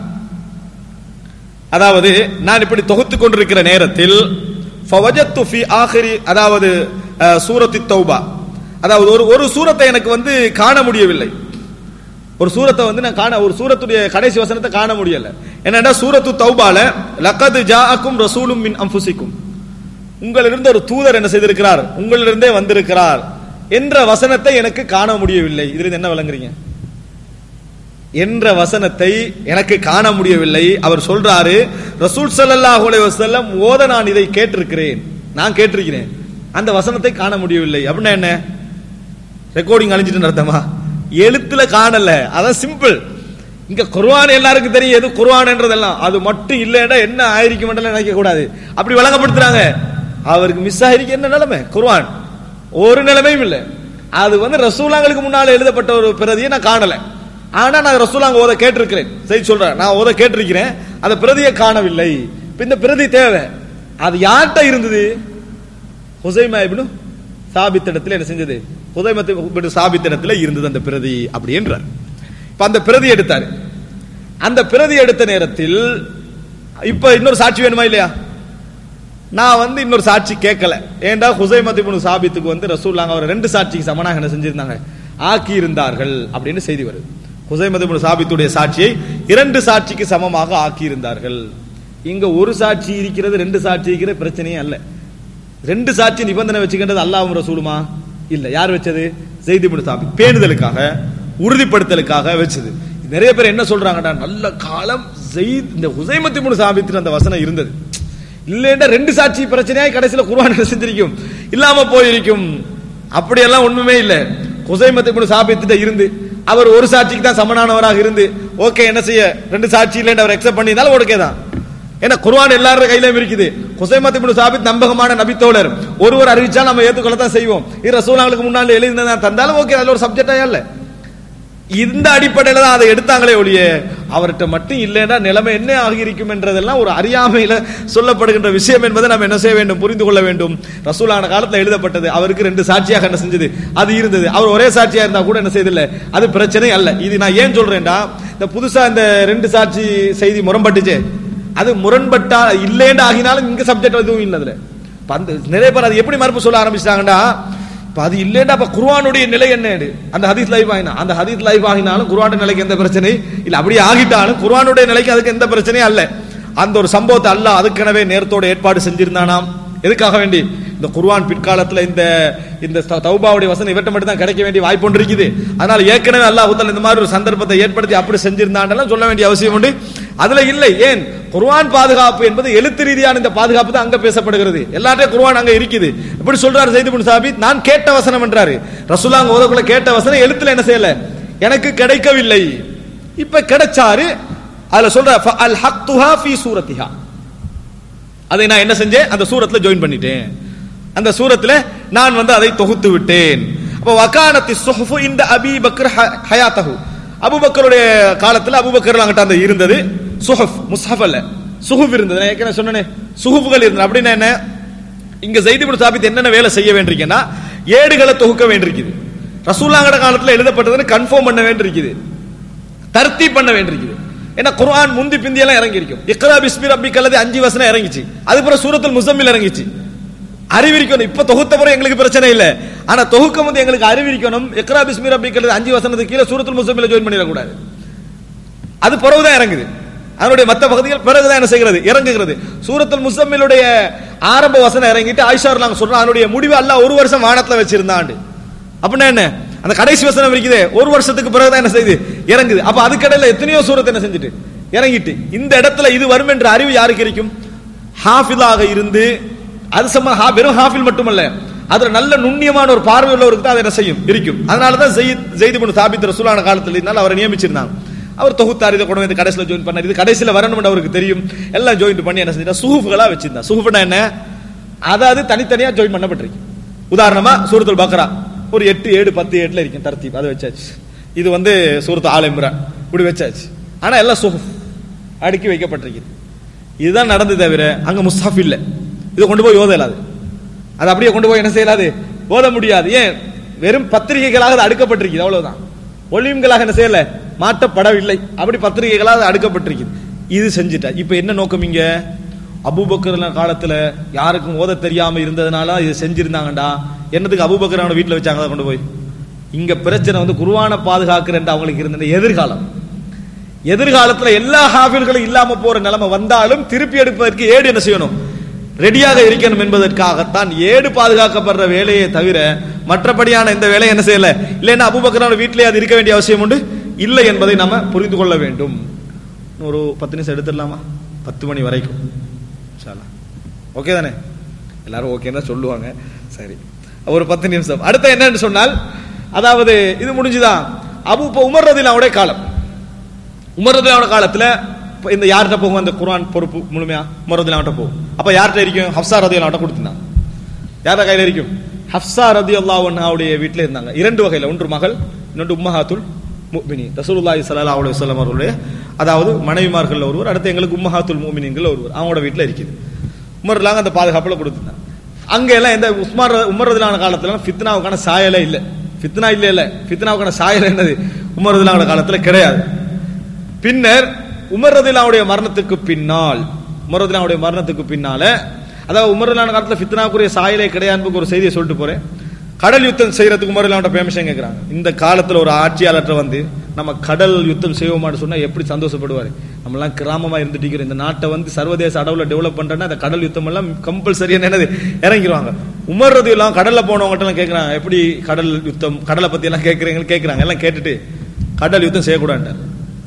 Speaker 2: அதாவது நான் இப்படி தொகுத்து கொண்டிருக்கிற நேரத்தில் ஃபவஜத்து ஃபி ஆஹிரி அதாவது அஹ், சூரத்தி தௌபா அதாவது ஒரு ஒரு சூரத்தை எனக்கு வந்து காண முடியவில்லை ஒரு சூரத்தை வந்து நான் காண ஒரு சூரத்துடைய கடைசி வசனத்தை காண முடியல என்னன்னா சூரத்து தௌபால லக்கது ஜாஅக்கும் ரசூலும் மின் அம்புசிக்கும் உங்களிலிருந்து ஒரு தூதர் என்ன செய்திருக்கிறார் உங்களிலிருந்தே வந்திருக்கிறார் என்ற வசனத்தை எனக்கு காண முடியவில்லை இதுல இருந்து என்ன விளங்குறீங்க என்ற வசனத்தை எனக்கு காண முடியவில்லை அவர் சொல்றாரு ரசூல் ஸல்லல்லாஹு அலைஹி வஸல்லம் ஓத நான் இதை கேட்டிருக்கிறேன் நான் கேட்டிருக்கிறேன் அந்த வசனத்தை காண முடியவில்லை அப்படின்னா என்ன ரெக்கார்டிங் அழிஞ்சிட்டு அர்த்தமா எழுத்துல காணல அதான் சிம்பிள் இங்க குர்ஆன் எல்லாருக்கும் தெரியும் எது குர்ஆன்ன்றதெல்லாம் அது மட்டும் இல்லைன்னா என்ன ஆயிருக்கும் நினைக்க கூடாது அப்படி வழங்கப்படுத்துறாங்க அவருக்கு மிஸ் ஆயிருக்கு என்ன நிலைமை குர்ஆன் ஒரு நிலைமையும் இல்லை அது வந்து ரசூலாங்களுக்கு முன்னால எழுதப்பட்ட ஒரு பிரதியை நான் காணல ஆனா நான் ரசூலாங்க ஓத கேட்டிருக்கிறேன் சரி சொல்றேன் நான் ஓத கேட்டிருக்கிறேன் அந்த பிரதியை காணவில்லை இப்ப இந்த பிரதி தேவை அது யார்கிட்ட இருந்தது ஹுசைமா இப்னு சாபித் இடத்துல என்ன செஞ்சது ஹுசைமத்து இப்னு சாபித் இடத்துல இருந்தது அந்த பிரதி அப்படின்றார் இப்ப அந்த பிரதி எடுத்தாரு அந்த பிரதி எடுத்த நேரத்தில் இப்ப இன்னொரு சாட்சி வேணுமா இல்லையா நான் வந்து இன்னொரு சாட்சி கேட்கல ஏன்டா ஹுசைமத் இப்னு சாபித்துக்கு வந்து ரசூல்லாங்க அவர் ரெண்டு சாட்சிக்கு சமனாக என்ன செஞ்சிருந்தாங்க ஆக்கி இருந்தார்கள் அப்படின்னு செய்தி வருது ஹுசைமத் இப்னு சாபித்துடைய சாட்சியை இரண்டு சாட்சிக்கு சமமாக ஆக்கி இருந்தார்கள் இங்க ஒரு சாட்சி இருக்கிறது ரெண்டு சாட்சி இருக்கிற பிரச்சனையே அல்ல ரெண்டு சாட்சி நிபந்தனை வச்சுக்கின்றது அல்லாஹ்வும் ரசூலுமா இல்ல யார் வச்சது செய்தி இப்னு சாபித் பேணுதலுக்காக உறுதிப்படுத்தலுக்காக வச்சது நிறைய பேர் என்ன சொல்றாங்கடா நல்ல காலம் ஜெயித் இந்த ஹுசைமத் இப்னு சாபித் அந்த வசனம் இருந்தது இல்லைன்னா ரெண்டு சாட்சி பிரச்சனையாய் கடைசியில குர்ஆன் என்ன செஞ்சிருக்கும் இல்லாம போயிருக்கும் அப்படியெல்லாம் ஒண்ணுமே இல்ல குசைமத்தை இப்படி சாபித்துட்டு இருந்து அவர் ஒரு சாட்சிக்கு தான் சமனானவராக இருந்து ஓகே என்ன செய்ய ரெண்டு சாட்சி இல்லைன்னு அவர் எக்ஸப்ட் பண்ணியிருந்தாலும் ஓகே தான் ஏன்னா குர்ஆன் எல்லாரும் கையிலும் இருக்குது குசைமத் இப்னு சாபித் நம்பகமான நபித்தோழர் ஒருவர் அறிவிச்சா நம்ம ஏத்துக்கொள்ள தான் செய்வோம் இது ரசூலாங்களுக்கு முன்னால எழுதினதா தந்தாலும் ஓகே அதுல ஒரு சப்ஜெக்டா இல்ல இந்த அடிப்படையில தான் அதை எடுத்தாங்களே ஒழிய அவர்கிட்ட மட்டும் இல்லைன்னா நிலைமை என்ன ஆகியிருக்கும் என்றதெல்லாம் ஒரு அறியாமையில சொல்லப்படுகின்ற விஷயம் என்பதை நம்ம என்ன செய்ய வேண்டும் புரிந்து கொள்ள வேண்டும் ரசூலான காலத்துல எழுதப்பட்டது அவருக்கு ரெண்டு சாட்சியாக என்ன செஞ்சது அது இருந்தது அவர் ஒரே சாட்சியா இருந்தா கூட என்ன செய்யதில்லை அது பிரச்சனை அல்ல இது நான் ஏன் சொல்றேன்டா இந்த புதுசா இந்த ரெண்டு சாட்சி செய்தி முரண்பட்டுச்சே அது முரண்பட்டா இல்லேன்னு ஆகினாலும் இங்க சப்ஜெக்ட் எதுவும் இல்லை அதுல இப்ப அந்த நிறைய பேர் அது எப்படி மறுப்பு சொல்ல ஆரம்பிச்சிட்டாங்கடா இப்ப அது இல்லைன்னா அப்ப குர்ஆனுடைய நிலை என்ன அந்த ஹதீஸ் லைஃப் ஆகினா அந்த ஹதீஸ் லைஃப் ஆகினாலும் குர்ஆனுடைய நிலைக்கு எந்த பிரச்சனை இல்ல அப்படியே ஆகிட்டாலும் குர்ஆனுடைய நிலைக்கு அதுக்கு எந்த பிரச்சனையும் அல்ல அந்த ஒரு சம்பவத்தை அல்லாஹ் அதுக்கெனவே நேரத்தோட ஏற்பாடு செஞ்சிருந்தானாம் எதுக்காக வேண்டி இந்த குர்ஆன் பிற்காலத்துல இந்த இந்த த- தௌபாவுடைய வசனம் இவற்றை மட்டும் தான் கிடைக்க வேண்டிய வாய்ப்பு ஒன்று இருக்குது அதனால ஏற்கனவே அல்லாஹ் தஆலா இந்த மாதிரி ஒரு சந்தர்ப்பத்தை ஏற்படுத்தி அப்படி செஞ்சிருந்தாண்டெல்லாம் சொல்ல வேண்டிய அவசியம் உண்டு அதுல இல்லை ஏன் குர்ஆன் பாதுகாப்பு என்பது எழுத்து ரீதியான இந்த பாதுகாப்பு தான் அங்க பேசப்படுகிறது எல்லாத்தையும் குர்ஆன் அங்க இருக்குது இப்படி சொல்றாரு செய்தி பின் சாபித் நான் கேட்ட வசனம் என்றாரு ரசூலாங்க ஓதக்குள்ள கேட்ட வசனம் எழுத்துல என்ன செய்யல எனக்கு கிடைக்கவில்லை இப்ப கிடைச்சாரு அதுல சொல்ற அல் ஹக்துஹா ஃபீ சூரத்திஹா அதை நான் என்ன செஞ்சேன் அந்த சூரத்துல ஜாயின் பண்ணிட்டேன் அந்த சூரத்துல நான் வந்து அதை தொகுத்து விட்டேன் அப்ப வகானத்தி சுஹுஃபு இந்த அபி பக்ர் ஹ- ஹயாத்தஹு அபூபக்கருடைய காலத்துல அபூபக்கர் அங்கிட்ட அந்த இருந்தது சுஹஃப் முஸ்ஹஃப் அல்ல சுஹுஃப் இருந்தது நான் ஏற்கனவே சொன்னனே சுஹுஃப்கள் இருந்தது அப்படின்னா என்ன இங்க ஜெயித் இப்னு சாபித் என்னென்ன வேலை செய்ய வேண்டியிருக்குன்னா ஏடுகளை தொகுக்க வேண்டியிருக்குது ரசூல்லாங்கட காலத்துல எழுதப்பட்டதுன்னு கன்ஃபார்ம் பண்ண வேண்டியிருக்குது தர்த்தி பண்ண வேண்டியிருக்குது ஏன்னா குர்ஆன் முந்தி பிந்தி எல்லாம் இறங்கி இருக்கும் இக்ரா பிஸ்மி ரப்பிக் அல்லது அஞ்சு வசனம் இறங்கிச்சு அது பிறகு சூரத்துல் முசம்மில் இறங்கிச்சு அறிவிக்கணும் இப்ப தொகுத்த பிறகு எங்களுக்கு பிரச்சனை இல்ல ஆனா தொகுக்கும் போது எங்களுக்கு அறிவிக்கணும் இக்ரா பிஸ்மி ரப்பிக் அல்லது அஞ்சு வசனத்துக்கு கீழே சூரத்துல் முசம்மில ஜாயின் பண்ணிடக்கூடாது அது பிறகுதான் இறங்குது அதனுடைய மத்த பகுதிகள் பிறகுதான் என்ன செய்கிறது இறங்குகிறது சூரத்துல் முசம்மிலுடைய ஆரம்ப வசனம் இறங்கிட்டு ஆயிஷா நாங்க சொல்றோம் அதனுடைய முடிவு அல்லாஹ் ஒரு வருஷம் வானத்துல வச்சிருந்தாண்டு அப்படின்னா என்ன அந்த கடைசி வசனம் இருக்குதே ஒரு வருஷத்துக்கு பிறகுதான் என்ன செய்யுது இறங்குது அப்ப அதுக்கடையில எத்தனையோ சூரத்தை என்ன செஞ்சுட்டு இறங்கிட்டு இந்த இடத்துல இது வரும் என்ற அறிவு யாருக்கு இருக்கும் ஹாஃபிலாக இருந்து அது சம்ம ஹா- வெறும் ஹாஃபில் மட்டுமல்ல அதுல நல்ல நுண்ணியமான ஒரு பார்வை உள்ளவருக்கு தான் அதை என்ன செய்யும் இருக்கும் அதனாலதான் ஜெயித் ஜெயித் பின் சாபித் ரசூலான காலத்துல இருந்தாலும் அவரை நியமிச்சிருந்தாங்க அவர் தொகுத்தார் இதை கொண்டு வந்து கடைசியில் ஜாயின் பண்ணார் இது கடைசியில் வரணும்னு அவருக்கு தெரியும் எல்லாம் ஜாயின் பண்ணி என்ன செஞ்சிட்டா சுஹுஃப்களா வச்சிருந்தா சுஹுஃப்னா என்ன அதாவது தனித்தனியா ஜாயின் பண்ணப்பட்டிருக்கு உதாரணமா சூரத்துல் பக்ரா ஒரு எட்டு ஏழு பத்து ஏட்டுல இருக்கும் தர்த்தீப் அதை வச்சாச்சு இது வந்து சூரத்து ஆல் இம்ரான் இப்படி வச்சாச்சு ஆனா எல்லாம் சுஹுஃப் அடுக்கி வைக்கப்பட்டிருக்குது இதுதான் நடந்து தவிர அங்க முஸ்ஹாஃப் இல்ல இதை கொண்டு போய் ஓத இயலாது அது அப்படியே கொண்டு போய் என்ன செய்யலாது ஓத முடியாது ஏன் வெறும் பத்திரிகைகளாக அது அடுக்கப்பட்டிருக்குது அவ்வளவுதான் ஒளியம்களாக என்ன செய்யல மாற்றப்படவில்லை அப்படி பத்திரிகைகளாக அது அடுக்கப்பட்டிருக்குது இது செஞ்சுட்டா இப்ப என்ன நோக்கம் இங்க அபூபக்கர் காலத்துல யாருக்கும் ஓத தெரியாம இருந்ததுனால இது செஞ்சிருந்தாங்கடா என்னதுக்கு அபூபக்கர் அவனை வீட்டுல வச்சாங்க கொண்டு போய் இங்க பிரச்சனை வந்து குருவான பாதுகாக்கிறேன் அவங்களுக்கு இருந்த எதிர்காலம் எதிர்காலத்துல எல்லா ஹாஃபில்களும் இல்லாம போற நிலைமை வந்தாலும் திருப்பி எடுப்பதற்கு ஏடு என்ன செய்யணும் ரெடியாக இருக்கணும் என்பதற்காகத்தான் ஏடு பாதுகாக்கப்படுற வேலையை தவிர மற்றபடியான இந்த வேலையை என்ன செய்யல இல்லைன்னா அபுபக்கரோட வீட்டிலே அது இருக்க வேண்டிய அவசியம் உண்டு இல்லை என்பதை நாம புரிந்து கொள்ள வேண்டும் ஒரு பத்து நிமிஷம் எடுத்துடலாமா பத்து மணி வரைக்கும் இன்ஷா அல்லாஹ். ஓகே தானே எல்லாரும் ஓகேன்னு தான் சொல்லுவாங்க சரி ஒரு பத்து நிமிஷம் அடுத்து என்னன்னு சொன்னால் அதாவது இது முடிஞ்சுதான் அபு இப்போ உமர் ரதிலாவுடைய காலம் உமர் ரதிலாவோட காலத்துல இப்ப இந்த யார்கிட்ட போகும் அந்த குர்ஆன் பொறுப்பு முழுமையா உமர் ரதிலாவிட்ட போகும் அப்ப யார்கிட்ட இருக்கும் ஹப்சா ரதிலாவிட்ட கொடுத்துருந்தாங்க யார கையில இருக்கும் ஹப்சா ரதி அல்லாவுடைய வீட்டில் இருந்தாங்க இரண்டு வகையில ஒன்று மகள் இன்னொன்று உம்மஹாத்துல் முஃமினி ரசூலுல்லாஹி ஸல்லல்லாஹு அலைஹி வஸல்லம் அவர்களுடைய அதாவது மனைவிமார்கள் ஒருவர் அடுத்து எங்களுக்கு உம்மஹாத்துல் முஃமினீன்கள் ஒருவர் அவங்களோட வீட்டில் இருக்குது உமர்லாங்க அந்த பாதுகாப்புல கொடுத்துருந்தாங்க அங்க எல்லாம் எந்த உஸ்மான் ர- உமர் ரதிலான காலத்துல ஃபித்னாவுக்கான சாயலே இல்ல ஃபித்னா இல்ல இல்ல ஃபித்னாவுக்கான சாயல் என்னது உமர் ரதிலான காலத்துல கிடையாது பின்னர் உமர் ரதிலாவுடைய மரணத்துக்கு பின்னால் உமர் ரதிலாவுடைய மரணத்துக்கு பின்னால அதாவது உமர் ரதிலான காலத்துல ஃபித்னாவுக்குரிய சாயலே கிடையாதுன்னு ஒரு செய்தியை சொல்லிட்டு போறேன் கடல் யுத்தம் செய்யறதுக்கு உமர் ரதிலாவோட பெர்மிஷன் கேட்கறாங்க இந்த காலத்துல ஒரு ஆட்சியாளர்கிட்ட வந்து நம்ம கடல் யுத்தம் செய்வோமான்னு சொன்னா எப்படி சந்தோஷப்படுவாரு நம்மலாம் கிராமமா இருந்துட்டு இருக்கிறோம். இந்த நாட்டை வந்து சர்வதேச அளவுல டெவலப் பண்றேன்னா அந்த கடல் யுத்தம் எல்லாம் கம்பல்சரியா என்னது இறங்கிடுவாங்க உமர் ரதி எல்லாம் கடல்ல போனவங்ககிட்ட எல்லாம் கேட்கறாங்க எப்படி கடல் யுத்தம் கடலை பத்தி எல்லாம் கேட்கறீங்கன்னு கேட்கறாங்க எல்லாம் கேட்டுட்டு கடல் யுத்தம் செய்யக்கூடாது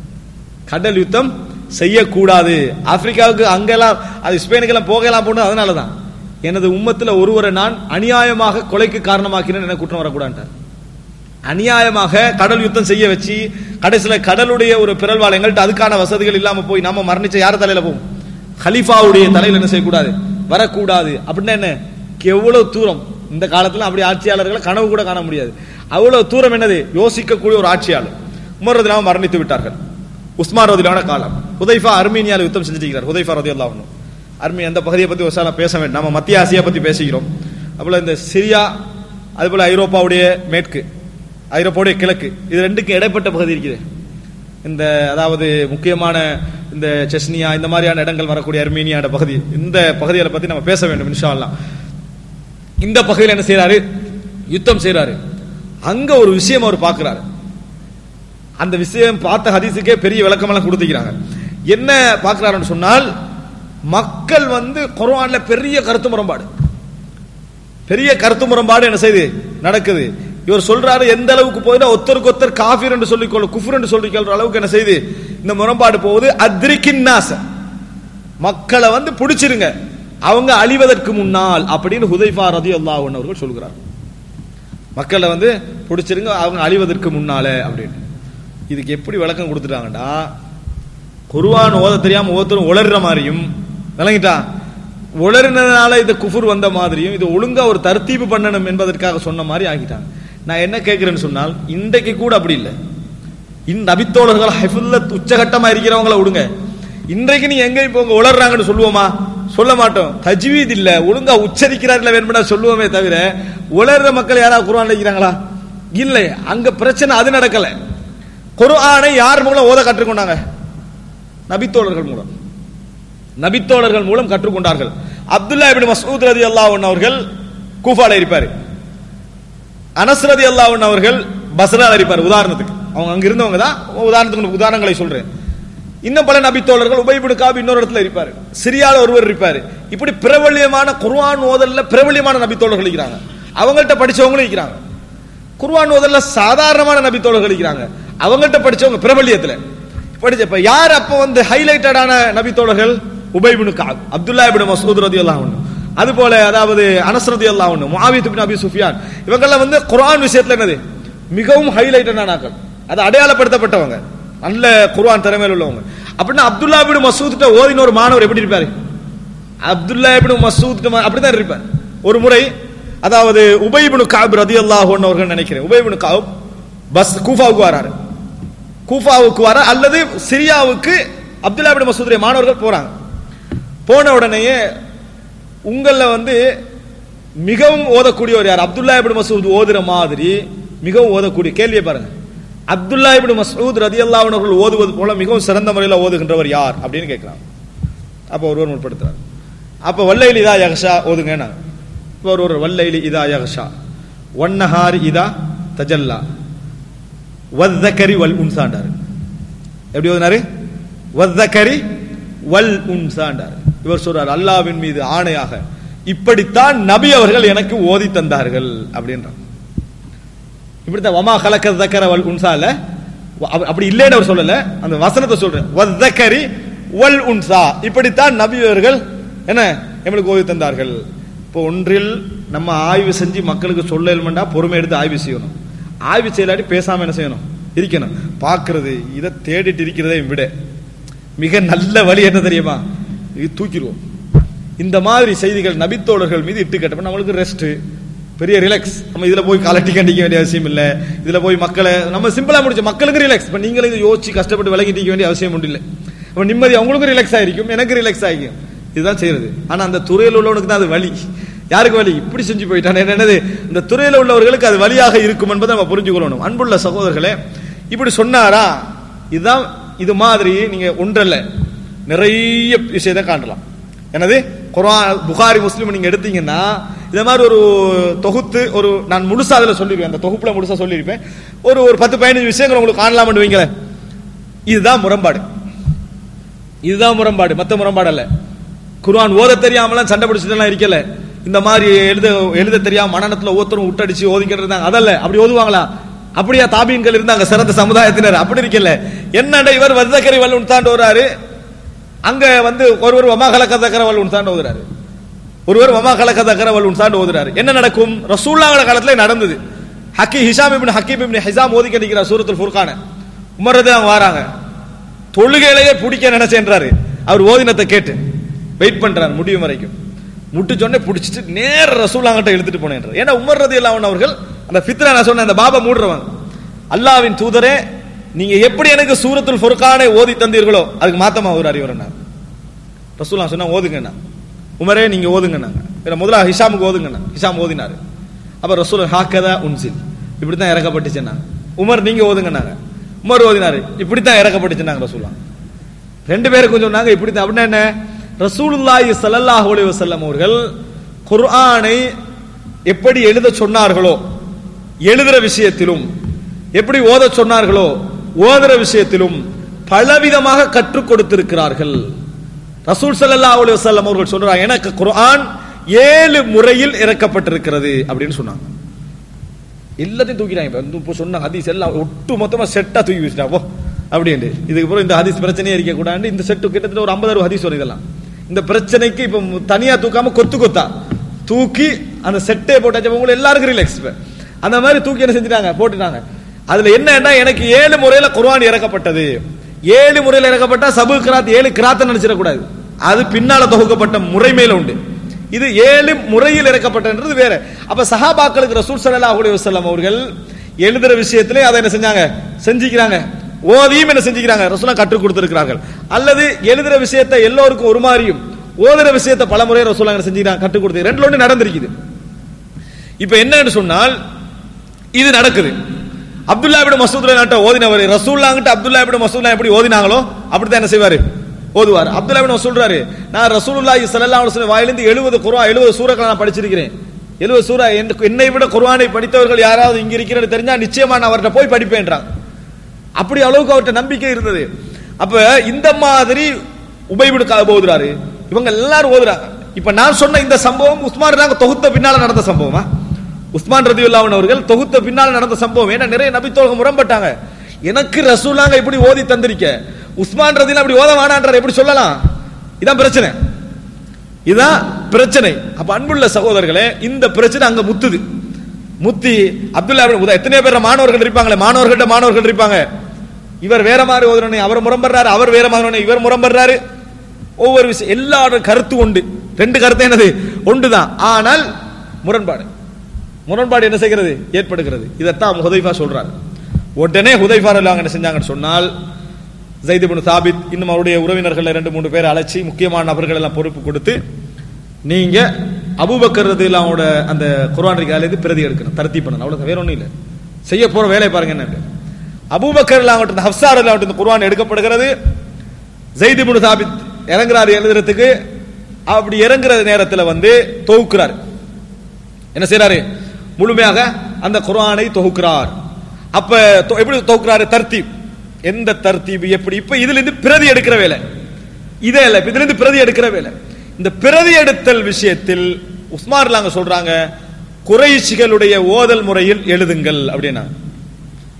Speaker 2: கடல் யுத்தம் செய்யக்கூடாது ஆப்பிரிக்காவுக்கு அங்கெல்லாம் அது ஸ்பெயினுக்கெல்லாம் போகலாம் போனது அதனால தான் எனது உம்மத்துல ஒருவரை நான் அநியாயமாக கொலைக்கு காரணமாக்கினேன் எனக்கு குற்றம் வரக்கூடாதுட்டார் அநியாயமாக கடல் யுத்தம் செய்ய வச்சு கடைசியில கடலுடைய ஒரு பிறல்வாள் எங்கள்கிட்ட அதுக்கான வசதிகள் இல்லாம போய் நம்ம மரணிச்ச யார் தலையில போகும் ஹலீஃபாவுடைய தலையில என்ன செய்யக்கூடாது வரக்கூடாது அப்படின்னா என்ன எவ்வளவு தூரம் இந்த காலத்துல அப்படி ஆட்சியாளர்களை கனவு கூட காண முடியாது அவ்வளவு தூரம் என்னது யோசிக்கக்கூடிய ஒரு ஆட்சியாளர் உமர் ரதிலாம மரணித்து விட்டார்கள் உஸ்மான் ரதிலான காலம் உதைஃபா அர்மீனியால யுத்தம் செஞ்சிருக்கிறார் உதைஃபா ரதி அல்லாஹ் அர்மி அந்த பகுதியை பத்தி ஒரு சால பேச வேண்டாம் நம்ம மத்திய ஆசியா பத்தி பேசுகிறோம் அதுபோல இந்த சிரியா அதுபோல ஐரோப்பாவுடைய மேற்கு ஐரோப்பாவுடைய கிழக்கு இது ரெண்டுக்கும் இடைப்பட்ட பகுதி இருக்குது இந்த அதாவது முக்கியமான இந்த செஸ்னியா இந்த மாதிரியான இடங்கள் வரக்கூடிய அர்மீனியாட பகுதி இந்த பகுதிகளை பத்தி நம்ம பேச வேண்டும் இன்ஷா அல்லாஹ் இந்த பகுதியில் என்ன செய்யறாரு யுத்தம் செய்யறாரு அங்க ஒரு விஷயம் அவர் பார்க்கிறாரு அந்த விஷயம் பார்த்த ஹதீஸுக்கே பெரிய விளக்கமெல்லாம் கொடுத்துக்கிறாங்க என்ன பார்க்கிறாருன்னு சொன்னால் மக்கள் வந்து குர்ஆன்ல பெரிய கருத்து முரண்பாடு பெரிய கருத்து முரண்பாடு என்ன செய்யுது நடக்குது இவர் சொல்றாரு எந்த அளவுக்கு போயிடா ஒருத்தருக்கு ஒருத்தர் காஃபிர் என்று சொல்லிக்கொள்ள குஃபர் என்று சொல்லிக்கொள்ற அளவுக்கு என்ன செய்யுது இந்த முரண்பாடு போகுது அத்ரிக்கின்னாச மக்களை வந்து பிடிச்சிருங்க அவங்க அழிவதற்கு முன்னால் அப்படின்னு ஹுதைஃபா ரதி அல்லாஹ் அவர்கள் சொல்கிறார் மக்களை வந்து பிடிச்சிருங்க அவங்க அழிவதற்கு முன்னால அப்படின்னு இதுக்கு எப்படி விளக்கம் கொடுத்துட்டாங்கடா குர்ஆன் ஓத தெரியாம ஒவ்வொருத்தரும் உளறுற மாதிரியும் விளங்கிட்டா உளறினதுனால இந்த குஃபுர் வந்த மாதிரியும் இது ஒழுங்கா ஒரு தர்த்தீபு பண்ணணும் என்பதற்காக சொன்ன மாதிரி ஆகிட்டாங்க நான் என்ன கேட்கிறேன்னு சொன்னால் இன்றைக்கு கூட அப்படி இல்லை இந்த நபித்தோழர்கள் ஹைஃபுல்லத் உச்சகட்டமா இருக்கிறவங்கள விடுங்க இன்றைக்கு நீ எங்க இப்போ உங்க உளறாங்கன்னு சொல்லுவோமா சொல்ல மாட்டோம் தஜ்வீத் இல்ல ஒழுங்கா உச்சரிக்கிறார்கள் வேணும்னா சொல்லுவோமே தவிர உளர்ற மக்கள் யாராவது குர்ஆன் இருக்கிறாங்களா இல்லை அங்க பிரச்சனை அது நடக்கல குர்ஆனை யார் மூலம் ஓத கற்றுக்கொண்டாங்க நபித்தோழர்கள் மூலம் நபித்தோழர்கள் மூலம் கற்றுக்கொண்டார்கள் அப்துல்லா இப்னு மஸ்ஊத் ரலியல்லாஹு அன்ஹு அவர்கள் கூஃபால இருப்பாரு அனஸ் ரலியல்லாஹு அன்ஹு அவர்கள் பஸ்ரால இருப்பார் உதாரணத்துக்கு அவங்க அங்க இருந்தவங்க தான் உதாரணத்துக்கு உங்களுக்கு உதாரணங்களை சொல்றேன் இன்னும் பல நபித்தோழர்கள் உபைபிடு காபி இன்னொரு இடத்துல இருப்பாரு சிரியால ஒருவர் இருப்பாரு இப்படி பிரபல்யமான குர்ஆன் ஓதல்ல பிரபல்யமான நபித்தோழர்கள் இருக்கிறாங்க அவங்கள்ட்ட படிச்சவங்களும் இருக்கிறாங்க குர்ஆன் ஓதல்ல சாதாரணமான நபித்தோழர்கள் இருக்கிறாங்க அவங்கள்ட்ட படிச்சவங்க பிரபல்யத்துல படிச்ச இப்ப யார் அப்ப வந்து ஹைலைட்டடான நபித்தோழர்கள் உபைபின் காப் அப்துல்லா இப்னு மஸ்ஊத் ரலியல்லாஹு அன்ஹு அது போல அதாவது அனஸ் ரலியல்லாஹு அன்ஹு முஆவியத் இப்னு அபி சுஃபியான் இவங்கெல்லாம் வந்து குர்ஆன் விஷயத்துல என்னது மிகவும் ஹைலைட்டடான ஆட்கள் அது அடையாளப்படுத்தப்பட்டவங்க நல்ல குர்ஆன் திறமையில் உள்ளவங்க அப்படின்னா அப்துல்லா இப்னு மஸ்ஊத் ஓதின ஒரு மாணவர் எப்படி இருப்பாரு அப்துல்லா இப்னு மஸ்ஊத் அப்படிதான் இருப்பார் ஒரு முறை அதாவது உபைபின் காப் ரதியல்லாஹு அன்ஹு அவர்கள் நினைக்கிறேன் உபைபின் காப் பஸ் கூஃபாவுக்கு வராரு கூஃபாவுக்கு வர அல்லது சிரியாவுக்கு அப்துல்லா இப்னு மசூதுடைய மாணவர்கள் போறாங்க போன உடனேயே உங்கள வந்து மிகவும் ஓதக்கூடியவர் யார் அப்துல்லா இப்னு மசூத் ஓதுற மாதிரி மிகவும் ஓதக்கூடிய கேள்வியை பாருங்க அப்துல்லா இப்னு மசூத் ரதியல்லாஹு அன்ஹு அவர்கள் ஓதுவது போல மிகவும் சிறந்த முறையில் ஓதுகின்றவர் யார் அப்படின்னு கேட்கிறாங்க அப்போ ஒருவர் முற்படுத்துறாரு அப்ப வல்லைலி இதா யகஷா ஓதுங்க நாங்க இப்போ ஒரு வல்லைலி இதா யகஷா ஒன்னஹாரி இதா தஜல்லா வத்தக்கரி வல் உன்சாண்டாரு எப்படி ஓதுனாரு வத்தக்கரி வல் உன்சாண்டாரு இவர் சொல்றார் அல்லாவின் மீது ஆணையாக இப்படித்தான் நபி அவர்கள் எனக்கு ஓதி தந்தார்கள் அப்படின்றார் இப்படித்தான் வமா கலக்க தக்கர வல் உன்சால அப்ப- அப்படி இல்லைன்னு அவர் சொல்லல அந்த வசனத்தை சொல்றேன் வத்தக்கரி வல் உன்சா இப்படித்தான் நபி அவர்கள் என்ன எங்களுக்கு ஓய்வு தந்தார்கள் இப்போ ஒன்றில் நம்ம ஆய்வு செஞ்சு மக்களுக்கு சொல்ல இல்லைன்னா பொறுமை எடுத்து ஆய்வு செய்யணும் ஆய்வு செய்யலாட்டி பேசாம என்ன செய்யணும் இருக்கணும் பார்க்கிறது இதை தேடிட்டு இருக்கிறதை விட மிக நல்ல வழி என்ன தெரியுமா இது தூக்கிடுவோம் இந்த மாதிரி செய்திகள் நபித்தோழர்கள் மீது இட்டு கட்டப்ப நம்மளுக்கு ரெஸ்ட் பெரிய ரிலாக்ஸ் நம்ம இதுல போய் கலட்டி கண்டிக்க வேண்டிய அவசியம் இல்ல இதுல போய் மக்களை நம்ம சிம்பிளா முடிச்ச மக்களுக்கு ரிலாக்ஸ் இப்ப நீங்களும் இதை யோசிச்சு கஷ்டப்பட்டு விலகிட்டு இருக்க வேண்டிய அவசியம் ஒன்றும் இல்லை அப்ப நிம்மதி அவங்களுக்கும் ரிலாக்ஸ் ஆயிருக்கும் எனக்கு ரிலாக்ஸ் ஆகிக்கும் இதுதான் செய்யறது ஆனா அந்த துறையில் உள்ளவனுக்கு தான் அது வழி யாருக்கு வழி இப்படி செஞ்சு போயிட்டான் என்னது இந்த துறையில் உள்ளவர்களுக்கு அது வழியாக இருக்கும் என்பதை நம்ம புரிஞ்சுக்கொள்ளணும் அன்புள்ள சகோதரர்களே இப்படி சொன்னாரா இதுதான் இது மாதிரி நீங்க ஒன்றல்ல நிறைய விஷயத்தை காணலாம் என்னது குர்ஆன் புகாரி முஸ்லிம் நீங்க எடுத்தீங்கன்னா இந்த மாதிரி ஒரு தொகுத்து ஒரு நான் முழுசா அதுல சொல்லிருப்பேன் அந்த தொகுப்புல முழுசா சொல்லியிருப்பேன் ஒரு ஒரு பத்து பதினஞ்சு விஷயங்கள் உங்களுக்கு காணலாம்னு வைங்களேன் இதுதான் முரண்பாடு இதுதான் முரண்பாடு மத்த முரண்பாடு அல்ல குர்ஆன் ஓத தெரியாமலாம் சண்டை பிடிச்சதெல்லாம் இருக்கல இந்த மாதிரி எழுத எழுத தெரியாம மனநத்துல ஒவ்வொருத்தரும் விட்டடிச்சு ஓதிக்கிட்டு இருந்தாங்க அதல்ல அப்படி ஓதுவாங்களா அப்படியா தாபீன்கள் இருந்தாங்க சிறந்த சமுதாயத்தினர் அப்படி இருக்கல என்னடா இவர் வர்தக்கரை வல்லுன் தாண்டு வர்றாரு அங்க வந்து ஒருவர் வமா கலக்க தக்கர வல்லுன் தாண்டு ஓதுறாரு ஒருவர் வமா கலக்க தக்கர வல்லுன் தாண்டு ஓதுறாரு என்ன நடக்கும் ரசூல்லாங்கிற காலத்துல நடந்தது ஹக்கி Hisham ibn Hakim ibn Hisham ஓதி கண்டிக்கிறார் சூரத்துல் ஃபுர்கான உமரது அவங்க வராங்க தொழுகையிலேயே பிடிக்க நினைச்சேன்றாரு அவர் ஓதினத்தை கேட்டு வெயிட் பண்றாரு முடியும் வரைக்கும் முட்டு சொன்னே பிடிச்சிட்டு நேர ரசூலாங்கிட்ட இழுத்துட்டு போனேன் ஏன்னா உமர் ரதி அவர்கள் அந்த ஃபித்ரா நான் சொன்ன அந்த பாபா மூடுறவன் அல்லாவின் தூதரே நீங்க எப்படி எனக்கு சூரத்துல் ஃபுர்கானை ஓதி தந்தீர்களோ அதுக்கு மாத்தமா ஒரு அறிவுரை ரசூலா சொன்னா ஓதுங்கண்ணா உமரே நீங்க ஓதுங்கண்ணாங்க இல்ல முதல்ல ஹிஷாமுக்கு ஓதுங்கண்ணா ஹிஷாம் ஓதினாரு அப்ப ரசூல் ஹாக்கதா உன்சில் இப்படித்தான் இறக்கப்பட்டுச்சுன்னா உமர் நீங்க ஓதுங்கண்ணாங்க உமர் ஓதினாரு இப்படித்தான் இறக்கப்பட்டுச்சுன்னாங்க ரசூலா ரெண்டு பேரும் கொஞ்சம் சொன்னாங்க இப்படி தான் அப்படின்னா என்ன ரசூலுல்லாஹி ஸல்லல்லாஹு அலைஹி வஸல்லம் அவர்கள் குர்ஆனை எப்படி எழுத சொன்னார்களோ எழுதுற விஷயத்திலும் எப்படி ஓத சொன்னார்களோ ஓதுற விஷயத்திலும் பலவிதமாக கற்றுக் கொடுத்திருக்கிறார்கள் ரசூல் ஸல்லல்லாஹு அலைஹி வஸல்லம் அவர்கள் சொல்றாங்க எனக்கு குர்ஆன் ஏழு முறையில் இறக்கப்பட்டிருக்கிறது அப்படின்னு சொன்னாங்க எல்லாத்தையும் தூக்கிட்டாங்க இப்ப வந்து இப்போ சொன்ன ஹதீஸ் எல்லாம் ஒட்டு மொத்தமா செட்டா தூக்கி வச்சுட்டா போ அப்படின்ட்டு இதுக்கு அப்புறம் இந்த ஹதீஸ் பிரச்சனையே இருக்க கூடாது இந்த செட்டு கிட்டத்தட்ட ஒரு ஐம்பது அறுபது ஹதீஸ் வரும் இதெல்லாம் இந்த பிரச்சனைக்கு இப்ப மு- தனியா தூக்காம கொத்து கொத்தா தூக்கி அந்த செட்டே போட்டாச்சு உங்களை எல்லாருக்கும் ரிலாக்ஸ் இப்ப அந்த மாதிரி தூக்கி என்ன செஞ்சுட்டாங்க போட்டுட்டாங்க அதுல என்னன்னா எனக்கு ஏழு முறையில குர்ஆன் இறக்கப்பட்டது ஏழு முறையில இறக்கப்பட்டா சபு கிராத் ஏழு கிராத்த நினைச்சிடக்கூடாது அது பின்னால தொகுக்கப்பட்ட முறைமையில உண்டு இது ஏழு முறையில் இறக்கப்பட்டது வேற அப்ப சஹாபாக்களுக்கு ரசூல் ஸல்லல்லாஹு அலைஹி வஸல்லம் அவர்கள் எழுதுற விஷயத்திலே அதை என்ன செஞ்சாங்க செஞ்சுக்கிறாங்க ஓதியும் என்ன செஞ்சுக்கிறாங்க ரசூலா கற்றுக் கொடுத்திருக்கிறார்கள் அல்லது எழுதுற விஷயத்தை எல்லோருக்கும் ஒரு மாதிரியும் ஓதுற விஷயத்தை பல முறை ரசூலா என்ன செஞ்சுக்கிறாங்க கற்றுக் கொடுத்து ரெண்டுல ஒன்று நடந்திருக்குது இப்ப என்னன்னு சொன்னால் இது நடக்குது அப்துல்லா இப்னு மசூத் நாட்ட ஓதினவர் ரசூல்லாங்கிட்ட அப்துல்லா இப்னு மசூத் எப்படி ஓதினாங்களோ அப்படித்தான் என்ன செய்வாரு ஓதுவார் அப்துல்லா இப்னு மசூத் சொல்றாரு நான் ரசூலுல்லாஹி ஸல்லல்லாஹு அலைஹி வஸல்லம் வாயிலிருந்து 70 குர்ஆன் 70 சூறாக்களை நான் படிச்சிருக்கிறேன் 70 சூரா எனக்கு- என்னை விட குர்ஆனை படித்தவர்கள் யாராவது இங்க இருக்கிறது தெரிஞ்சா நிச்சயமா நான் அவர்கிட்ட போய் படிப்பேன்றாங்க அப்படி அளவுக்கு அவர்கிட்ட நம்பிக்கை இருந்தது அப்ப இந்த மாதிரி உபயோகிடு ஓதுறாரு இவங்க எல்லாரும் ஓதுறாங்க இப்ப நான் சொன்ன இந்த சம்பவம் உஸ்மான் நாங்க தொகுத்த பின்னால நடந்த சம்பவமா உஸ்மான் ரதியுல்லாஹன் அவர்கள் தொகுத்த பின்னால நடந்த சம்பவம் ஏன்னா நிறைய நபித்தோழர்கள் முரண்பட்டாங்க எனக்கு ரசூலாங்க இப்படி ஓதி தந்திருக்க உஸ்மான் ரதியில் அப்படி ஓத வேணான்றார் எப்படி சொல்லலாம் இதான் பிரச்சனை இதான் பிரச்சனை அப்ப அன்புள்ள சகோதரர்களே இந்த பிரச்சனை அங்க முத்துது முத்தி அப்துல்லா இப்னு உதா எத்தனை பேர் மாணவர்கள் இருப்பாங்களே மாணவர்கள்ட்ட மாணவர்கள் இருப்பாங்க இவர் வேற மாதிரி ஓதுறனே அவர் முரம்படுறாரு அவர் வேற மாதிரி இவர் முரம்படுறாரு ஒவ்வொரு விஷயம் எல்லாரும் கருத்து உண்டு ரெண்டு கருத்து என்னது ஒன்றுதான் ஆனால் முரண்பாடு முரண்பாடு என்ன செய்கிறது ஏற்படுகிறது இதைத்தான் ஹுதைஃபா சொல்றாரு உடனே ஹுதைஃபா ரலியல்லாஹு என்ன செஞ்சாங்கன்னு சொன்னால் ஜைத் இப்னு சாபித் இன்னும் அவருடைய உறவினர்கள் ரெண்டு மூணு பேரை அழைச்சி முக்கியமான நபர்கள் எல்லாம் பொறுப்பு கொடுத்து நீங்க அபூபக்கர் ரதியல்லாஹுவோட அந்த குர்ஆன் இருக்கு பிரதி எடுக்கணும் தரத்தி பண்ணணும் அவ்வளவு வேற ஒண்ணும் இல்ல செய்ய போற வேலையை பாருங்க என்ன அபூபக்கர் ரலியல்லாஹு ஹப்ஸா ரலியல்லாஹு இந்த குர்ஆன் எடுக்கப்படுகிறது ஜெயித் இப்னு சாபித் இறங்குறாரு எழுதுறதுக்கு அப்படி இறங்குற நேரத்துல வந்து தொகுக்கிறார் என்ன செய்றாரு முழுமையாக அந்த குர்ஆனை தொகுக்கிறார் அப்ப தொ- எப்படி தொகுக்கிறாரு தர்த்தீப் எந்த தர்த்தீப் எப்படி இப்ப இதுல இருந்து பிரதி எடுக்கிற வேலை இதே இல்ல இப்ப இதுல இருந்து பிரதி எடுக்கிற வேலை இந்த பிரதி எடுத்தல் விஷயத்தில் உஸ்மான்லாங்க சொல்றாங்க குறைஷிகளுடைய ஓதல் முறையில் எழுதுங்கள் அப்படின்னா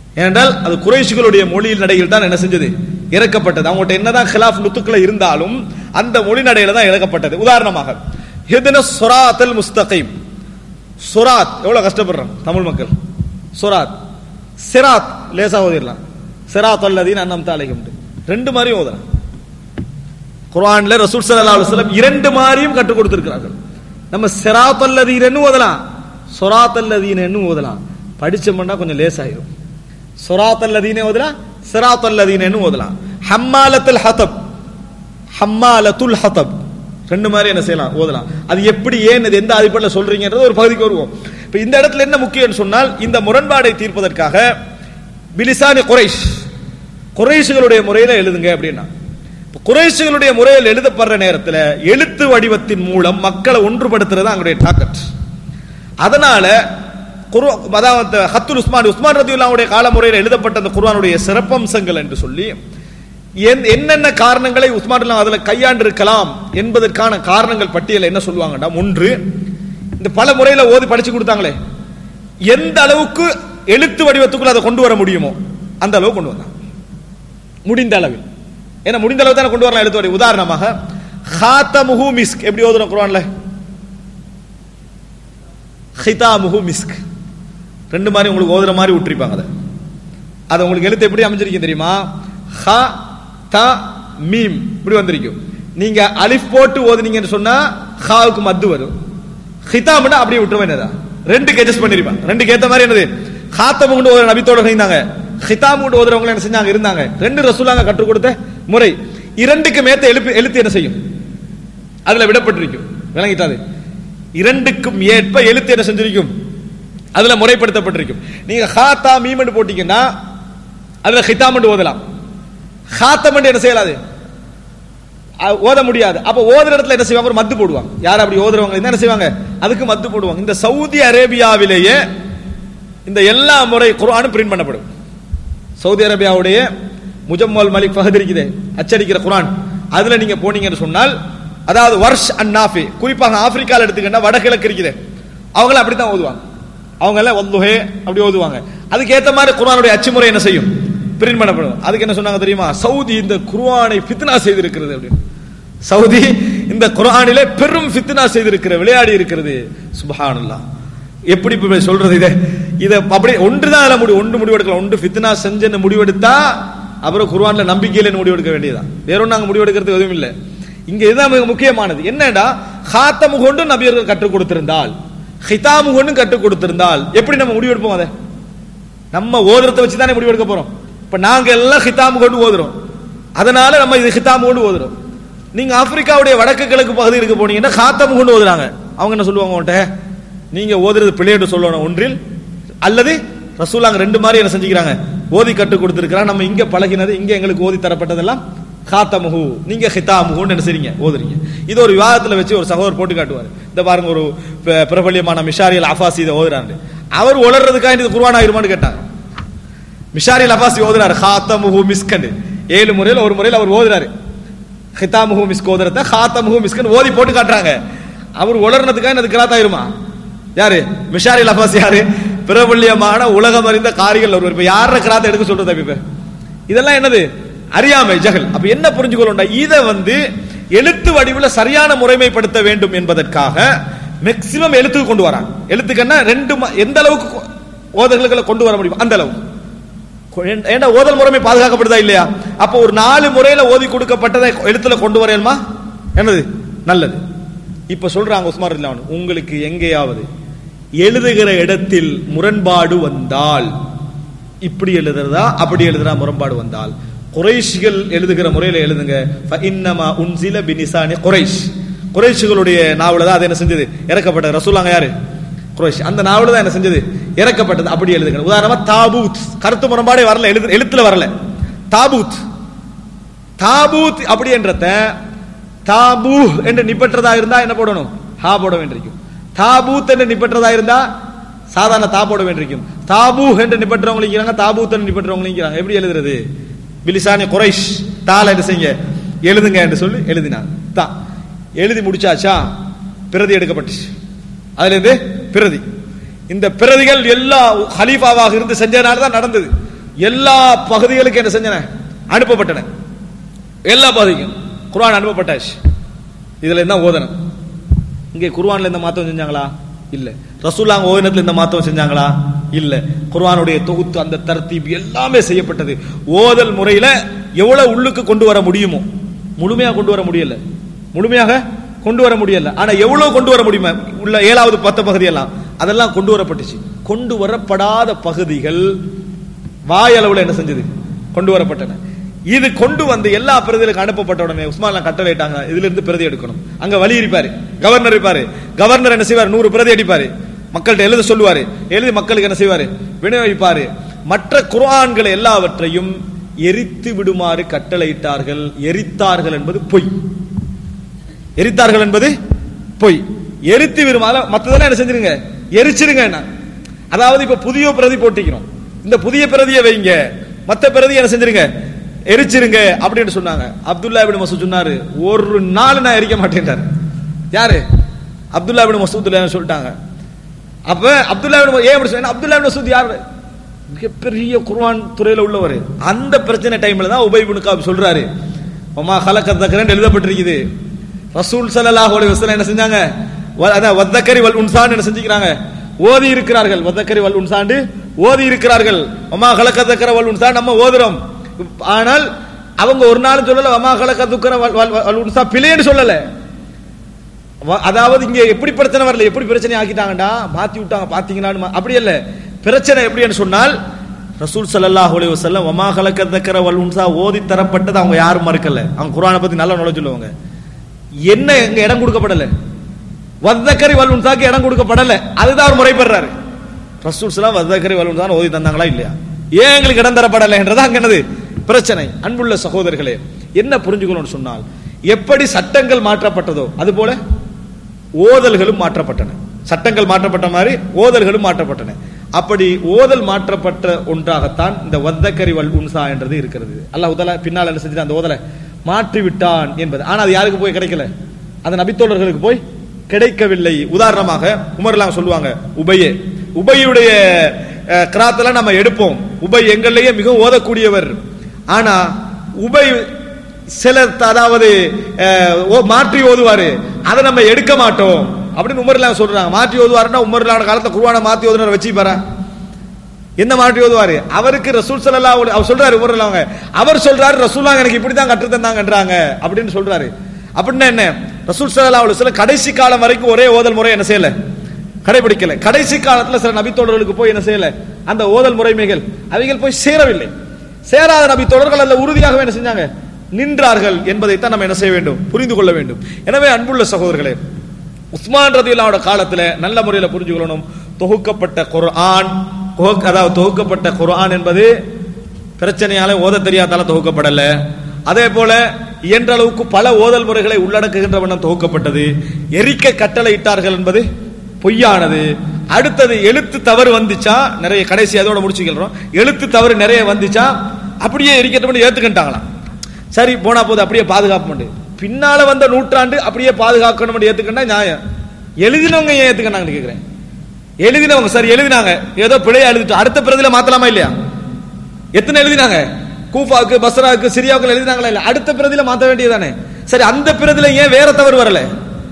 Speaker 2: ஏனென்றால் அது குறைஷிகளுடைய மொழியில் நடையில் தான் என்ன செஞ்சது இறக்கப்பட்டது அவங்கள்ட்ட என்னதான் ஹிலாஃப் நுத்துக்களை இருந்தாலும் அந்த மொழி நடையில தான் இறக்கப்பட்டது உதாரணமாக ஹிதன சுராத்தல் முஸ்தகீம் சுராத் எவ்வளவு கஷ்டப்படுறோம் தமிழ் மக்கள் சுராத் சிராத் லேசா ஓதிடலாம் சிராத் அல்லதீன் அன்னம் தாளைகம் ரெண்டு மாதிரியும் ஓதலாம் குர்ஆன்ல ரசூல் ஸல்லல்லாஹு அலைஹி வஸல்லம் இரண்டு மாதிரியும் கற்றுக் கொடுத்திருக்கிறார்கள் நம்ம சிராத் அல்லதீன்னு ஓதலாம் சுராத் அல்லதீன்னு ஓதலாம் படிச்சோம்னா கொஞ்சம் லேசாயிரும் சுராத் அல்லதீனே ஓதலாம் சிராத் அல்லதீன்னு ஓதலாம் ஹம்மாலத்துல் ஹதப் ஹம்மாலத்துல் ஹதப் ரெண்டு மாதிரி என்ன செய்யலாம் ஓதலாம் அது எப்படி ஏன் இது எந்த அடிப்படையில் சொல்றீங்கன்றது ஒரு பகுதிக்கு வருவோம் இப்ப இந்த இடத்துல என்ன முக்கியம் சொன்னால் இந்த முரண்பாடை தீர்ப்பதற்காக பிலிசானி குறைஷ் குறைஷுகளுடைய முறையில எழுதுங்க அப்படின்னா இப்ப குறைஷுகளுடைய முறையில் எழுதப்படுற நேரத்தில் எழுத்து வடிவத்தின் மூலம் மக்களை ஒன்றுபடுத்துறது அவங்களுடைய டாக்கெட் அதனால குரு அதாவது ஹத்துல் உஸ்மான் உஸ்மான் ரதியுல்லாவுடைய கால முறையில் எழுதப்பட்ட அந்த குர்ஆனுடைய சிறப்பம்சங்கள் என்று சொல்லி என்- என்னென்ன காரணங்களை உஸ்மான் ரலியல்லாஹு அதுல கையாண்டிருக்கலாம் என்பதற்கான காரணங்கள் பட்டியல் என்ன சொல்லுவாங்கன்னா ஒன்று இந்த பல முறையில ஓதி படிச்சு கொடுத்தாங்களே எந்த அளவுக்கு எழுத்து வடிவத்துக்குள்ள அதை கொண்டு வர முடியுமோ அந்த அளவு கொண்டு வந்தாங்க முடிந்த அளவில் ஏன்னா முடிந்த அளவு தானே கொண்டு வரலாம் எழுத்து வடி உதாரணமாக ஹாத்தமுஹு மிஸ்க் எப்படி ஓதுறோம் குர்ஆன்ல ஹிதாமுஹு மிஸ்க் ரெண்டு மாதிரி உங்களுக்கு ஓதுற மாதிரி விட்டுருப்பாங்க அதை அது உங்களுக்கு எழுத்து எப்படி அமைஞ்சிருக்கும் தெரியுமா ஹ த மீம் இப்படி வந்திருக்கும் நீங்க அலிஃப் போட்டு ஓதுனீங்கன்னு சொன்னா ஹாவுக்கு மத்து வரும் ஹிதாம்னா அப்படியே விட்டுருவேன் என்னதா ரெண்டுக்கு அட்ஜஸ்ட் பண்ணிருப்பாங்க ரெண்டுக்கு ஏத்த மாதிரி என்னது ஹாத்தம் கொண்டு ஓதுற நபித்தோட இருந்தாங்க ஹிதாம் கொண்டு ஓதுறவங்க என்ன செஞ்சாங்க இருந்தாங்க ரெண்டு ரசூலாங்க கற்றுக் கொடுத்த முறை இரண்டுக்கு மேத்த எழுப்பு எழுத்து என்ன செய்யும் அதுல விடப்பட்டிருக்கும் விளங்கிட்டாது இரண்டுக்கும் ஏற்ப எழுத்து என்ன செஞ்சிருக்கும் அதுல முறைப்படுத்தப்பட்டிருக்கும் நீங்க ஹாத்தா மீமண்டு போட்டீங்கன்னா அதுல ஹிதாமண்டு ஓதலாம் ஹாத்தமண்டு என்ன செய்யலாது அ- ஓத முடியாது அப்ப ஓதுற இடத்துல என்ன செய்வாங்க ஒரு மத்து போடுவாங்க யார் அப்படி ஓதுறவங்க இருந்தா என்ன செய்வாங்க அதுக்கு மத்து போடுவாங்க இந்த சவுதி அரேபியாவிலேயே இந்த எல்லா முறை குர்ஆனும் பிரிண்ட் பண்ணப்படும் சவுதி அரேபியாவுடைய முஜம்மல் மலிக் ஃபஹத் இருக்குது அச்சடிக்கிற குர்ஆன் அதுல நீங்க போனீங்கன்னு சொன்னால் அதாவது வர்ஷ் அண்ட் நாஃபி குறிப்பாக ஆப்பிரிக்கால எடுத்துக்கிட்டா வடகிழக்கு இருக்குது அவங்களும் அப்படித்தான் ஓதுவாங்க அவங்க எல்லாம் வல்லுஹே அப்படி ஓதுவாங்க அதுக்கு ஏத்த மாதிரி குர்ஆனுடைய அச்சுமுறை என்ன செய்யும் பிரிண்ட் பண்ணப்படும் அதுக்கு என்ன சொன்னாங்க தெரியுமா சவுதி இந்த குர்ஆனை ஃபித்னா செய்திருக்கிறது அப்படின்னு சவுதி இந்த குர்ஆனிலே பெரும் ஃபித்னா செய்திருக்கிற விளையாடி இருக்கிறது சுப்ஹானல்லாஹ் எப்படி இப்ப சொல்றது இதை இதை அப்படி ஒன்றுதான் அதுல முடிவு ஒன்று முடிவெடுக்கலாம் ஒன்று ஃபித்னா செஞ்சு முடிவெடுத்தா அப்புறம் குர்ஆன்ல நம்பிக்கையில முடிவெடுக்க வேண்டியதான் வேற ஒன்றும் அங்க முடிவெடுக்கிறது எதுவும் இல்லை இங்க இதுதான் மிக முக்கியமானது என்னடா ஹாத்தமு கொண்டு நபியர்கள் கற்றுக் கொடுத்திருந்தால் ஹிதாமு கொண்டும் கற்றுக் கொடுத்திருந்தால் எப்படி நம்ம முடிவெடுப்போம் அதை நம்ம ஓதுறத வச்சு தானே முடிவெடுக்க போறோம் இப்ப நாங்க எல்லாம் ஹிதாமு கொண்டு ஓதுறோம் அதனால நம்ம இது ஹிதாமு கொண்டு ஓதுறோம் நீங்க ஆப்பிரிக்காவுடைய வடக்கு கிழக்கு பகுதிகளுக்கு போனீங்கன்னா ஹாத்தமு கொண்டு ஓதுறாங்க அவங்க என்ன சொல்லுவாங்க உன்கிட்ட நீங்க ஓதுறது பிள்ளையிட்டு சொல்லணும் ஒன்றில் அல்லது ரசூலாங்க ரெண்டு மாதிரி என்ன செஞ்சுக்கிறாங்க ஓதி கற்றுக் கொடுத்திருக்கிறாங்க நம்ம இங்க பழகினது இங்க எங்களுக்கு ஓதி தரப்பட்டதெல்லாம் காத்தமுகு நீங்க ஹிதாமுகுன்னு என்ன செய்றீங்க ஓதுறீங்க இது ஒரு விவாதத்துல வச்சு ஒரு சகோதரர் போட்டு காட்டுவார் இந்த பாருங்க ஒரு ப- பிரபல்யமான மிஷாரியல் அஃபாசி இதை ஓதுறாரு அவர் உளறதுக்காக இது குர்ஆன் ஆயிருமான்னு கேட்டாங்க மிஷாரியல் அஃபாசி ஓதுறாரு ஹாத்தமுஹு மிஸ்கன் ஏழு முறையில் ஒரு முறையில் அவர் ஓதுறாரு ஹிதாமுஹு மிஸ்க் ஓதுறத ஹாத்தமுஹு மிஸ்கன் ஓதி போட்டு காட்டுறாங்க அவர் உளர்னதுக்காக அது கிராத் ஆயிருமா யாரு மிஷாரியல் அஃபாசி யாரு பிரபல்யமான உலகம் அறிந்த காரிகள் ஒருவர் இப்ப யார கிராத் எடுக்க சொல்றது இப்ப இதெல்லாம் என்னது அறியாமை ஜகல் அப்ப என்ன புரிஞ்சுக்கொள்ளண்டா இத வந்து எழுத்து வடிவுல சரியான முறைமைப்படுத்த வேண்டும் என்பதற்காக மேக்சிமம் எழுத்துக்கு கொண்டு வராங்க எழுத்துக்குன்னா ரெண்டு ம- எந்த அளவுக்கு கொ- ஓதல்களை கொண்டு வர முடியும் அந்த அளவுக்கு கொ- ஏன்- ஏன்டா ஓதல் முறைமை பாதுகாக்கப்படுதா இல்லையா அப்போ ஒரு நாலு முறையில ஓதி கொடுக்கப்பட்டதை எழுத்துல கொண்டு வரேன்மா என்னது நல்லது இப்ப சொல்றாங்க உஸ்மான் ரலியல்லாஹு அன்ஹு, உங்களுக்கு எங்கேயாவது எழுதுகிற இடத்தில் முரண்பாடு வந்தால் இப்படி எழுதுறதா அப்படி எழுதுறா முரண்பாடு வந்தால் குறைஷிகள் எழுதுகிற முறையில எழுதுங்க இன்னமா உன்சில பினிசானி குறைஷ் குறைஷிகளுடைய நாவல தான் அது என்ன செஞ்சது இறக்கப்பட்டது ரசூலாங்க யாரு குறைஷ் அந்த நாவல தான் என்ன செஞ்சது இறக்கப்பட்டது அப்படி எழுதுங்க உதாரணமா தாபூத் கருத்து முரண்பாடே வரல எழுது எழுத்துல வரல தாபூத் தாபூத் அப்படி என்றத தாபூ என்று நிப்பற்றதா இருந்தா என்ன போடணும் ஹா போட வேண்டியிருக்கும் தாபூத் என்று நிப்பற்றதா இருந்தா சாதாரண தா போட வேண்டியிருக்கும் தாபூ என்று நிப்பற்றவங்க இருக்கிறாங்க தாபூத் என்று நிப்பற்றவங்க இருக்கிறாங்க எப்படி எழுதுறது பிலிசானி குறைஷ் தால என்ன செய்யுங்க எழுதுங்க என்று சொல்லி எழுதினாங்க தா எழுதி முடிச்சாச்சா பிரதி எடுக்கப்பட்டுச்சு அதுல இருந்து பிரதி இந்த பிரதிகள் எல்லா ஹலீஃபாவாக இருந்து செஞ்சதுனால தான் நடந்தது எல்லா பகுதிகளுக்கும் என்ன செஞ்சன அனுப்பப்பட்டன எல்லா பகுதிக்கும் குர்ஆன் அனுப்பப்பட்டாச்சு இதுல என்ன ஓதனம் இங்கே குர்ஆன்ல இந்த மாத்தம் செஞ்சாங்களா இல்ல ரசூலாங்க ஓதனத்துல இந்த மாத்தம் செஞ்சாங்களா இல்ல குர்ஆனுடைய தொகுத்து அந்த தர்த்தீப் எல்லாமே செய்யப்பட்டது ஓதல் முறையில எவ்வளவு உள்ளுக்கு கொண்டு வர முடியுமோ முழுமையா கொண்டு வர முடியல முழுமையாக கொண்டு வர முடியல ஆனா எவ்வளவு கொண்டு வர முடியுமா உள்ள ஏழாவது பத்து பகுதி எல்லாம் அதெல்லாம் கொண்டு வரப்பட்டுச்சு கொண்டு வரப்படாத பகுதிகள் வாயளவுல என்ன செஞ்சது கொண்டு வரப்பட்டன இது கொண்டு வந்து எல்லா பிரதிகளுக்கு அனுப்பப்பட்ட உடனே உஸ்மான் கட்டளையிட்டாங்க இதுல இருந்து பிரதி எடுக்கணும் அங்க வழி இருப்பாரு கவர்னர் இருப்பாரு கவர்னர் என்ன செய்வார் நூறு பிரதி அடிப்பாரு மக்கள்கிட்ட எழுத சொல்லுவாரு எழுதி மக்களுக்கு என்ன செய்வாரு விநியோகிப்பாரு மற்ற குர்ஆன்களை எல்லாவற்றையும் எரித்து விடுமாறு கட்டளையிட்டார்கள் எரித்தார்கள் என்பது பொய் எரித்தார்கள் என்பது பொய் எரித்து விரும்பால மத்ததெல்லாம் என்ன செஞ்சிருங்க எரிச்சிருங்க என்ன அதாவது இப்ப புதிய பிரதி போட்டிக்கிறோம் இந்த புதிய பிரதியை வைங்க மத்த பிரதி என்ன செஞ்சிருங்க எரிச்சிருங்க அப்படின்னு சொன்னாங்க அப்துல்லா இப்னு மசூத் சொன்னாரு ஒரு நாள் நான் எரிக்க மாட்டேன்றாரு யாரு அப்துல்லா இப்னு மசூத் சொல்லிட்டாங்க அப்ப அப்துல்லா இப்னு ஏன் அப்படி சொன்னா அப்துல்லா இப்னு மசூத் யாரு மிகப்பெரிய குர்ஆன் துறையில உள்ளவர் அந்த பிரச்சனை டைம்ல தான் உபை இப்னு காப் சொல்றாரு ஒமா ஹலக்கத் தக்கரன் எழுதப்பட்டிருக்குது ரசூல் ஸல்லல்லாஹு அலைஹி வஸல்லம் என்ன செஞ்சாங்க வ- அதான் வத்தக்கரி வல் உன்சான் என்ன செஞ்சுக்கிறாங்க ஓதி இருக்கிறார்கள் வத்தக்கரி வல் உன்சாண்டு ஓதி இருக்கிறார்கள் ஒமா ஹலக்கத் தக்கர வல் உன்சான் நம்ம ஓதுறோம் ஆனால் அவங்க ஒரு நாளும் சொல்லல ஒமா ஹலக்கத் துக்கர வல் வல் வல் உன்சா பிழைன்னு சொல்லல வ- அதாவது இங்க எப்படி பிரச்சனை வரல எப்படி பிரச்சனை ஆக்கிட்டாங்கடா மாத்தி விட்டாங்க பாத்தீங்களான்னு மா- அப்படி இல்ல பிரச்சனை எப்படின்னு சொன்னால் ரசூல் ஸல்லல்லாஹு அலைஹி வஸல்லம் வமா கலக்க தக்கர வல் உன்சா ஓதி தரப்பட்டது அவங்க யாரும் மறுக்கல அவங்க குர்ஆனை பத்தி நல்லா நுழைச்சு சொல்லுவாங்க என்ன எங்க இடம் கொடுக்கப்படல வத்தக்கரி வல் உன்சாக்கு இடம் கொடுக்கப்படல அதுதான் அவர் முறைப்படுறாரு ரசூல் ஸலாம் வத்தக்கரி வல் உன்சான் ஓதி தந்தாங்களா இல்லையா ஏன் எங்களுக்கு இடம் தரப்படலைன்றதா அங்க என்னது பிரச்சனை அன்புள்ள சகோதரர்களே என்ன புரிஞ்சுக்கணும்னு சொன்னால் எப்படி சட்டங்கள் மாற்றப்பட்டதோ அது போல ஓதல்களும் மாற்றப்பட்டன சட்டங்கள் மாற்றப்பட்ட மாதிரி ஓதல்களும் மாற்றப்பட்டன அப்படி ஓதல் மாற்றப்பட்ட ஒன்றாகத்தான் இந்த வத்தக்கரி வல் உன்சா என்றது இருக்கிறது அல்லாஹ் உதல பின்னால் என்ன செஞ்சுட்டு அந்த ஓதலை மாற்றி விட்டான் என்பது ஆனா அது யாருக்கு போய் கிடைக்கல அந்த நபித்தோழர்களுக்கு போய் கிடைக்கவில்லை உதாரணமாக உமர்லாம் சொல்லுவாங்க உபயே உபையுடைய அஹ், கிராத்தெல்லாம் நம்ம எடுப்போம் உபை எங்கள்லயே மிகவும் ஓதக்கூடியவர் ஆனா உபை சில அதாவது அஹ், ஓ- மாற்றி ஓதுவாரு அதை நம்ம எடுக்க மாட்டோம் அப்படின்னு உமர்லாம் சொல்றாங்க மாற்றி ஓதுவாருன்னா உமர்லான காலத்துல குருவான மாத்தி ஓதுனர் வச்சுப்பாரா என்ன மாற்றி ஓதுவாரு அவருக்கு ரசூல் ஸல்லல்லாஹு அலைஹி அவர் சொல்றாரு உமர்ல அவங்க அவர் சொல்றாரு ரசூலுல்லாஹ் எனக்கு இப்படி தான் கற்று தந்தாங்கன்றாங்க அப்படின்னு சொல்றாரு அப்படின்னா என்ன ரசூல் ஸல்லல்லாஹு அலைஹி வஸல்லம் கடைசி காலம் வரைக்கும் ஒரே ஓதல் முறை என்ன செய்யல கடைபிடிக்கல கடைசி காலத்துல சில நபித்தோழர்களுக்கு போய் என்ன செய்யல அந்த ஓதல் முறைமைகள் அவைகள் போய் சேரவில்லை சேராத நபி தொடர்கள் அல்ல உறுதியாக என்ன செஞ்சாங்க நின்றார்கள் என்பதைத்தான் நம்ம என்ன செய்ய வேண்டும் புரிந்து கொள்ள வேண்டும் எனவே அன்புள்ள சகோதரர்களே உஸ்மான் ரதியுல்லாவோட காலத்துல நல்ல முறையில புரிஞ்சுக்கணும் தொகுக்கப்பட்ட குர்ஆன் தொகுக்க- அதாவது தொகுக்கப்பட்ட குர்ஆன் என்பது பிரச்சனையால ஓத தெரியாதால தொகுக்கப்படல அதே போல இயன்ற அளவுக்கு பல ஓதல் முறைகளை உள்ளடக்குகின்ற வண்ணம் தொகுக்கப்பட்டது எரிக்க கட்டளையிட்டார்கள் என்பது பொய்யானது அடுத்தது எழுத்து தவறு வந்துச்சா நிறைய கடைசி அதோட முடிச்சுக்கிறோம் எழுத்து தவறு நிறைய வந்துச்சா அப்படியே எரிக்கட்டும் ஏத்துக்கிட்டாங்களாம் சரி போனா போது அப்படியே பாதுகாப்பு பின்னால வந்த நூற்றாண்டு அப்படியே பாதுகாக்கணும் ஏத்துக்கிட்டா நியாயம் எழுதினவங்க ஏன் ஏத்துக்கிட்டாங்கன்னு கேக்குறேன் எழுதினவங்க சரி எழுதினாங்க ஏதோ பிழையா எழுதிட்டு அடுத்த பிரதில மாத்தலாமா இல்லையா எத்தனை எழுதினாங்க கூஃபாவுக்கு பஸ்ராவுக்கு சிரியாவுக்கு எழுதினாங்களா இல்ல அடுத்த பிரதில மாத்த வேண்டியதானே சரி அந்த பிரதில ஏன் வேற தவறு வரல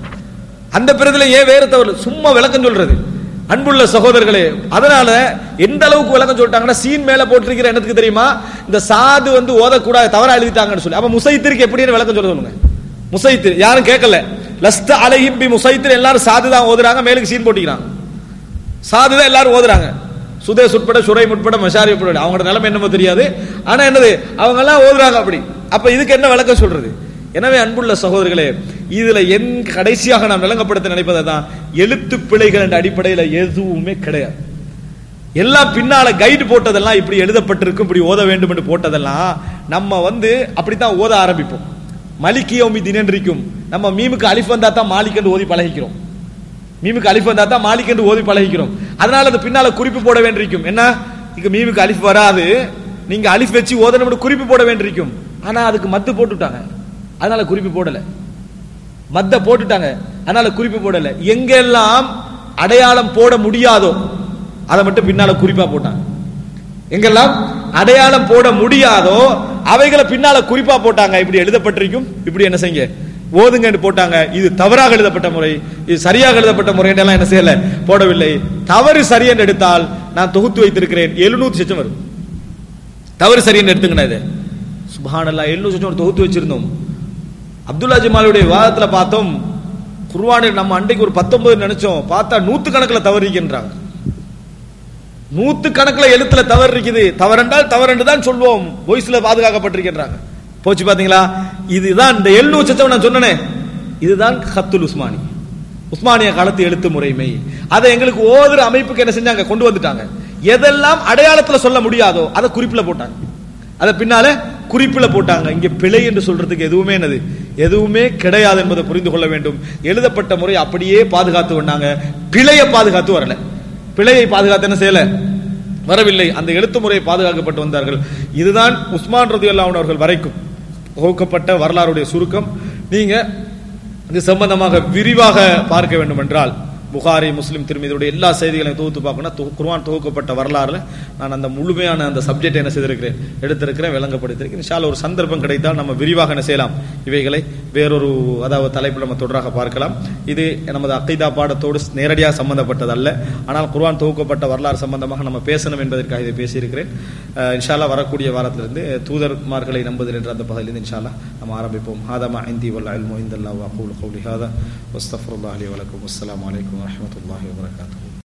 Speaker 2: அந்த பிரதில ஏன் வேற தவறு சும்மா விளக்கம் சொல்றது அன்புள்ள சகோதரர்களே அதனால எந்த அளவுக்கு விளக்கம் சொல்லிட்டாங்கன்னா சீன் மேல போட்டிருக்கிற என்னத்துக்கு தெரியுமா இந்த சாது வந்து ஓதக்கூடாது தவறா எழுதிட்டாங்கன்னு சொல்லி அப்ப முசைத்திற்கு எப்படின்னு விளக்கம் சொல்ல சொல்லுங்க முசைத்து யாரும் கேட்கல லஸ்த அலைஹிம் பி முசைத்திர் எல்லாரும் சாது தான் ஓதுறாங்க மேலுக்கு சீன் போட்டிக்கிறாங்க சாது தான் எல்லாரும் ஓதுறாங்க சுதேஷ் உட்பட சுரை உட்பட மஷாரி உட்பட அவங்களோட நிலைமை என்னமோ தெரியாது ஆனா என்னது அவங்க எல்லாம் ஓதுறாங்க அப்படி அப்ப இதுக்கு என்ன விளக்கம் சொல்றது எனவே அன்புள்ள சகோதரர்களே இதுல என் கடைசியாக நாம் விளங்கப்படுத்த நினைப்பதை தான் எழுத்து பிழைகள் என்ற அடிப்படையில் எதுவுமே கிடையாது எல்லாம் பின்னால கைடு போட்டதெல்லாம் இப்படி எழுதப்பட்டிருக்கும் இப்படி ஓத வேண்டும் என்று போட்டதெல்லாம் நம்ம வந்து அப்படித்தான் ஓத ஆரம்பிப்போம் மலிக்கியோமி தினன்றிக்கும் நம்ம மீமுக்கு அலிஃப் வந்தா தான் மாலிக் என்று ஓதி பழகிக்கிறோம் மீமுக்கு அலிஃப் வந்தா தான் மாலிக் என்று ஓதி பழகிக்கிறோம் அதனால அது பின்னால குறிப்பு போட வேண்டியிருக்கும் என்ன இங்க மீமுக்கு அலிஃப் வராது நீங்க அலிஃப் வச்சு ஓதணும் குறிப்பு போட வேண்டியிருக்கும் ஆனா அதுக்கு மத்து போட்டுட்டாங்க அதனால குறிப்பு போடல மத்த போட்டுட்டாங்க அதனால குறிப்பு போடல எங்கெல்லாம் அடையாளம் போட முடியாதோ அதை மட்டும் பின்னால குறிப்பா போட்டாங்க எங்கெல்லாம் அடையாளம் போட முடியாதோ அவைகளை பின்னால குறிப்பா போட்டாங்க இப்படி எழுதப்பட்டிருக்கும் இப்படி என்ன செய்யுங்க ஓதுங்கன்னு போட்டாங்க இது தவறாக எழுதப்பட்ட முறை இது சரியாக எழுதப்பட்ட முறை எல்லாம் என்ன செய்யல போடவில்லை தவறு சரி என்று எடுத்தால் நான் தொகுத்து வைத்திருக்கிறேன் எழுநூத்தி சச்சம் வரும் தவறு சரி என்று எடுத்துக்கணும் இது சுபஹானல்லா எழுநூத்தி சச்சம் தொகுத்து வச்சிருந்தோம் அப்துல்லா ஜமாலுடைய விவாதத்துல பார்த்தோம் குர்வானில் நம்ம அன்றைக்கு ஒரு பத்தொன்பது நினைச்சோம் பார்த்தா நூத்து கணக்குல தவறு இருக்கின்றாங்க நூத்து கணக்குல எழுத்துல தவறு இருக்குது தவறென்றால் தவறென்று தான் சொல்வோம் வாய்ஸ்ல பாதுகாக்கப்பட்டிருக்கின்றாங்க போச்சு பாத்தீங்களா இதுதான் இந்த எழுநூறு சச்சம் நான் சொன்னனே இதுதான் ஹத்துல் உஸ்மானி உஸ்மானிய காலத்து எழுத்து முறைமை அதை எங்களுக்கு ஓதுற அமைப்புக்கு என்ன செஞ்சாங்க கொண்டு வந்துட்டாங்க எதெல்லாம் அடையாளத்துல சொல்ல முடியாதோ அதை குறிப்பில போட்டாங்க அதை பின்னால குறிப்பில போட்டாங்க இங்க பிழை என்று சொல்றதுக்கு எதுவுமே என்னது எதுவுமே கிடையாது என்பதை புரிந்து கொள்ள வேண்டும் எழுதப்பட்ட முறை அப்படியே பாதுகாத்து வந்தாங்க பிழையை பாதுகாத்து வரல பிழையை பாதுகாத்து என்ன செய்யல வரவில்லை அந்த எழுத்து முறை பாதுகாக்கப்பட்டு வந்தார்கள் இதுதான் உஸ்மான் ரதி அவர்கள் வரைக்கும் தொகுக்கப்பட்ட வரலாறுடைய சுருக்கம் நீங்க இது சம்பந்தமாக விரிவாக பார்க்க வேண்டும் என்றால் புகாரி முஸ்லிம் திருமதியுடைய எல்லா செய்திகளையும் தொகுத்து பார்க்கணும் தொகு- குர்ஆன் தொகுக்கப்பட்ட வரலாறுல நான் அந்த முழுமையான அந்த சப்ஜெக்ட் என்ன செய்திருக்கிறேன் எடுத்திருக்கிறேன் விளங்கப்படுத்திருக்கிறேன் இன்ஷால்ல ஒரு சந்தர்ப்பம் கிடைத்தால் நம்ம விரிவாக என்ன செய்யலாம் இவைகளை வேறொரு அதாவது தலைப்பில் நம்ம தொடராக பார்க்கலாம் இது நமது அக்கைதா பாடத்தோடு நேரடியாக சம்பந்தப்பட்டது அல்ல ஆனால் குர்ஆன் தொகுக்கப்பட்ட வரலாறு சம்பந்தமாக நம்ம பேசணும் என்பதற்காக இதை பேசியிருக்கிறேன் அஹ் இன்ஷால்லா வரக்கூடிய வாரத்திலிருந்து தூதர்மார்களை நம்புதல் என்ற அந்த பகுதியிலிருந்து இன்ஷால்லா நம்ம ஆரம்பிப்போம் ஹாதமா இந்தி வல்ல இல்மு இந்தல்லா வகூல் கௌலி ஹாதா வஸ்தஃபுல்லாஹி வலக்கும் அஸ்ஸலாமு அலைக்கும் வரஹ்மத்துல்லாஹி வபரகாத்துஹு